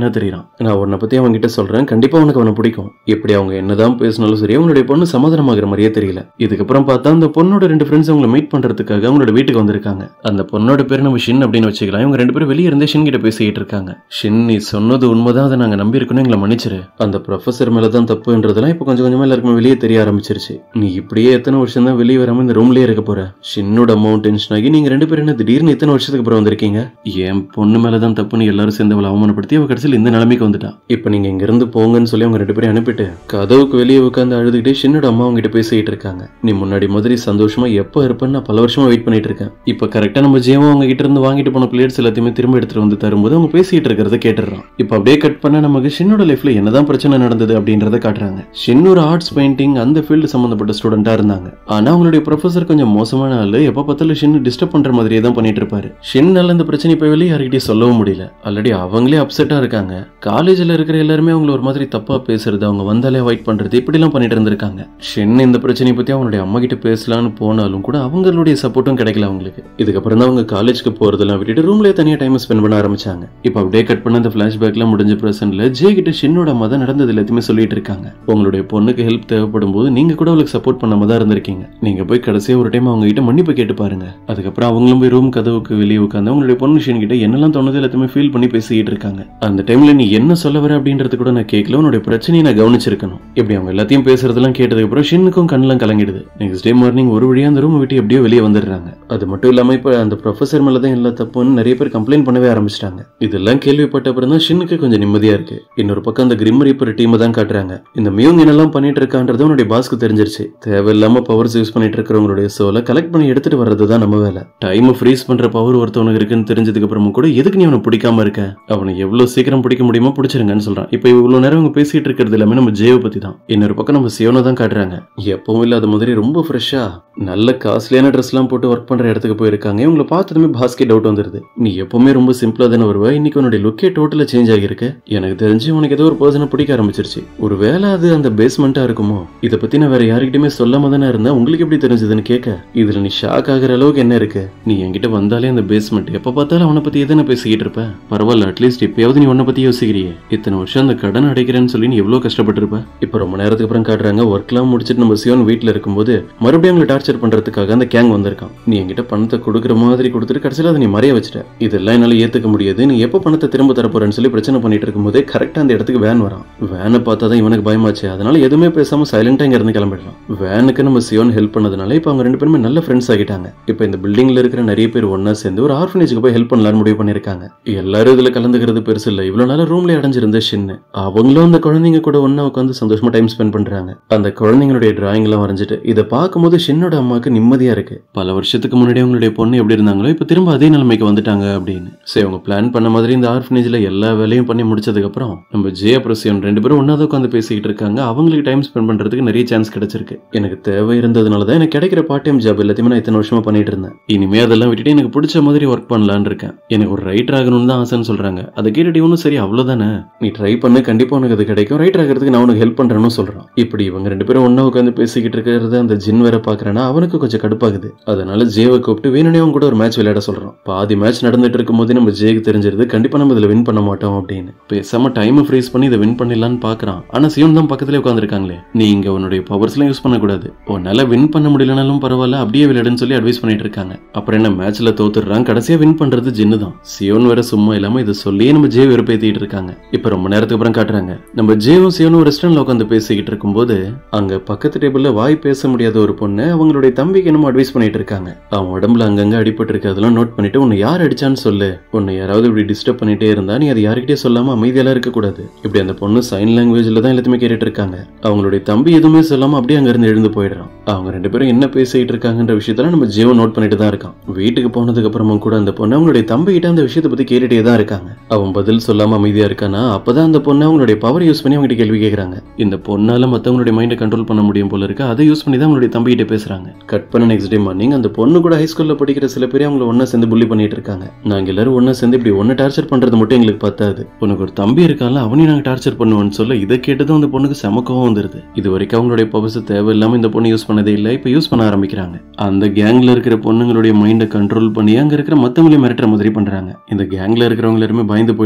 வில்லனா தெரியுறான் நான் உன்னை பத்தி அவன் கிட்ட சொல்றேன் கண்டிப்பா உனக்கு அவனை பிடிக்கும் எப்படி அவங்க என்னதான் பேசினாலும் சரி அவனுடைய பொண்ணு சமாதானமாகிற மாதிரியே தெரியல இதுக்கப்புறம் பார்த்தா அந்த பொண்ணோட ரெண்டு ஃப்ரெண்ட்ஸ் அவங்கள மீட் பண்றதுக்காக அவங்களோட வீட்டுக்கு வந்திருக்காங்க அந்த பொண்ணோட பேர் நம்ம ஷின் அப்படின்னு வச்சுக்கலாம் இவங்க ரெண்டு பேரும் வெளியே இருந்தே ஷின் கிட்ட பேசிக்கிட்டு இருக்காங்க ஷின் நீ சொன்னது உண்மைதான் அதை நாங்க நம்பி இருக்கணும் எங்களை மன்னிச்சிரு அந்த ப்ரொஃபசர் மேல தான் தப்புன்றதெல்லாம் இப்போ கொஞ்சம் கொஞ்சமா எல்லாருக்குமே வெளியே தெரிய ஆரம்பிச்சிருச்சு நீ இப்படியே எத்தனை வருஷம் தான் வெளியே வராம இந்த ரூம்லயே இருக்க போற ஷின்னோட அமௌண்ட் டென்ஷன் ஆகி நீங்க ரெண்டு பேரும் என்ன திடீர்னு இத்தனை வருஷத்துக்கு அப்புறம் வந்திருக்கீங்க என் பொண்ணு மேலதான் தப்புன்னு எல்லாரும் சேர்ந்து அவளை அவமானப்படுத்தி அவ கடைசியில் இந்த நிலைமைக்கு வந்துட்டா இப்போ நீங்க இங்க இருந்து போங்கன்னு சொல்லி அவங்க ரெண்டு பேரும் அனுப்பிட்டு கதவுக்கு வெளியே உட்காந்து அழுதுகிட்டே ஷின்னோட அம்மா அவங்க கிட்ட பேசிக்கிட்டு இருக்காங்க நீ முன்னாடி மாதிரி சந்தோஷமா எப்போ இருப்பேன்னு நான் பல வருஷமா வெயிட் பண்ணிட்டு இருக்கேன் இப்போ கரெக்டா நம்ம ஜீவம் அவங்க கிட்ட இருந்து வாங்கிட்டு போன பிளேட்ஸ் எல்லாத்தையுமே திரும்ப எடுத்துட்டு வந்து தரும்போது அவங்க பேசிட்டு இருக்கிறத கேட்டுறான் இப்போ அப்படியே கட் பண்ண நமக்கு ஷின்னோட லைஃப்ல என்னதான் பிரச்சனை நடந்தது அப்படின்றத காட்டுறாங்க ஷின் ஒரு ஆர்ட்ஸ் பெயிண்டிங் அந்த ஃபீல்டு சம்பந்தப்பட்ட ஸ்டூடெண்டா இருந்தாங்க ஆனா அவங்களுடைய ப்ரொஃபசர் கொஞ்சம் மோசமான ஆளு எப்ப பார்த்தாலும் ஷின் டிஸ்டர்ப் பண்ற மாதிரியே தான் பண்ணிட்டு இருப்பாரு ஷின்னால இந்த பிரச்சனை இப்ப வெளியே யார்கிட்டயும் சொல்லவும் முடியல ஆல்ரெடி அவங்களே அப்செட்டா இருக்காங்க காலேஜ்ல இருக்கிற எல்லாருமே அவங்கள ஒரு மாதிரி தப்பா பேசுறது அவங்க வந்தாலே அவாய்ட் பண்றது இப்படிலாம் பண்ணிட்டு இருந்திருக்காங்க ஷின் இந்த பிரச்சனையை பத்தி அவங்களுடைய அம்மா கிட்ட பேசலாம்னு போனாலும் கூட அவங்களுடைய சப்போர்ட்டும் கிடைக்கல அவங்களுக்கு இதுக்கப்புறம் தான் அவங்க காலேஜ்க்கு போறதெல்லாம் விட்டுட்டு ரூம்லயே தனியா டைம் ஸ்பெண்ட் பண்ண ஆரம்பிச்சாங்க இப்போ அப்படியே கட் பண்ண அந்த பிளாஷ்பேக்லாம் முடிஞ்ச பிரசன்ட்ல ஜே கிட்ட ஷின்னோட அம்மா தான் நடந்தது எல்லாத்தையுமே சொல்லிட்டு இருக்காங்க உங்களுடைய பொண்ணுக்கு ஹெல்ப் தேவைப்படும் போது நீங்க கூட அவளுக்கு சப்போர்ட் பண்ணாம தான் இருந்திருக்கீங்க நீங்க போய் கடைசியா ஒரு டைம் அவங்க கிட்ட மன்னிப்பு கேட்டு பாருங்க அதுக்கப்புறம் அவங்களும் போய் ரூம் கதவுக்கு வெளியே உட்காந்து அவங்களுடைய பொண்ணு ஷின் கிட்ட என்னெல்லாம் தோணுது எல்லாத்தையுமே ஃபீல் பண்ணி பேசிக்கிட்டு இருக்காங்க அந்த டைம்ல நீ என்ன சொல்ல வர அப்படின்றது கூட நான் கேட்கல உன்னுடைய பிரச்சனையை நான் கவனிச்சிருக்கணும் இப்படி அவங்க எல்லாத்தையும் பேசுறதெல்லாம் கேட்டதுக்கு அப்புறம் ஷின்னுக்கும் கண்ணெல்லாம் கலங்கிடுது நெக்ஸ்ட் டே மார்னிங் ஒரு வழியா அந்த ரூம் விட்டு எப்படியோ வெளியே வந்துடுறாங்க அது மட்டும் இல்லாம இப்ப அந்த ப்ரொஃபசர் மேல தான் எல்லா தப்புன்னு நிறைய பேர் கம்ப்ளைண்ட் பண்ணவே ஆரம்பிச்சிட்டாங்க இதெல்லாம் கேள்விப்பட்ட அப்புறம் தான் ஷின்னுக்கு கொஞ்சம் நிம்மதியா இருக்கு இன்னொரு பக்கம் அந்த கிரிம் ரீப்பர் டீமை தான் காட்டுறாங்க இந்த மியூங் என்னெல்லாம் பண்ணிட்டு இருக்கான்றது உன்னுடைய பாஸ்க்கு தெரிஞ்சிருச்சு தேவையில்லாம பவர்ஸ் யூஸ் பண்ணிட்டு இருக்கிறவங்களுடைய சோலை கலெக்ட் பண்ணி எடுத்துட்டு வர்றது தான் நம்ம வேலை டைம் ஃப்ரீஸ் பண்ற பவர் ஒருத்தவனுக்கு இருக்குன்னு தெரிஞ்சதுக்கு அப்புறமும் கூட எதுக்கு நீ அவனை பிடிக்காம இருக்க அவனை எவ்வளவு சீக்கிரம் பிடிக்க முடியுமோ பிடிச்சிருங்கன்னு சொல்றான் இப்போ இவ்வளவு நேரம் இவங்க பேசிட்டு இருக்கிறது எல்லாமே நம்ம ஜேவை பத்தி தான் இன்னொரு பக்கம் நம்ம சியோனை தான் காட்டுறாங்க எப்பவும் இல்லாத மாதிரி ரொம்ப ஃப்ரெஷ்ஷா நல்ல காஸ்ட்லியான ட்ரெஸ்லாம் போட்டு ஒர்க் பண்ற இடத்துக்கு போயிருக்காங்க இவங்களை பார்த்ததுமே பாஸ்கே டவுட் வந்துருது நீ எப்பவுமே ரொம்ப சிம்பிளா தானே வருவ இன்னைக்கு உன்னுடைய லுக்கே டோட்டலா சேஞ்ச் ஆகியிருக்கு எனக்கு தெரிஞ்சு உனக்கு ஏதோ ஒரு பர்சனை பிடிக்க ஆரம்பிச்சிருச்சு ஒரு வேலை அது அந்த பேஸ்மெண்டா இருக்குமோ இதை பத்தி நான் வேற யாருக்கிட்டயுமே சொல்லாம தானே இருந்தேன் உங்களுக்கு எப்படி தெரிஞ்சதுன்னு கேட்க இதுல நீ ஷாக் ஆகுற அளவுக்கு என்ன இருக்கு நீ என்கிட்ட வந்தாலே அந்த பேஸ்மெண்ட் எப்ப பார்த்தாலும் அவனை பத்தி எதனா பேசிக்கிட்டு இருப்ப பரவாயில்ல அட்லீஸ்ட் இப்பயாவது நீ உன்னை பத்தி யோசிக்கிறியே இத்தனை வருஷம் அந்த கடன் அடைக்கிறேன்னு சொல்லி நீ எவ்வளவு கஷ்டப்பட்டிருப்ப இப்ப ரொம்ப நேரத்துக்கு அப்புறம் காட்டுறாங்க ஒர்க்லாம் முடிச்சிட்டு நம்ம சிவன் வீட்ல இருக்கும்போது மறுபடியும் அவங்களை டார்ச்சர் பண்றதுக்காக அந்த கேங் வந்திருக்கான் நீ என்கிட்ட பணத்தை கொடுக்குற மாதிரி கொடுத்துட்டு கடைசியில் அதை நீ மறைய வச்சுட்ட இதெல்லாம் என்னால ஏத்துக்க முடியாது நீ எப்போ பணத்தை திரும்ப தரப்போறேன்னு சொல்லி பிரச்சனை பண்ணிட்டு இருக்கும்போதே கரெக்டா அந்த இடத்துக்கு வேன் வரான் வேனை பார்த்தா தான் இவனுக்கு பயமாச்சு அதனால எதுவுமே பேசாம சைலண்டா இங்க இருந்து கிளம்பிடுறான் வேனுக்கு நம்ம சிவன் ஹெல்ப் பண்ணதுனால இப்போ அவங்க ரெண்டு பேருமே நல்ல ஃப்ரெண்ட்ஸ் ஆகிட்டாங்க இப்போ இந்த பில்டிங்ல இருக்கிற நிறைய பேர் ஒண்ணா சேர்ந்து ஒரு ஆர்ஃபனேஜுக்கு போய் ஹெல்ப் பண்ணலாம்னு முடிவு பண்ணிருக்காங்க எல்லாரும் இதுல கலந்துக்கிறது பெருசு இல்ல இவ்வளவு நாள் ரூம்ல அடைஞ்சிருந்த சின்ன அவங்களும் அந்த குழந்தைங்க கூட ஒண்ணா உட்காந்து சந்தோஷமா டைம் ஸ்பெண்ட் பண்றாங்க அந்த குழந்தைங்களுடைய டிராயிங் எல்லாம் வரைஞ்சிட்டு இதை பார்க்கும்போது ஷின்னோட அம்மாவுக்கு நிம்மதியா இருக்கு பல வருஷத்துக்கு முன்னாடி அவங்களுடைய பொண்ணு எப்படி இருந்தாங்களோ இப்போ திரும்ப அதே நிலைமைக்கு வந்துட்டாங்க அப்படின்னு சரி அவங்க பிளான் பண்ண மாதிரி இந்த ஆர்ஃபனேஜ்ல எல்லா வேலையும் பண்ணி முடிச்சதுக்கு அப்புறம் நம்ம ஜே அப்புறம் சிவன் ரெண்டு பேரும் ஒன்னா உட்காந்து பேசிக்கிட்டு இருக்காங்க அவங்களுக்கு டைம் ஸ்பெண்ட் பண்றதுக்கு நிறைய சான்ஸ் கிடைச்சிருக்கு எனக்கு தேவை இருந்ததுனால தான் எனக்கு கிடைக்கிற பார்ட் டைம் ஜாப் எல்லாத்தையுமே நான் இத்தனை வருஷமா பண்ணிட்டு இருந்தேன் இனிமே அதெல்லாம் விட்டுட்டு எனக்கு பிடிச்ச மாதிரி ஒர்க் பண்ணலான்னு இருக்கேன் எனக்கு ஒரு ரைட்டர் ஆகணும்னு தான் ஆசைன்னு சொல்றாங்க அதை கேட்டுட்டு இவனும் சரி அவ்வளவுதானே நீ ட்ரை பண்ணு கண்டிப்பா உனக்கு அது கிடைக்கும் ரைட்டர் ஆகிறதுக்கு நான் உனக்கு ஹெல்ப் பண்றேன்னு சொல்றான் இப்படி இவங்க ரெண்டு பேரும் ஒண்ணா உட்காந்து பேசிக்கிட்டு இருக்கிறத அந்த ஜின் வேற பாக்குறேன்னா அவனுக்கு கொஞ்சம் கடுப்பாகுது அதனால ஜேவை கூப்பிட்டு வேணும்னே அவங்க கூட ஒரு மேட்ச் விளையாட சொல்றான் பாதி மேட்ச் நடந்துட்டு இருக்கும்போது நம்ம ஜேக்கு தெரிஞ்சிருது கண்டிப்பா நம்ம இதுல வின் பண்ண மாட்டோம் அப்படின்னு பேசாம டைம் ஃப்ரீஸ் பண்ணி இதை வின் பண்ணிடலாம்னு பாக்குறான் ஆனா சிவன் தான் பக்கத்துல உட்காந்துருக்காங்களே நீ இங்க உன்னுடைய பவர்ஸ்லாம் யூஸ் பண்ணக்கூடாது உன்னால வின் பண்ண முடியலனாலும் பரவாயில்ல அப்படியே விளையாடுன்னு சொல்லி அட்வைஸ் பண்ணிட்டு இருக்காங்க அப்புறம் என்ன மேட்ச்ல தோத்துடுறான் கடைசியா வின் பண்றது ஜின்னு தான் சியோன் வேற சும்மா இல்லாம இதை சொல்லியே நம்ம ஜே வெறுப்பேத்திட்டு இருக்காங்க இப்ப ரொம்ப நேரத்துக்கு அப்புறம் காட்டுறாங்க நம்ம ஜேவும் சியோனும் ரெஸ்டாரண்ட்ல உட்காந்து பேசிக்கிட்டு இருக்கும்போது அங்க பக்கத்து டேபிள்ல வாய் பேச முடியாத ஒரு பொண்ணு அவங்களுடைய தம்பிக்கு என்னமோ அட்வைஸ் பண்ணிட்டு இருக்காங்க அவன் உடம்புல அங்கங்க அடிபட்டு இருக்கு அதெல்லாம் நோட் பண்ணிட்டு உன்னை யார் அடிச்சான்னு சொல்லு உன்னை யாராவது இப்படி டிஸ்டர்ப் பண்ணிட்டே இருந்தா நீ அது யாருக்கிட்டே சொல்லாம அமைதியெல்லாம் இருக்க கூடாது இப்படி அந்த பொண்ணு சைன் லாங்குவேஜ்ல தான் எல்லாத்தையுமே கேட்டுட்டு இருக்காங்க அவங்களுடைய தம்பி எதுவுமே சொல்லாம அப்படியே அங்க இருந்து எழுந்து போயிடுறான் அவங்க ரெண்டு பேரும் என்ன பேசிட்டு இருக்காங்கன்ற விஷயத்தெல்லாம் நம்ம ஜீவன் நோட் பண்ணிட்டு தான் இருக்கான் வீட்டுக்கு போனதுக்கு அப்புறமும் கூட அந்த பொண்ணு அவங்களுடைய தம்பி கிட்ட அந்த விஷயத்தை பத்தி கேட்டுட்டே தான் இருக்காங்க அவன் பதில் சொல்லாம அமைதியா இருக்கானா அப்பதான் அந்த பொண்ணு அவங்களுடைய பவர் யூஸ் பண்ணி அவங்க கேள்வி கேட்கறாங்க இந்த பொண்ணால மத்தவங்களுடைய மைண்டை கண்ட்ரோல் பண்ண முடியும் போல இருக்கு அதை யூஸ் பண்ணி தான் அவங்களுடைய தம்பி கிட்ட பேசுறாங்க கட் பண்ண நெக்ஸ்ட் டே மார்னிங் அந்த பொண்ணு கூட ஹைஸ்கூல்ல படிக்கிற சில பேர் அவங்கள ஒண்ணா சேர்ந்து புள்ளி பண்ணிட்டு இருக்காங்க நாங்க எல்லாரும் ஒண்ணா சேர்ந்து இப்படி ஒன்னு டார்ச்சர் பண்றது மட்டும் எங்களுக்கு பத்தாது உனக்கு ஒரு தம்பி இருக்கால அவனையும் நாங்க டார்ச்சர் பண்ணுவோம்னு சொல்ல இதை கேட்டதும் அந்த பொண்ணுக்கு செம கோவம் வந்துருது இது வரைக்கும் அவங்களுடைய பவர்ஸ் தேவையில்லாம இந்த பொண்ணு யூஸ் பண்ணதே இல்லை இப்ப யூஸ் பண்ண ஆரம்பிக்கிறாங்க அந்த கேங்ல இருக்கிற பொண்ணுங்களுடைய மைண்டை கண்ட்ரோல் பண்ணி அங்க இருக்கிற மத்தவங்களையும் மிரட்டுற மாதிரி பண்றாங்க இந்த கேங்ல இருக்கிறவங்க எல்லாருமே பயந்து போயிடுறாங்க ஏன்னா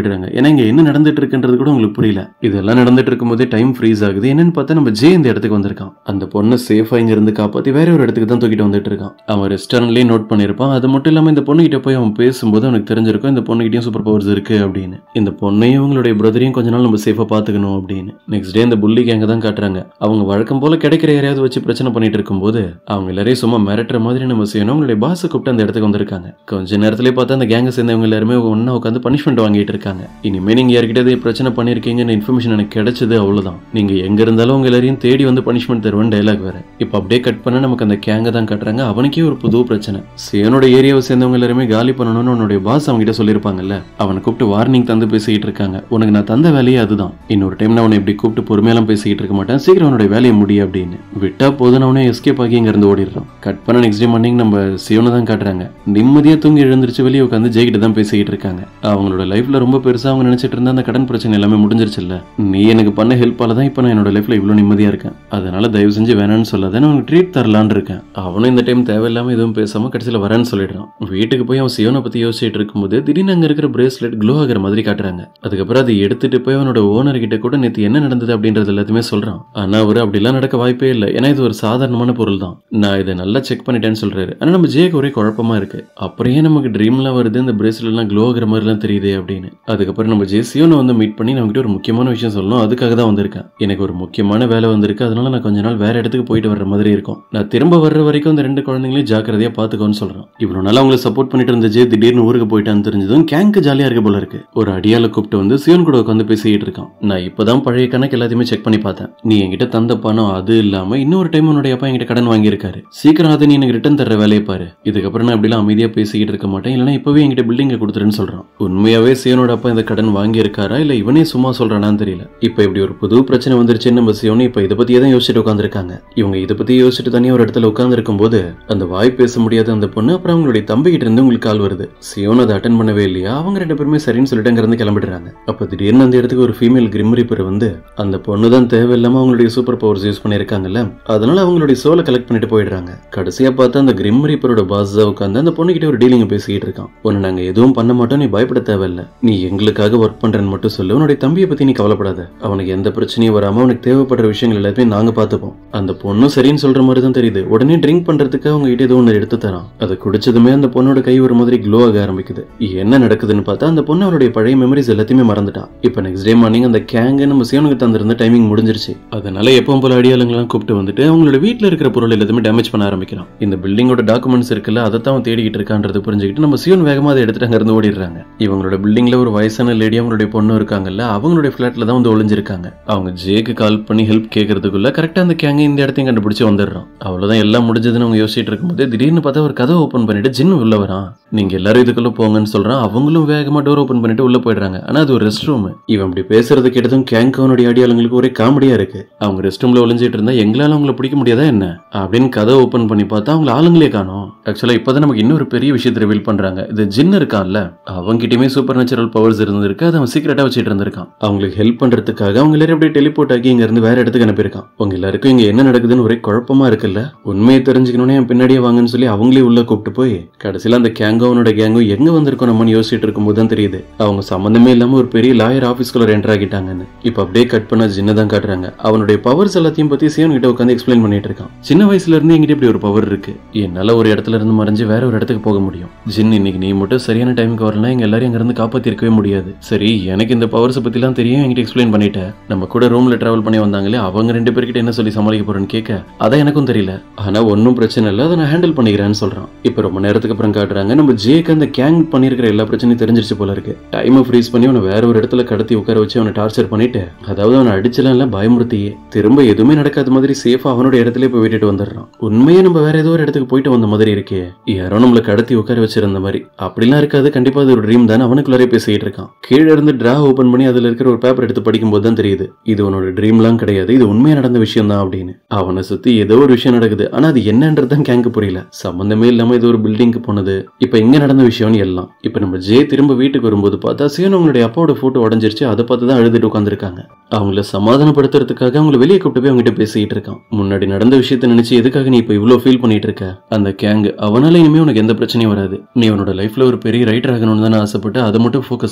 இங்க என்ன நடந்துட்டு இருக்குன்றது கூட உங்களுக்கு புரியல இதெல்லாம் நடந்துட்டு இருக்கும்போதே டைம் ஃப்ரீஸ் ஆகுது என்னன்னு பார்த்தா நம்ம ஜே இந்த இடத்துக்கு வந்திருக்கான் அந்த பொண்ணை சேஃபா இங்க இருந்து காப்பாத்தி வேற ஒரு இடத்துக்கு தான் தூக்கிட்டு வந்துட்டு இருக்கான் அவன் ரெஸ்டாரண்ட்லயே நோட் பண்ணிருப்பான் அது மட்டும் இல்லாம இந்த பொண்ணு கிட்ட போய் அவன் பேசும்போது அவனுக்கு தெரிஞ்சிருக்கும் இந்த பொண்ணுகிட்டயும் சூப்பர் பவர்ஸ் இருக்கு அப்படின்னு இந்த பொண்ணையும் இவங்களுடைய பிரதரையும் கொஞ்ச நாள் நம்ம சேஃபா பாத்துக்கணும் அப்படின்னு நெக்ஸ்ட் டே இந்த புள்ளி கேங்க தான் காட்டுறாங்க அவங்க வழக்கம் போல கிடைக்கிற யாரையாவது வச்சு பிரச்சனை பண்ணிட்டு இருக்கும்போது அவங்க எல்லாரையும் சும்மா மிரட்டுற மாதிரி நம்ம செய்யணும் அவங்களுடைய பாஸை கூப்பிட்டு அந்த இடத்துக்கு வந்திருக்காங்க கொஞ்ச நேரத்திலே பார்த்தா அந்த கேங்க சேர்ந்தவங்க எல்லாருமே ஒண்ணா உட்காந்து பனிஷ்மெண்ட் வாங்கிட்டு இருக்காங்க இனிமே நீங்க யார்கிட்ட பிரச்சனை பண்ணிருக்கீங்கன்னு இன்ஃபர்மேஷன் எனக்கு கிடைச்சது அவ்வளவுதான் நீங்க எங்க இருந்தாலும் உங்க எல்லாரையும் தேடி வந்து பனிஷ்மெண்ட் தருவேன் டைலாக் வேற இப்போ அப்படியே கட் பண்ண நமக்கு அந்த கேங்க தான் கட்டுறாங்க அவனுக்கே ஒரு புது பிரச்சனை சேனோட ஏரியாவை சேர்ந்தவங்க எல்லாருமே காலி பண்ணணும்னு உன்னுடைய பாஸ் அவங்க கிட்ட சொல்லியிருப்பாங்கல்ல அவனை கூப்பிட்டு வார்னிங் தந்து பேசிக்கிட்டு இருக்காங்க உனக்கு நான் தந்த வேலையே அதுதான் இன்னொரு டைம் நான் அவனை இப்படி கூப்பிட்டு பொறுமையெல்லாம் பேசிக்கிட்டு இருக்க மாட்டேன் சீக்கிரம் அவனுடைய வேலையை முடி அப்படின்னு விட்டா போதும் அவனே எஸ்கேப் ஆகி இங்க இருந்து ஓடிடுறான் கட் பண்ண நெக்ஸ்ட் டே மார்னிங் நம்ம சிவனை தான் காட்டுறாங்க நிம்மதியா தூங்கி எழுந்திருச்சு வெளியே உட்காந்து ஜெய்கிட்ட தான் பேசிக்கிட்டு இருக்காங்க அவங்களோட லைஃப்ல ரொம்ப பெருசா அவங்க நினைச்சிட்டு இருந்த அந்த கடன் பிரச்சனை எல்லாமே முடிஞ்சிருச்சுல்ல நீ எனக்கு பண்ண ஹெல்ப்பால தான் இப்போ நான் என்னோட லைஃப்ல இவ்வளவு நிம்மதியா இருக்கேன் அதனால தயவு செஞ்சு வேணாம்னு சொல்லாத நான் உனக்கு ட்ரீட் தரலான்னு இருக்கேன் அவனும் இந்த டைம் தேவையில்லாம எதுவும் பேசாம கடைசியில் வரேன்னு சொல்லிடுறான் வீட்டுக்கு போய் அவன் சிவனை பத்தி யோசிச்சுட்டு இருக்கும்போது திடீர்னு அங்க இருக்கிற பிரேஸ்லெட் க்ளோ ஆகிற மாதிரி காட்டுறாங்க அதுக்கப்புறம் அதை எடுத்துட்டு போய் அவனோட ஓனர் கிட்ட கூட நேத்து என்ன நடந்தது அப்படின்றது எல்லாத்தையுமே சொல்றான் ஆனா அவரு அப்படிலாம் நடக்க வாய்ப்பே இல்லை ஏன்னா இது ஒரு சாதாரணமான பொருள் தான் நான் இதை நல்லா செக் பண்ணிட்டேன்னு சொல்றாரு ஆனா நம்ம ஜேக்கு ஒரே குழப்பமா இருக்கு அப்புறம் ஏன் நமக்கு ட்ரீம்லாம் வருது இந்த பிரேஸ்லெட் எல்லாம் க்ளோ ஆகிற மாதிரிலாம் தெரியுது அப்படின்னு அதுக்கப்புறம் நம்ம ஜே சிவனை வந்து மீட் பண்ணி நம்ம கிட்ட ஒரு முக்கியமான விஷயம் சொல்லணும் அதுக்காக தான் வந்திருக்கேன் எனக்கு ஒரு முக்கியமான வேலை வந்திருக்கு அதனால நான் கொஞ்ச நாள் வேற இடத்துக்கு போயிட்டு வர்ற மாதிரி இருக்கும் நான் திரும்ப வர்ற வரைக்கும் இந்த ரெண்டு குழந்தைங்களையும் ஜாக்கிரதையா பாத்துக்கோன்னு சொல்றான் இவ்வளவு நாள் அவங்களை சப்போர்ட் பண்ணிட்டு இருந்த ஜே திடீர்னு ஊருக்கு போயிட்டான்னு தெரிஞ்சதும் கேங்க் ஜாலியா இருக்க போல இருக்கு ஒரு அடியால கூப்பிட்டு வந்து சிவன் கூட உட்காந்து பேசிக்கிட்டு இருக்கான் நான் இப்பதான் பழைய கணக்கு எல்லாத்தையுமே செக் பண்ணி பார்த்தேன் நீ என்கிட்ட தந்த பணம் அது இல்லாம இன்னொரு டைம் உன்னுடைய அப்பா என்கிட்ட கடன் வாங்கியிருக்காரு சீக்கிரம் அதை நீ எனக்கு ரிட்டர்ன் தர்ற வேலையை பாரு இதுக்கப்புறம் நான் அப்படிலாம் அமைதியா பேசிக்கிட்டு இருக்க மாட்டேன் இல்லைன்னா இப்பவே என்கிட்ட பில்டிங்க கொடுத்துருன்னு சொல்றான் உண்மையாவே சிவனோட அப்பா இந்த கடன் வாங்கியிருக்காரா இல்ல இவனே சும்மா சொல்றானான்னு தெரியல இப்ப இப்படி ஒரு புது பிரச்சனை வந்துருச்சுன்னு நம்ம சிவனு இப்ப இதை பத்தியே தான் யோசிச்சுட்டு உட்காந்துருக்காங்க இவங்க இதை பத்தி யோசிச்சுட்டு தனியா ஒரு இடத்துல உட்கார்ந்து இருக்கும்போது அந்த வாய் பேச முடியாத அந்த பொண்ணு அப்புறம் அவங்களுடைய தம்பி கிட்ட இருந்து உங்களுக்கு கால் வருது சிவன் அதை அட்டன் பண்ணவே இல்லையா அவங்க ரெண்டு பேருமே சரின்னு சொல்லிட்டு அங்க இருந்து கிளம்பிடுறாங்க அப்ப திடீர்னு அந்த இடத்துக்கு ஒரு ஃபீமேல் கிரிம் ரீப்பர் வந்து அந்த பொண்ணு தான் தேவையில்லாம அவங்களுடைய சூப்பர் பவர்ஸ் யூஸ் பண்ணிருக்காங்கல்ல அதனால அவங்களுடைய சோலை கலெக்ட் பண்ணிட்டு போயிடுறாங்க கடைசியா பார்த்தா அந்த கிரிம் ரீப்பரோட பாஸ் தான் உட்காந்து அந்த பொண்ணு கிட்ட ஒரு டீலிங் பேசிக்கிட்டு இருக்கான் உன்னை நாங்க எதுவும் பண்ண மாட்டோம் நீ பயப்பட தேவையில்ல நீ எங்களுக்காக ஒர்க் பண்றேன்னு மட்டும் சொல்லு உன்னுடைய தம்பியை பத்தி நீ கவலைப்படாத அவனுக்கு எந்த பிரச்சனையும் வராம அவனுக்கு தேவைப்படுற விஷயங்கள் எல்லாத்தையும் நாங்க பார்த்துப்போம் அந்த பொண்ணும் சரின்னு சொல்ற மாதிரி தான் தெரியுது உடனே ட்ரிங்க் பண்றதுக்கு அவங்க கிட்ட ஏதோ ஒன்று எடுத்து தரான் அதை குடிச்சதுமே அந்த பொண்ணோட கை ஒரு மாதிரி க்ளோ ஆக ஆரம்பிக்குது என்ன நடக்குதுன்னு பார்த்தா அந்த பொண்ணு அவளுடைய பழைய மெமரிஸ் எல்லாத்தையுமே மறந்துட்டான் இப்போ நெக்ஸ்ட் டே மார்னிங் அந்த கேங்க நம்ம சிவனுக்கு தந்திருந்த டைமிங் முடிஞ்சிருச்சு அதனால எப்பவும் போல அடியாளங்களாம் கூப்பிட்டு வந்துட்டு அவங்களோட வீட்டில் இருக்கிற பொருள் எல்லாத்தையுமே டேமேஜ் பண்ண ஆரம்பிக்கிறான் இந்த பில்டிங்கோட டாக்குமெண்ட்ஸ் இருக்குல்ல அதை தான் அவன் தேடிக்கிட்டு இருக்கான்றது புரிஞ்சுக்கிட்டு நம்ம சிவன் வேகமா அதை எடுத்துட்டு அங்க இருந்து ஓடிடுறாங்க இவங்களோட பில்டிங்ல ஒரு வயசான லேடி அவங்களுடைய பொண்ணு இருக்காங்கல்ல அவங்களுடைய ஃபிளாட்ல தான் வந்து ஒளிஞ்சிருக்காங்க அவங்க ஜேக்கு கால் பண்ணி ஹெல்ப் கேட்கறதுக்குள்ள கரெக்டா அந்த கேங்க இந்த இடத்தையும் கண்டுபிடிச்சு வந்துடுறோம் அவ்வளவுதான் எல்லாம் முடிஞ்சதுன்னு அவங்க யோசிச்சுட்டு இருக்கும்போது திடீர்னு பார்த்தா ஒரு கதை ஓப்பன் பண்ணிட்டு ஜின் உள்ள வரான் நீங்க எல்லாரும் இதுக்குள்ள போங்கன்னு சொல்றான் அவங்களும் வேகமா டோர் ஓப்பன் பண்ணிட்டு உள்ள போயிடுறாங்க ஆனா அது ஒரு ரெஸ்ட் ரூம் இவன் அப்படி பேசுறது கேட்டதும் கேங்க் அவனுடைய அடியாளங்களுக்கு ஒரே காமெடியா இருக்கு அவங்க ரெஸ்ட் ரூம்ல ஒளிஞ்சிட்டு இருந்தா எங்களால அவங்கள பிடிக்க முடியாதா என்ன அப்படின்னு கதை ஓப்பன் பண்ணி பார்த்தா அவங்க ஆளுங்களே காணோம் ஆக்சுவலா இப்பதான் நமக்கு இன்னொரு பெரிய விஷயத்தை ரிவீல் பண்றாங்க இது ஜின் இருக்கான்ல அவங்கிட்டயுமே சூப்பர் நேச்சுரல் பவர்ஸ் இருந்திருக்கு அதை அவன் சீக்கிரட்டா வச்சுட்டு இருந்திருக்கான் அவங்களுக்கு ஹெல்ப் பண்றதுக்காக அவங்க எல்லாரும் அப்படியே டெலிபோர்ட் ஆகி இங்க இருந்து வேற இடத்துக்கு அனுப்பியிருக்கான் உங்க எல்லாருக்கும் இங்க என்ன நடக்குதுன்னு ஒரே குழப்பமா இருக்குல்ல உண்மையை தெரிஞ்சுக்கணும்னே என் பின்னாடியே வாங்கன்னு சொல்லி அவங்களே உள்ள கூப்பிட்டு போய் கடைசியில அந்த கேங்கோனோட கேங்கும் எங்க வந்திருக்கோம் நம்மன்னு யோசிச்சுட்டு இருக்கும்போது தான் தெரியுது அவங்க சம்மந்தமே இல்லாம ஒரு பெரிய லாயர் ஆபீஸ்குள்ள என்டர் ஆகிட்டாங்கன்னு இப்ப அப்படியே கட் பண்ண ஜின்ன தான் காட்டுறாங்க அவனுடைய பவர்ஸ் எல்லாத்தையும் பத்தி சிவன் கிட்ட உட்காந்து எக்ஸ்பிளைன் பண்ணிட்டு இருக்கான் சின்ன வயசுல இருந்து என்கிட்ட இப்படி ஒரு பவர் இருக்கு என்னால ஒரு இடத்துல இருந்து மறைஞ்சு வேற ஒரு இடத்துக்கு போக முடியும் ஜின் இன்னைக்கு நீ மட்டும் சரியான டைமுக்கு வரலாம் எங்க எல்லாரும் அங்க இருந்து காப்பாத்தி இருக்கவே முடியாது சரி எனக்கு இந்த பவர்ஸ் பத்திலாம் தெரியும் என்கிட்ட எக்ஸ்பிளைன் பண்ணிட்டேன் நம்ம கூட ரூம்ல டிராவல் பண்ணி வந்தாங்களே அவங்க ரெண்டு பேர்கிட்ட என்ன சொல்லி சமாளிக்க போறேன்னு கேட்க அதான் எனக்கும் தெரியல ஆனா ஒன்றும் பிரச்சனை இல்லை அதை நான் ஹேண்டில் பண்ணிக்கிறேன்னு சொல்றான் இப்போ ரொம்ப நேரத்துக்கு அப்புறம் காட்டுறாங்க நம்ம ஜேக்கு அந்த கேங் பண்ணிருக்கிற எல்லா பிரச்சனையும் தெரிஞ்சிருச்சு போல இருக்கு டைமை ஃப்ரீஸ் பண்ணி அவனை வேற ஒரு இடத்துல கடத்தி உட்கார வச்சு அவனை டார்ச்சர் பண்ணிட்டு அதாவது அவனை அடிச்சலாம் இல்ல பயமுறுத்தியே திரும்ப எதுவுமே நடக்காத மாதிரி சேஃபா அவனோட இடத்துல போய் விட்டுட்டு வந்துடுறான் உண்மையே நம்ம வேற ஏதோ ஒரு இடத்துக்கு போயிட்டு வந்த மாதிரி இருக்கே யாரோ நம்மள கடத்தி உட்கார வச்சிருந்த மாதிரி அப்படிலாம் இருக்காது கண்டிப்பா அது ஒரு ட்ரீம் தானே அவனுக்குள்ளாரே பேசிட்டு இருக்கான் கீழே இருந்து டிரா ஓபன் பண்ணி அதுல இருக்கிற ஒரு பேப்பர் எடுத்து படிக்கும்போது தான் தெரியுது இது உன்னோட ட்ரீம்லாம் கிடையாது இது உண்மையா நடந்த விஷயம் தான் அப்படின்னு அவனை சுத்தி ஏதோ ஒரு விஷயம் நடக்குது ஆனா அது என்னன்றது தான் கேங்கு புரியல சம்பந்தமே இல்லாம இது ஒரு பில்டிங்க்கு போனது இப்ப இங்க நடந்த விஷயம்னு எல்லாம் இப்ப நம்ம ஜே திரும்ப வீட்டுக்கு வரும்போது பார்த்தா சீன் அவங்களுடைய அப்பாவோட போட்டோ உடஞ்சிருச்சு அதை பார்த்து தான் அழுதுட்டு உட்காந்துருக்காங்க அவங்கள சமாதானப்படுத்துறதுக்காக அவங்கள வெளியே கூப்பிட்டு போய் அவங்ககிட்ட பேசிட்டு இருக்கான் முன்னாடி நடந்த விஷயத்த நினைச்சு எதுக்காக நீ இப்ப இவ்வளவு ஃபீல் பண்ணிட்டு இருக்க அந்த கேங் அவனால இனிமே உனக்கு எந்த பிரச்சனையும் வராது நீ உன்னோட லைஃப்ல ஒரு பெரிய ரைட்டர் ஆகணும்னு தானே ஆசைப்பட்டு அதை மட்டும் ஃபோக்கஸ் பண்ணு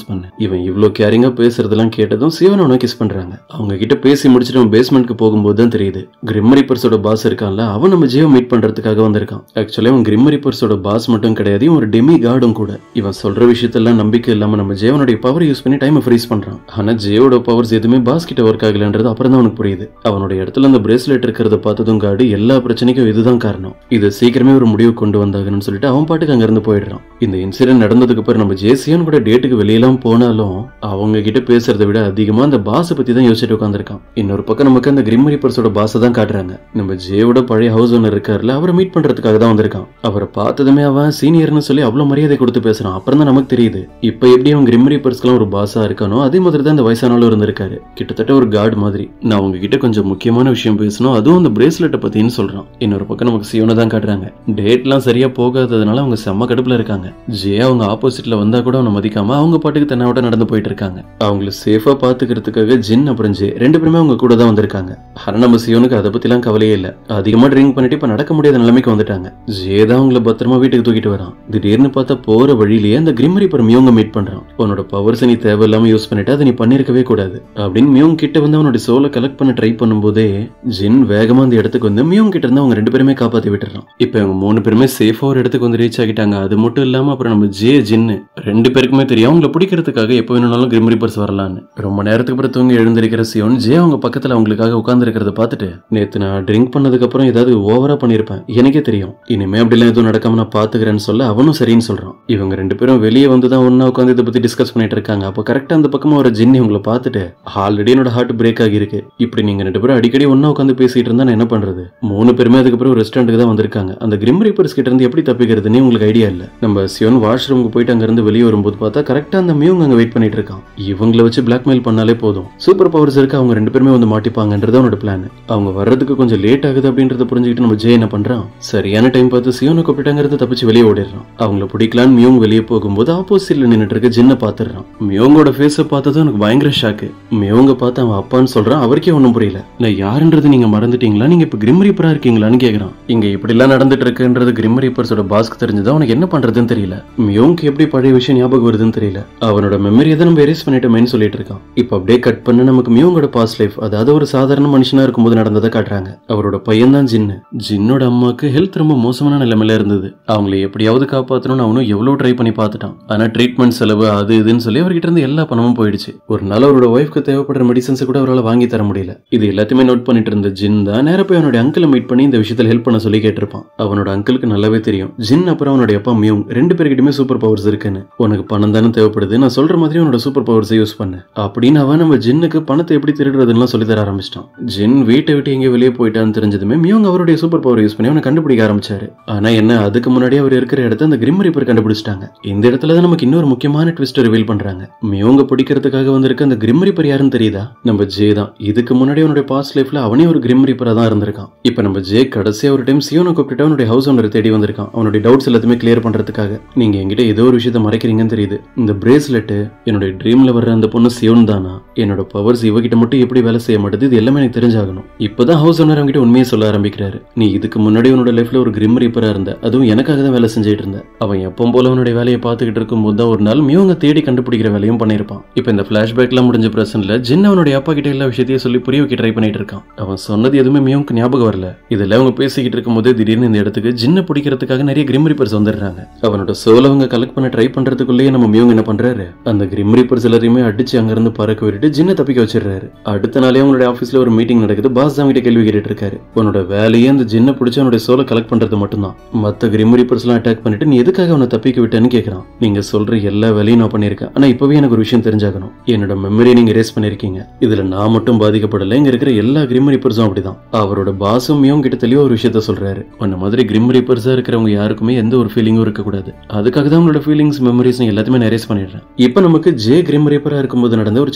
இவன் இவ்ளோ கேரிங்கா பேசுறதெல்லாம் கேட்டதும் சிவன் அவனை கிஸ் பண்றாங்க அவங்க கிட்ட பேசி முடிச்சுட்டு அவன் பேஸ்மெண்ட்க்கு போகும்போது தான் தெரியுது கிரிம் ரீப்பர்ஸோட பாஸ் இருக்கான்ல அவன் நம்ம ஜியோ மீட் பண்றதுக்காக வந்திருக்கான் ஆக்சுவலி அவன் கிரிம் ரீப்பர்ஸோட பாஸ் மட்டும் கிடையாது இவன் ஒரு டெமி கார்டும் கூட இவன் சொல்ற விஷயத்தெல்லாம் நம்பிக்கை இல்லாம நம்ம ஜேவனுடைய பவர் யூஸ் பண்ணி டைமை ஃப்ரீஸ் பண்றான் ஆனா ஜேவோட பவர்ஸ் எதுவுமே பாஸ் கிட்ட ஒர்க் ஆகலன்றது அப்புறம் தான் அவனுக்கு புரியுது அவனோட இடத்துல அந்த பிரேஸ்லெட் இருக்கிறத பார்த்ததும் காடு எல்லா பிரச்சனைக்கும் இதுதான் காரணம் இது சீக்கிரமே ஒரு முடிவு கொண்டு வந்தாகணும்னு சொல்லிட்டு அவன் பாட்டுக்கு அங்க இருந்து போயிடுறான் இந்த இன்சிடென்ட் நடந்ததுக்கு அப்புறம் நம்ம ஜேசியன் கூட டேட்டுக்கு வெளியெல்லாம் போனாலும் அவங்க கிட்ட பேசுறதை விட அதிகமா அந்த பாஸை பத்தி தான் யோசிச்சுட்டு உட்காந்துருக்கான் இன்னொரு பக்கம் நமக்கு அந்த கிரிம் ரீப்பர்ஸோட பாஸை தான் காட்டுறாங்க நம்ம ஜேவோட பழைய ஹவுஸ் ஓனர் இருக்காருல அவரை மீட் பண்றதுக்காக தான் வந்திருக்கான் அவரை பார்த்ததுமே அவன் சீனியர்னு சொல்லி அவ்வளவு மரியாதை கொடுத்து பேசுறான் அப்புறம் தான் நமக்கு தெரியுது இப்போ எப்படி அவன் கிரிம் ரீப்பர்ஸ்க்குலாம் ஒரு பாஸா இருக்கானோ அதே மாதிரி தான் இந்த வயசானாலும் இருந்திருக்காரு கிட்டத்தட்ட ஒரு கார்டு மாதிரி நான் உங்ககிட்ட கொஞ்சம் முக்கியமான விஷயம் பேசணும் அதுவும் அந்த பிரேஸ்லெட்டை பத்தின்னு சொல்றான் இன்னொரு பக்கம் நமக்கு சிவனை தான் காட்டுறாங்க டேட்லாம் சரியா போகாததுனால அவங்க செம்ம கடுப்புல இருக்காங்க ஜே அவங்க ஆப்போசிட்ல வந்தா கூட அவனை மதிக்காம அவங்க பாட்டுக்கு தன்னோட நடந்து போயிட்டு இருக்காங்க அவங்கள சேஃபா பாத்துக்கிறதுக்காக ஜின் அப்புறம் ஜே ரெண்டு பேருமே அவங்க கூட தான் வந்திருக்காங்க ஆனா நம்ம சிவனுக்கு அதை பத்திலாம் கவலையே இல்ல அதிகமா ட்ரிங்க் பண்ணிட்டு இப்ப நடக்க முடியாத நிலைமைக்கு வந்துட்டாங்க ஜே தான் அவங்கள பத்திரமா வீட்டுக்கு தூக்கிட்டு வரான் திடீர்னு பார்த்தா போற வழியிலேயே அந்த கிரிமரி பர் மியோங்க மீட் பண்றான் உன்னோட பவர்ஸ் நீ தேவையில்லாம யூஸ் பண்ணிட்டு அதை நீ பண்ணிருக்கவே கூடாது அப்படின்னு மியோங் கிட்ட வந்து அவனோட சோலை கலெக்ட் பண்ண ட்ரை பண்ணும்போதே ஜின் வேகமா அந்த இடத்துக்கு வந்து மியோங் கிட்ட இருந்து அவங்க ரெண்டு பேருமே காப்பாத்தி விட்டுறான் இப்போ இவங்க மூணு பேருமே சேஃபா ஒரு இடத்துக்கு வந்து ரீச் ஆகிட்டாங்க அது மட்டும் இல்லாம அப்புறம் நம்ம ஜே ஜின்னு ரெண்டு பேருக்குமே தெரியும் அவங்கள பிடிக்கிறதுக்காக எப்போ வேணும்னாலும் கிரிம் ரீப்பர்ஸ் வரலான்னு ரொம்ப நேரத்துக்கு அப்புறம் தூங்கி எழுந்திருக்கிற சியோன் ஜே அவங்க பக்கத்துல அவங்களுக்காக உட்கார்ந்து இருக்கிறத பார்த்துட்டு நேத்து நான் ட்ரிங்க் பண்ணதுக்கு அப்புறம் ஏதாவது ஓவரா பண்ணிருப்பேன் எனக்கே தெரியும் இனிமே அப்படிலாம் எதுவும் நடக்காம நான் பாத்துக்கிறேன்னு சொல்ல அவனும் சரின்னு சொல்றான் இவங்க ரெண்டு பேரும் வெளியே வந்து தான் ஒன்னா உட்காந்து இதை பத்தி டிஸ்கஸ் பண்ணிட்டு இருக்காங்க அப்போ கரெக்டா அந்த பக்கமா ஒரு ஜின்னி உங்களை பார்த்துட்டு ஆல்ரெடி என்னோட ஹார்ட் பிரேக் ஆகிருக்கு இப்படி நீங்க ரெண்டு பேரும் அடிக்கடி ஒண்ணா உட்காந்து பேசிட்டு இருந்தா நான் என்ன பண்றது மூணு பேருமே அதுக்கப்புறம் ஒரு ரெஸ்டாரண்ட்டுக்கு தான் வந்திருக்காங்க அந்த கிரிம் ரீப்பர்ஸ் கிட்ட இருந்து எப்படி தப்பிக்கிறதுன்னு உங்களுக்கு ஐடியா இல்ல நம்ம சிவன் வாஷ்ரூமுக்கு போயிட்டு அங்க இருந்து வெளியே வரும்போது பார்த்தா கரெக்டா அந்த மியூங் அங்க வெயிட் பண்ணிட்டு இருக்கான் இவங்கள வச்சு பிளாக்மெயில் பண்ணாலே போதும் சூப்பர் பவர்ஸ் இருக்கு அவங்க ரெண்டு பேருமே வந்து மாட்டிப்பாங்கன்றது அவனோட பிளான் அவங்க வர்றதுக்கு கொஞ்சம் லேட் ஆகுது அப்படின்றத புரிஞ்சுக்கிட்டு நம்ம ஜெய் என்ன பண்றான் சரியான டைம் பார்த்து சிவனை கூப்பிட்டாங்கிறது தப்பிச்சு வெளியே ஓடிடுறான் அவங்கள பிடிக்கலான்னு மியோங் வெளியே போகும்போது ஆப்போசிட்ல நின்னுட்டு இருக்க ஜின்ன பாத்துறான் மியோங்கோட ஃபேஸை பார்த்ததும் எனக்கு பயங்கர ஷாக்கு மியோங்க பார்த்து அவன் அப்பான்னு சொல்றான் அவருக்கே ஒன்றும் புரியல நான் யாருன்றது நீங்க மறந்துட்டீங்களா நீங்க இப்ப கிரிம் ரீப்பரா இருக்கீங்களான்னு கேக்குறான் இங்க இப்படி எல்லாம் நடந்துட்டு இருக்குன்றது கிரிம் ரீப்பர்ஸோட பாஸ்க்கு தெரிஞ்சதா அவனுக்கு என்ன பண்றதுன்னு தெரியல மியோங்க்கு எப்படி பழைய விஷயம் ஞாபகம் வருதுன்னு தெரியல அவனோட மெமரி எதை நம்ம எரேஸ் பண்ணிட்டோமேன்னு சொல்லிட்டு இருக்கான் இப்ப அப்படியே கட் பண்ண நமக்கு மியோங்கோட பாஸ் லைஃப் அதாவது ஒரு சாதாரண மனுஷனா இருக்கும்போது நடந்ததை காட்டுறாங்க அவரோட பையன் தான் ஜின்னு ஜின்னோட அம்மாக்கு ஹெல்த் ரொம்ப மோசமான நிலைமையில இருந்தது அவங்கள எப்படியாவது காப்பாத்தணும்னு அவனும் எவ்வளவு ட்ரை பண்ணி பார்த்துட்டான் ஆனா ட்ரீட்மெண்ட் செலவு அது இதுன்னு சொல்லி அவர்கிட்ட இருந்து எல்லா பணமும் போயிடுச்சு ஒரு நாள் அவரோட ஒய்ஃப்க்கு தேவைப்படுற மெடிசன்ஸ் கூட அவரால் வாங்கி தர முடியல இது எல்லாத்தையுமே நோட் பண்ணிட்டு இருந்த ஜின் தான் நேரா போய் அவனுடைய அங்கிளை மீட் பண்ணி இந்த விஷயத்துல ஹெல்ப் பண்ண சொல்லி கேட்டிருப்பான் அவனோட அங்கிளுக்கு நல்லாவே தெரியும் ஜின் அப்புறம் அவனுடைய அப்பா மியூங் ரெண்டு பேர்கிட்டயுமே சூப்பர் பவர்ஸ் இருக்குன்னு உனக்கு பணம் தானே தேவைப்படுது நான் சொல்ற மாதிரி உன்னோட சூப்பர் பவர்ஸை யூஸ் பண்ணு அப்படின்னு அவன் நம்ம ஜின்னுக்கு பணத்தை எப்படி திருடுறதுன்னு சொல்லி தர ஆரம்பிச்சிட்டான் ஜின் வீட்டை விட்டு எங்கே வெளியே போயிட்டான்னு தெரிஞ்சதுமே மியூங் அவருடைய சூப்பர் பவர் யூஸ் பண்ணி அவனை கண்டுபிடிக்க ஆரம்பிச்சாரு ஆனா என்ன அதுக்கு முன்னாடி அவர் இருக்கிற இடத்த அந்த கிரிம் ரீப்பர் கண்டுபிடிச்சிட்டாங்க இந்த இடத்துல தான் நமக்கு இன்னொரு முக்கியமான ட்விஸ்ட் ரிவீல் பண்றாங்க மியோங்க பிடிக்கிறதுக்காக வந்திருக்க அந்த கிரிம் ரீப்பர் யாருன்னு தெரியுதா நம்ம ஜே தான் இதுக்கு முன்னாடி அவனுடைய பாஸ்ட் லைஃப்ல அவனே ஒரு கிரிம் ரீப்பரா தான் இருந்திருக்கான் இப்போ நம்ம ஜே கடைசியா ஒரு டைம் சியோனை கூப்பிட்டு அவனுடைய ஹவுஸ் ஓனர் தேடி வந்திருக்கான் அவனுடைய டவுட்ஸ் எல்லாத்தையுமே கிளியர் பண்றதுக்காக நீங்க என்கிட்ட ஏதோ ஒரு விஷயத்த மறைக்கிறீங்கன்னு தெரியுது இந்த பிரேஸ்லெட் என்னுடைய ட்ரீம்ல வர்ற அந்த பொண்ணு சியோன் தானா என்னோட பவர்ஸ் இவகிட்ட மட்டும் எப்படி வேலை செய்ய மாட்டேது இது எல்லாமே எனக்கு தெரிஞ்சாகணும் இப்பதான் ஹவுஸ் ஓனர் அவங்ககிட்ட உண்மையை சொல்ல ஆரம்பிக்கிறாரு நீ இதுக்கு முன்னாடி உன்னோட லைஃப்ல ஒரு கிரிம் ரீப்பரா இருந்த அதுவும் எனக்காக தான் வேலை செஞ்சுட்டு இருந்த அவன் எப்பவும் போல அவனுடைய வேலையை பார்த்துக்கிட்டு இருக்கும்போது தான் ஒரு நாள் மியோங்க தேடி கண்டுபிடிக்கிற வேலையும் பண்ணியிருப்பான் இப்போ இந்த ஃபிளாஷ்பேக்லாம் முடிஞ்ச பிரச்சனைல ஜின் அவனுடைய அப்பா கிட்ட எல்லா விஷயத்தையும் சொல்லி புரிய வைக்க ட்ரை பண்ணிட்டு இருக்கான் அவன் சொன்னது எதுவுமே மியோங்க ஞாபகம் வரல இதெல்லாம் அவங்க பேசிக்கிட்டு இருக்கும்போது திடீர்னு இந்த இடத்துக்கு ஜின்னை பிடிக்கிறதுக்காக நிறைய கிரிம் ரீப்பர்ஸ் வந்துடுறாங்க அவனோட சோலை அவங்க கலெக்ட் பண்ண ட்ரை பண்றதுக்குள்ளேயே நம்ம மியோங்க என்ன பண்றாரு அந்த கிரிம் ரீப்பர்ஸ் எல்லாரையுமே அடிச்சு அங்கிருந்து பறக்க விட்டுட்டு ஜின்னை தப்பிக்க வச்சிடுறாரு அடுத்த நாளே அவங்களுடைய ஆஃபீஸ்ல ஒரு மீட்டிங் நடக்குது பாஸ் தான் கிட்ட கேள்வி கேட்டுட்டு இருக்காரு உன்னோட வேலையே அந்த ஜின்னை பிடிச்சி அவனுடைய சோலை கலெக்ட் பண்றது மட்டும்தான் மத்த கிரிம் ரீப்பர்ஸ்லாம் அட்டாக் பண்ணிட்டு நீ எதுக்காக அவனை தப்பிக்க விட்டேன்னு கேட்கறான் நீங்க சொல்ற எல்லா வேலையும் நான் பண்ணியிருக்கேன் ஆனா இப்பவே எனக்கு ஒரு விஷயம் தெரிஞ்சாகணும் என்னோட மெமரியை நீங்க erase பண்ணிருக்கீங்க இதுல நான் மட்டும் பாதிக்கப்படல இங்க இருக்கிற எல்லா கிரிம் ரீப்பர்ஸும் அப்படிதான் அவரோட பாஸும் மியும் கிட்ட தெளிவா ஒரு விஷயத்த சொல்றாரு உன்ன மாதிரி கிரிம் ரீப்பர்ஸா இருக்கிறவங்க யாருக்குமே எந்த ஒரு ஃபீலிங்கும் இருக்கக்கூடாது அதுக்காக தான் உங்களோட ஃபீலிங்ஸ் மெமரிஸ் எல்லாத்தையுமே நான் erase பண்ணிடுறேன் இப்போ நமக்கு ஜே கிரிம் ரீப்பரா இருக்கும்போது நடந்த ஒரு சின்ன ஃபிளாஷ்பேக்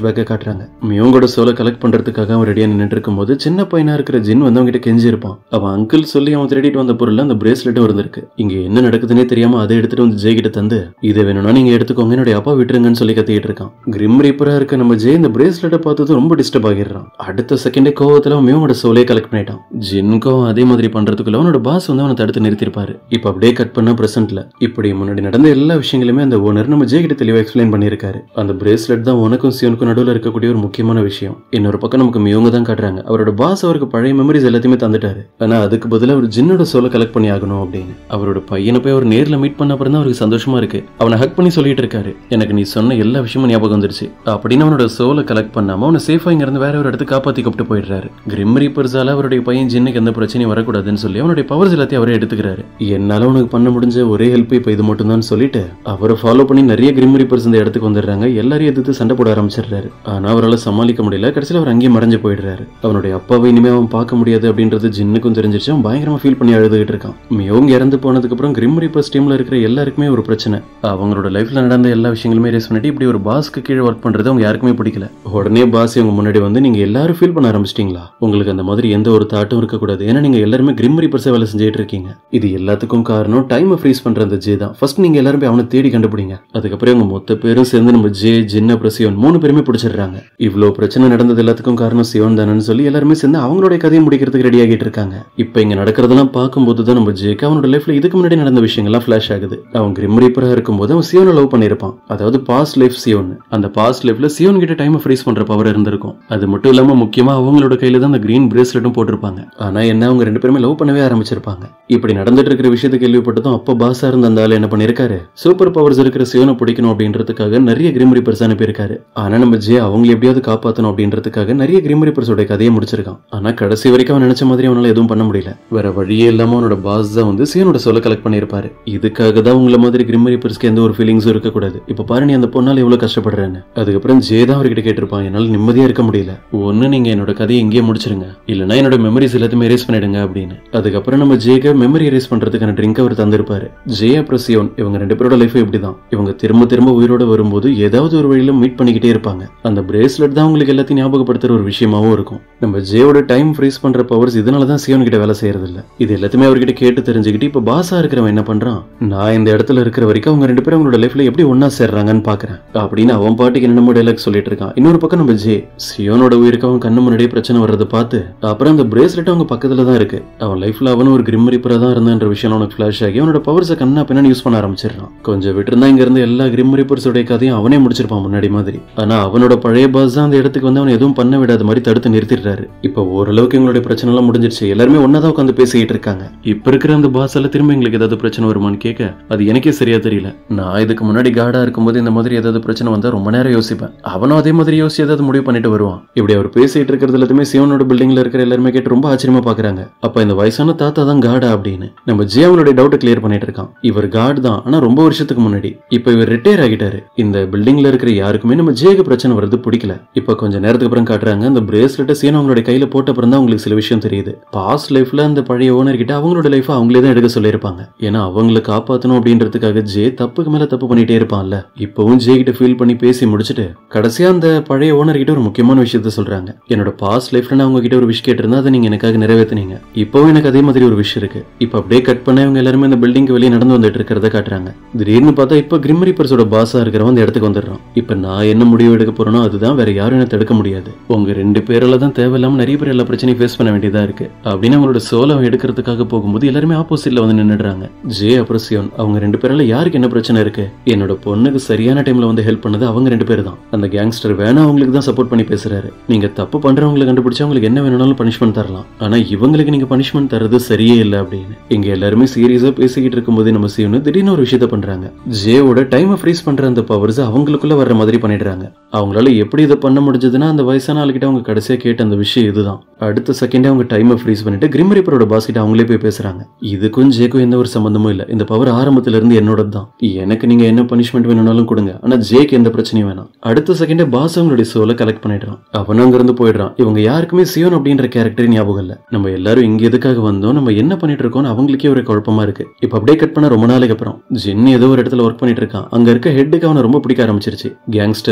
ஃபிளாஷ்பேக்கை காட்டுறாங்க மியோங்கோட சோலை கலெக்ட் பண்றதுக்காக அவன் ரெடியா நின்னுட்டு இருக்கும்போது சின்ன பையனா இருக்கிற ஜின் வந்து அவங்க கிட்ட கெஞ்சி இருப்பான் அவன் அங்கிள் சொல்லி அவன் திருடிட்டு வந்த பொருள் அந்த பிரேஸ்லெட்டும் இருந்திருக்கு இங்க என்ன நடக்குதுன்னே தெரியாம அதை எடுத்துட்டு வந்து ஜெய் கிட்ட தந்து இதை வேணும்னா நீங்க எடுத்துக்கோங்க என்னுடைய அப்பா விட்டுருங்கன்னு சொல்லி கத்திட்டு இருக்கான் கிரிம் ரீப்பரா இருக்க நம்ம ஜெய் இந்த பிரேஸ்லெட்டை பார்த்தது ரொம்ப டிஸ்டர்ப் ஆகிடுறான் அடுத்த செகண்டே கோவத்துல அவன் மியோவோட சோலையை கலெக்ட் பண்ணிட்டான் ஜின்கும் அதே மாதிரி பண்றதுக்குள்ள அவனோட பாஸ் வந்து அவனை தடுத்து நிறுத்திருப்பாரு இப்ப அப்படியே கட் பண்ண பிரசன்ட்ல இப்படி முன்னாடி நடந்த எல்லா விஷயங்களுமே அந்த ஓனர் நம்ம ஜெய் கிட்ட தெளிவா எக்ஸ்பிளைன் பண்ணியிருக்காரு அந்த பிரேஸ்லெட் தான் உனக்கும் சிவனுக்கும் நடுவில் இருக்கக்கூடிய ஒரு முக்கியமான விஷயம் இன்னொரு பக்கம் நமக்கு மியோங்க தான் காட்டுறாங்க அவரோட பாஸ் அவருக்கு பழைய மெமரிஸ் எல்லாத்தையுமே தந்துட்டாரு ஆனா அதுக்கு பதிலா அவர் ஜின்னோட சோலை கலெக்ட் பண்ணி ஆகணும் அப்படின்னு அவரோட பையனை போய் அவர் நேர்ல மீட் பண்ண அப்புறம் தான் அவருக்கு சந்தோஷமா இருக்கு அவனை ஹக் பண்ணி சொல்லிட்டு இருக்காரு எனக்கு நீ சொன்ன எல்லா விஷயமும் ஞாபகம் வந்துருச்சு அப்படின்னு அவனோட சோலை கலெக்ட் பண்ணாம அவனை சேஃபா இங்க இருந்து வேற ஒரு இடத்துக்கு காப்பாத்தி கூப்பிட்டு போயிடுறாரு கிரிம் ரீப்பர்ஸால அவருடைய பையன் ஜின்னுக்கு எந்த பிரச்சனையும் வரக்கூடாதுன்னு சொல்லி அவனுடைய பவர்ஸ் எல்லாத்தையும் அவரே எடுத்துக்கிறாரு என்னால உனக்கு பண்ண முடிஞ்ச ஒரே ஹெல்ப் இப்ப இது மட்டும் தான் சொல்லிட்டு அவரை ஃபாலோ பண்ணி நிறைய கிரிம் ரீப்பர்ஸ் இந்த இடத்துக்கு வந்துடுறாங்க எல்லாரையும் எதிர்த்து சண்டை போட ஆரம்பிச்சிடுறாரு ஆனா அவரால் சமாளிக்க முடியல கடைசியில் அவர் அங்கேயே மறைஞ்சு போயிடுறாரு அவனுடைய அப்பாவை இனிமே அவன் பார்க்க முடியாது அப்படின்றது ஜின்னுக்கும் தெரிஞ்சிருச்சு அவன் பயங்கரமா ஃபீல் பண்ணி அழுதுகிட்டு இருக்கான் மியோங்க இறந்து போனதுக்கு அப்புறம் கிரிம் ரீப்பர்ஸ் டீம்ல இருக்கிற எல்லாருக்குமே ஒரு பிரச்சனை அவங்களோட லைஃப்ல நடந்த எல்லா விஷயங்களுமே ரேஸ் பண்ணிட்டு இப்படி ஒரு பாஸ்க்கு கீழே ஒர்க் பண்றது அவங்க யாருக்குமே பிடிக்கல உடனே பாஸ் இவங்க முன்னாடி வந்து நீங்க எல்லாரும் ஃபீல் பண்ண ஆரம்பிச்சிட்டீங்களா உங்களுக்கு அந்த மாதிரி எந்த ஒரு தாட்டும் இருக்கக்கூடாது ஏன்னா நீங்க எல்லாருமே கிரிம் ரீப்பர்ஸே வேலை செஞ்சுட்டு இருக்கீங்க இது எல்லாத்துக்கும் காரணம் டைமை ஃப்ரீஸ் பண்ற அந்த ஜே தான் ஃபர்ஸ்ட் நீங்க எல்லாரும் போய் அவனை தேடி கண்டுபிடிங்க அதுக்கப்புறம் இவங்க மொத்த பேரும் சேர்ந்து நம்ம ஜே ஜின்ன அப்புறம் சிவன் மூணு பேருமே பிடிச்சிடுறாங்க இவ்வளோ பிரச்சனை நடந்தது எல்லாத்துக்கும் காரணம் சிவன் தானேன்னு சொல்லி எல்லாருமே சேர்ந்து அவங்களுடைய கதையை முடிக்கிறதுக்கு ரெடி ஆகிட்டு இருக்காங்க இப்போ இங்க நடக்கிறதெல்லாம் பார்க்கும்போது தான் நம்ம ஜேக்கு அவனோட லைஃப்ல இதுக்கு முன்னாடி நடந்த விஷயங்கள்லாம் ஃபிளாஷ் ஆகுது அவன் கிரிம் ரீப்பரா இருக்கும்போது அவன் சிவனை லவ் பண்ணியிருப்பான் அதாவது பாஸ்ட் லைஃப் சிவன் அந்த பாஸ்ட் லைஃப்ல சிவன் கிட்ட டைமை ஃப்ரீஸ் பண்ற பவர் இருந்திருக்கும் அது மட்டும் இல்லாம முக்கியமா அவங்களோட கையில தான் அந்த கிரீன் பிரேஸ்லெட்டும் போட்டிருப்பாங்க ஆனா என்ன அவங்க ரெண்டு பேருமே லவ் பண்ணவே ஆரம்பிச்சிருப்பாங்க இப்படி நடந்துட்டு இருக்கிற விஷயத்தை கேள்விப்பட்டதும் அப்ப பாஸா இருந்த அந்த ஆளு என்ன பண்ணிருக்காரு சூப்பர் பவர்ஸ் இருக்கிற சிவனை பிடிக்கணும் அப்படின்றதுக்காக நிறைய கிரிம் ரீப்பர்ஸ் அனுப்பியிருக்காரு ஆனா நம்ம ஜே அவங்களை எப்படியாவது காப்பாத்தணும் அப்படின்றதுக்காக நிறைய கிரிம் ரீப்பர்ஸோட கதையை முடிச்சிருக்கான் ஆனா கடைசி வரைக்கும் அவன் நினைச்ச மாதிரி அவனால எதுவும் பண்ண முடியல வேற வழியே இல்லாம அவனோட பாஸ் தான் வந்து சிவனோட சொல்ல கலெக்ட் பண்ணியிருப்பாரு இதுக்காக தான் உங்களை மாதிரி கிரிம் ரீப்பர்ஸ்க்கு எந்த ஒரு ஃபீலிங்ஸும் இருக்கக்கூடாது இப்ப பாரு நீ அந்த பொண்ணால எவ்வளவு கஷ்டப்படுறேன்னு அதுக்கப்புறம் ஜே தான் அவர்கிட்ட கேட்டிருப்பான் என்னால நிம்மதியா இருக்க முடியல ஒண்ணு நீங்க என்னோட கதையை இங்கேயே முடிச்சிருங்க இல்லைன்னா என்னோட மெமரிஸ் எல்லாத்தையுமே erase பண்ணிடுங்க அப்படின்னு அதுக்கப்புறம் நம்ம ஜேக்கு மெமரி erase பண்றதுக்கான ட்ரிங்க் அவர் தந்திருப்பாரு ஜே அப்புறம் சியோன் இவங்க ரெண்டு பேரோட லைஃப் இப்படிதான் இவங்க திரும்ப திரும்ப உயிரோட வரும்போது ஏதாவது ஒரு வழியில மீட் பண்ணிக்கிட்டே இருப்பாங்க அந்த பிரேஸ்லெட் தான் உங்களுக்கு எல்லாத்தையும் ஞாபகப்படுத்துற ஒரு விஷயமாவும் இருக்கும் நம்ம ஜேவோட டைம் ஃப்ரீஸ் பண்ற பவர்ஸ் இதனால தான் சியோன் கிட்ட வேலை செய்யறது இல்ல இது எல்லாத்தையுமே அவர்கிட்ட கேட்டு தெரிஞ்சுக்கிட்டு இப்ப பாஸா இருக்கிறவன் என்ன பண்றான் நான் இந்த இடத்துல இருக்கிற வரைக்கும் அவங்க ரெண்டு பேரும் அவங்களோட லைஃப்ல எப்படி ஒண்ணா சேர்றாங்கன்னு பாக்குறேன் அப்படின்னு அவன் பாட்டுக்கு என்னென்னமோ டைலாக் சொல்லிட்டு இருக்கான் இன்னொரு பக்கம் நம்ம ஜே சியோனோட உயிருக்கு அவன் கண்ணு முன்னாடியே பிரச்சனை வர்றதை பார்த்து அப்புறம் அந்த பிரேஸ்லெட் அவங்க பக்கத்துல தான் இருக்கு அவன் லைஃப்ல அவனும் ஒரு கிரிம் ரீப்பரா தான் இருந்தான்ற விஷயம் அவனுக்கு ஃபிளாஷ் ஆகி அவனோட பவர்ஸை கண்ணா பின்னாடி யூஸ் பண்ண ஆரம்பிச்சிடறான் கொஞ்சம் விட்டுருந்தா இங்க இருந்து எல்லா கிரிம் ரீப்பர்ஸோட கதையும் அவனே முடிச்சிருப்பான் முன்னாடி மாதிரி ஆனா அவனோட பழைய பாஸ் தான் அந்த இடத்துக்கு வந்து அவன் எதுவும் பண்ண விடாத மாதிரி தடுத்து நிறுத்திடுறாரு இப்போ ஓரளவுக்கு எங்களுடைய பிரச்சனை எல்லாம் முடிஞ்சிருச்சு எல்லாருமே ஒன்னாதான் உட்காந்து பேசிக்கிட்டு இருக்காங்க இப்ப இருக்கிற அந்த பாஸ் எல்லாம் திரும்ப எங்களுக்கு ஏதாவது பிரச்சனை வருமான்னு கேட்க அது எனக்கே சரியா தெரியல நான் இதுக்கு முன்னாடி கார்டா இருக்கும்போது இந்த மாதிரி ஏதாவது பிரச்சனை வந்தா ரொம்ப நேரம் யோசிப்பேன் அவனும் அதே மாதிரி யோசிச்சு ஏதாவது முடிவு பண்ணிட்டு வருவான் இப்படி அவர் பேசிட்டு இருக்கிறது எல்லாத்தையுமே சிவனோட பில்டிங்ல இருக்கிற எல்லாருமே கேட்டு ரொம்ப ஆச்சரியமா பாக்குறாங்க அப்ப இந்த வயசான தாத்தா தான் காடா அப்படின்னு நம்ம ஜியாவனுடைய டவுட் கிளியர் பண்ணிட்டு இருக்கான் இவர் காட் தான் ஆனா ரொம்ப வருஷத்துக்கு முன்னாடி இப்ப இவர் ரிட்டையர் ஆகிட்டாரு இந்த பில்டிங்ல இருக்கிற யாருக்குமே நம்ம ஜேக்கு பிரச்சனை வருது பிடிக்கல இப்ப கொஞ்ச நேரத்துக்கு அப்புறம் காட்டுறாங்க அந்த பிரேஸ்லெட்டை சீன அவங்களுடைய கையில போட்ட அப்புறம் தான் அவங்களுக்கு சில விஷயம் தெரியுது பாஸ்ட் லைஃப்ல அந்த பழைய ஓனர் கிட்ட அவங்களோட லைஃப் அவங்களே தான் எடுக்க சொல்லியிருப்பாங்க ஏன்னா அவங்களை காப்பாத்தணும் அப்படின்றதுக்காக ஜே தப்புக்கு மேல தப்பு பண்ணிட்டே இருப்பான்ல இப்பவும் ஜே கிட்ட ஃபீல் பண்ணி பேசி முடிச்சுட்டு கடைசியா அந்த பழைய ஓனர் கிட்ட ஒரு முக்கியமான விஷயத்த சொல்றாங்க என்னோட பாஸ்ட் லைஃப்ல நான் உங்ககிட்ட ஒரு விஷயம் கேட்டிருந்தா அதை நீங்க எனக்காக நிறைவேத்துனீங்க இப்பவும் எனக்கு அதே மாதிரி ஒரு விஷயம் இருக்கு இப்ப அப்படியே கட் பண்ண இவங்க எல்லாருமே அந்த பில்டிங்க்கு வெளியே நடந்து வந்துட்டு இருக்கிறத காட்டுறாங்க திடீர்னு பார்த்தா இப்ப கிரிம் ரீப்பர்ஸோட பாஸா இருக்கிறவன் அந்த இடத்துக்கு வந்துடுறான் இப்ப நான் என்ன முடிவு எடுக்க போறேனோ அதுதான் வேற யாரும் என்ன தடுக்க முடியாது உங்க ரெண்டு பேரால தான் தேவையில்லாம நிறைய பேர் எல்லா பிரச்சனையும் ஃபேஸ் பண்ண வேண்டியதா இருக்கு அப்படின்னு அவங்களோட சோலை எடுக்கிறதுக்காக போகும்போது எல்லாருமே ஆப்போசிட்ல வந்து நின்னுடுறாங்க ஜே அப்புறம் சியோன் அவங்க ரெண்டு பேரால யாருக்கு என்ன பிரச்சனை இருக்கு என்னோட பொண்ணுக்கு சரியான டைம்ல வந்து ஹெல்ப் பண்ணது அவங்க ரெண்டு பேர் தான் அந்த கேங்ஸ்டர் வேணா அவங்களுக்கு தான் சப்போர்ட் பண்ணி பேசுறாரு நீங்க தப்பு பண்றவங்களை கண்டுபிடிச்சு அவங்களுக்கு என்ன வேணும்னாலும் பனிஷ்மெண்ட் தரலாம் ஆனா இவங்களுக்கு நீங்க பனிஷ்மெண்ட் தரது சரியே இல்லை அப்படின்னு இங்க எல்லாருமே சீரியஸா பேசிக்கிட்டு இருக்கும்போது நம்ம சிவனு திடீர்னு ஒரு விஷயத்த பண்றாங்க ஜேவோட டைமை ஃப்ரீஸ் பண்ற அந்த பவர்ஸ் அவங்களுக்குள்ள வர்ற மாதிரி பண்ணிடுறாங்க அவங்களால எப்படி இதை பண்ண முடிஞ்சதுன்னா அந்த வயசான ஆளுகிட்ட அவங்க கடைசியா கேட்ட அந்த விஷயம் இதுதான் அடுத்த செகண்டே அவங்க டைமை ஃப்ரீஸ் பண்ணிட்டு கிரிம் ரீப்பரோட பாஸ் கிட்ட அவங்களே போய் பேசுறாங்க இதுக்கும் ஜேக்கும் எந்த ஒரு சம்பந்தமும் இல்ல இந்த பவர் ஆரம்பத்துல இருந்து என்னோட தான் எனக்கு நீங்க என்ன பனிஷ்மெண்ட் வேணும்னாலும் கொடுங்க ஆனா ஜேக்கு எந்த பிரச்சனையும் வேணாம் அடுத்த செகண்டே பாஸ் அவங்களுடைய சோலை கலெக்ட் பண்ணிடுறான் அவனும் அங்க இருந்து போயிடுறான் இவங்க யாருக்குமே சியோன் அப்படின்ற கேரக்டர் ஞாபகம் இல்ல நம்ம எல்லாரும் இங்க எதுக்காக வந்தோம் நம்ம என்ன பண்ணிட்டு இருக்கோம்னு அவங்களுக்கே ஒரு குழப்பமா இருக்கு இப்ப அப்படியே கட் பண்ண ரொம்ப நாளைக்கு அப்புறம் ஜென் ஏதோ ஒரு இடத்துல ஒர்க் பண்ணிட்டு இருக்கான் அங்க இருக்க ஹெட்டுக்கு அவனை ரொம்ப பிடிக்க ஆரம்பிச்சிருச்சு கேங்ஸ்டர் வேன்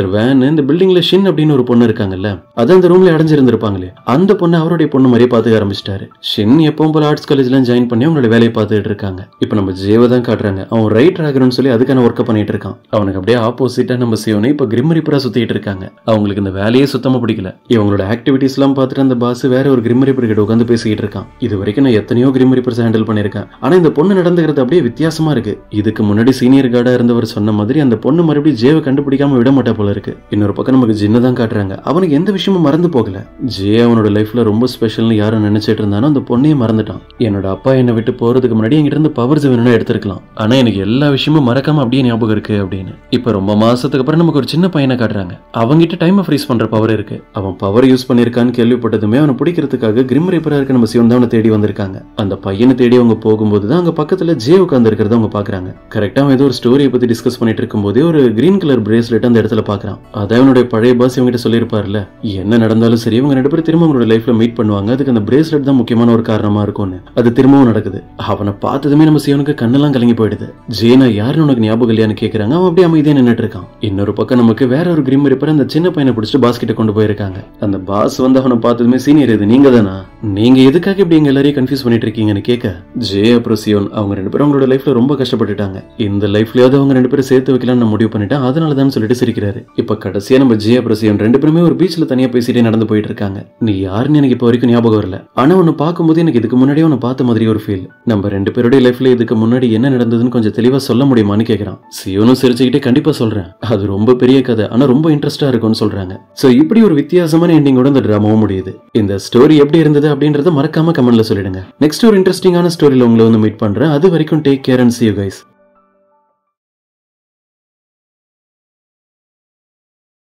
திடீர்னு இந்த பில்டிங்ல ஷின் அப்படின்னு ஒரு பொண்ணு இருக்காங்கல்ல அது அந்த ரூம்ல அடைஞ்சிருந்திருப்பாங்களே அந்த பொண்ணு அவருடைய பொண்ணு மாதிரியே பார்த்துக்க ஆரம்பிச்சிட்டாரு ஷின் எப்பவும் போல ஆர்ட்ஸ் காலேஜ்ல ஜாயின் பண்ணி அவங்களோட வேலையை பார்த்துட்டு இருக்காங்க இப்போ நம்ம ஜேவை தான் காட்டுறாங்க அவன் ரைட்டர் ஆகணும்னு சொல்லி அதுக்கான ஒர்க்கை பண்ணிட்டு இருக்கான் அவனுக்கு அப்படியே ஆப்போசிட்டா நம்ம சிவனை இப்போ கிரிம் ரிப்பரா சுத்திட்டு இருக்காங்க அவங்களுக்கு இந்த வேலையே சுத்தமா பிடிக்கல இவங்களோட ஆக்டிவிட்டிஸ் எல்லாம் பார்த்துட்டு அந்த பாஸ் வேற ஒரு கிரிம் ரிப்பர் கிட்ட உட்காந்து பேசிக்கிட்டு இருக்கான் இது வரைக்கும் நான் எத்தனையோ கிரிம் ரிப்பர்ஸ் ஹேண்டில் பண்ணிருக்கேன் ஆனா இந்த பொண்ணு நடந்துக்கிறது அப்படியே வித்தியாசமா இருக்கு இதுக்கு முன்னாடி சீனியர் கார்டா இருந்தவர் சொன்ன மாதிரி அந்த பொண்ணு மறுபடியும் ஜேவை கண்டுபிடிக்காம விட மாட்டா போல இருக்கு இன்னொரு பக்கம் நமக்கு ஜின்ன தான் காட்டுறாங்க அவனுக்கு எந்த விஷயமும் மறந்து போகல ஜே அவனோட லைஃப்ல ரொம்ப ஸ்பெஷல்னு யாரும் நினைச்சிட்டு இருந்தானோ அந்த பொண்ணையே மறந்துட்டான் என்னோட அப்பா என்னை விட்டு போறதுக்கு முன்னாடி என்கிட்ட இருந்து பவர்ஸ் வேணும்னு எடுத்திருக்கலாம் ஆனா எனக்கு எல்லா விஷயமும் மறக்காம அப்படியே ஞாபகம் இருக்கு அப்படின்னு இப்ப ரொம்ப மாசத்துக்கு அப்புறம் நமக்கு ஒரு சின்ன பையனை காட்டுறாங்க அவங்கிட்ட டைம் ஃப்ரீஸ் பண்ற பவர் இருக்கு அவன் பவர் யூஸ் பண்ணிருக்கான்னு கேள்விப்பட்டதுமே அவனை பிடிக்கிறதுக்காக கிரிம் ரேப்பரா இருக்க நம்ம சிவன் தான் அவனை தேடி வந்திருக்காங்க அந்த பையனை தேடி அவங்க போகும்போது தான் அங்க பக்கத்துல ஜே உட்கார்ந்து இருக்கிறத அவங்க பாக்குறாங்க கரெக்டா அவன் ஏதோ ஒரு ஸ்டோரியை பத்தி டிஸ்கஸ் பண்ணிட்டு இருக்கும்போதே ஒரு கிரீன் கலர் பிரேஸ்லெட் அந்த இடத்துல பாக்குறான் அதான் அவனுடைய பழைய பாஸ் இவங்கிட்ட சொல்லியிருப்பார்ல என்ன நடந்தாலும் சரி இவங்க ரெண்டு பேரும் திரும்ப அவங்களோட லைஃப்ல மீட் பண்ணுவாங்க அதுக்கு அந்த பிரேஸ்லெட் தான் முக்கியமான ஒரு காரணமா இருக்கும்னு அது திரும்பவும் நடக்குது அவனை பார்த்ததுமே நம்ம சிவனுக்கு கண்ணெல்லாம் கலங்கி போயிடுது ஜேனா யாருன்னு உனக்கு ஞாபகம் இல்லையான்னு கேக்குறாங்க அவன் அப்படியே அமைதியா நின்னுட்டு இருக்கான் இன்னொரு பக்கம் நமக்கு வேற ஒரு கிரிம் ரிப்பர் அந்த சின்ன பையனை பிடிச்சிட்டு பாஸ் கிட்ட கொண்டு போயிருக்காங்க அந்த பாஸ் வந்து அவனை பார்த்ததுமே சீனியர் இது நீங்க தானா நீங்க எதுக்காக இப்படி எங்க எல்லாரையும் கன்ஃபியூஸ் பண்ணிட்டு இருக்கீங்கன்னு கேட்க ஜே அப்புறம் சியோன் அவங்க ரெண்டு பேரும் அவங்களோட லைஃப்ல ரொம்ப கஷ்டப்பட்டுட்டாங்க இந்த லைஃப்லயாவது அவங்க ரெண்டு பேரும் சேர்த்து வைக்கலாம்னு நான் முடிவு பண்ணிட்டேன் அதனால தான் சொல்லிட்டு சிரிக்கிறாரு இப்ப கடைசியா நம்ம ஜே அப்புறம் சியோன் ரெண்டு பேருமே ஒரு பீச்ல தனியா பேசிட்டே நடந்து போயிட்டு இருக்காங்க நீ யாருன்னு எனக்கு இப்போ வரைக்கும் ஞாபகம் வரல ஆனா உன்னை பார்க்கும்போது எனக்கு இதுக்கு முன்னாடியே உன்னை பார்த்த மாதிரி ஒரு ஃபீல் நம்ம ரெண்டு பேருடைய லைஃப்ல இதுக்கு முன்னாடி என்ன நடந்ததுன்னு கொஞ்சம் தெளிவா சொல்ல முடியுமான்னு கேக்குறான் சியோனும் சிரிச்சுக்கிட்டே கண்டிப்பா சொல்றேன் அது ரொம்ப பெரிய கதை ஆனா ரொம்ப இன்ட்ரெஸ்டா இருக்கும்னு சொல்றாங்க சோ இப்படி ஒரு வித்தியாசமான எண்டிங்கோட இந்த டிராமாவும் முடியுது இந்த ஸ்டோரி எப்படி இருந்தது அப்படின்றத மறக்காம கமெண்ட்ல சொல்லிடுங்க நெக்ஸ்ட் ஒரு இன்ட்ரெஸ்டிங்கான ஸ்டோரியில உங்களை வந்து மீட் பண்றேன் அது வரைக்கும் take care and see you guys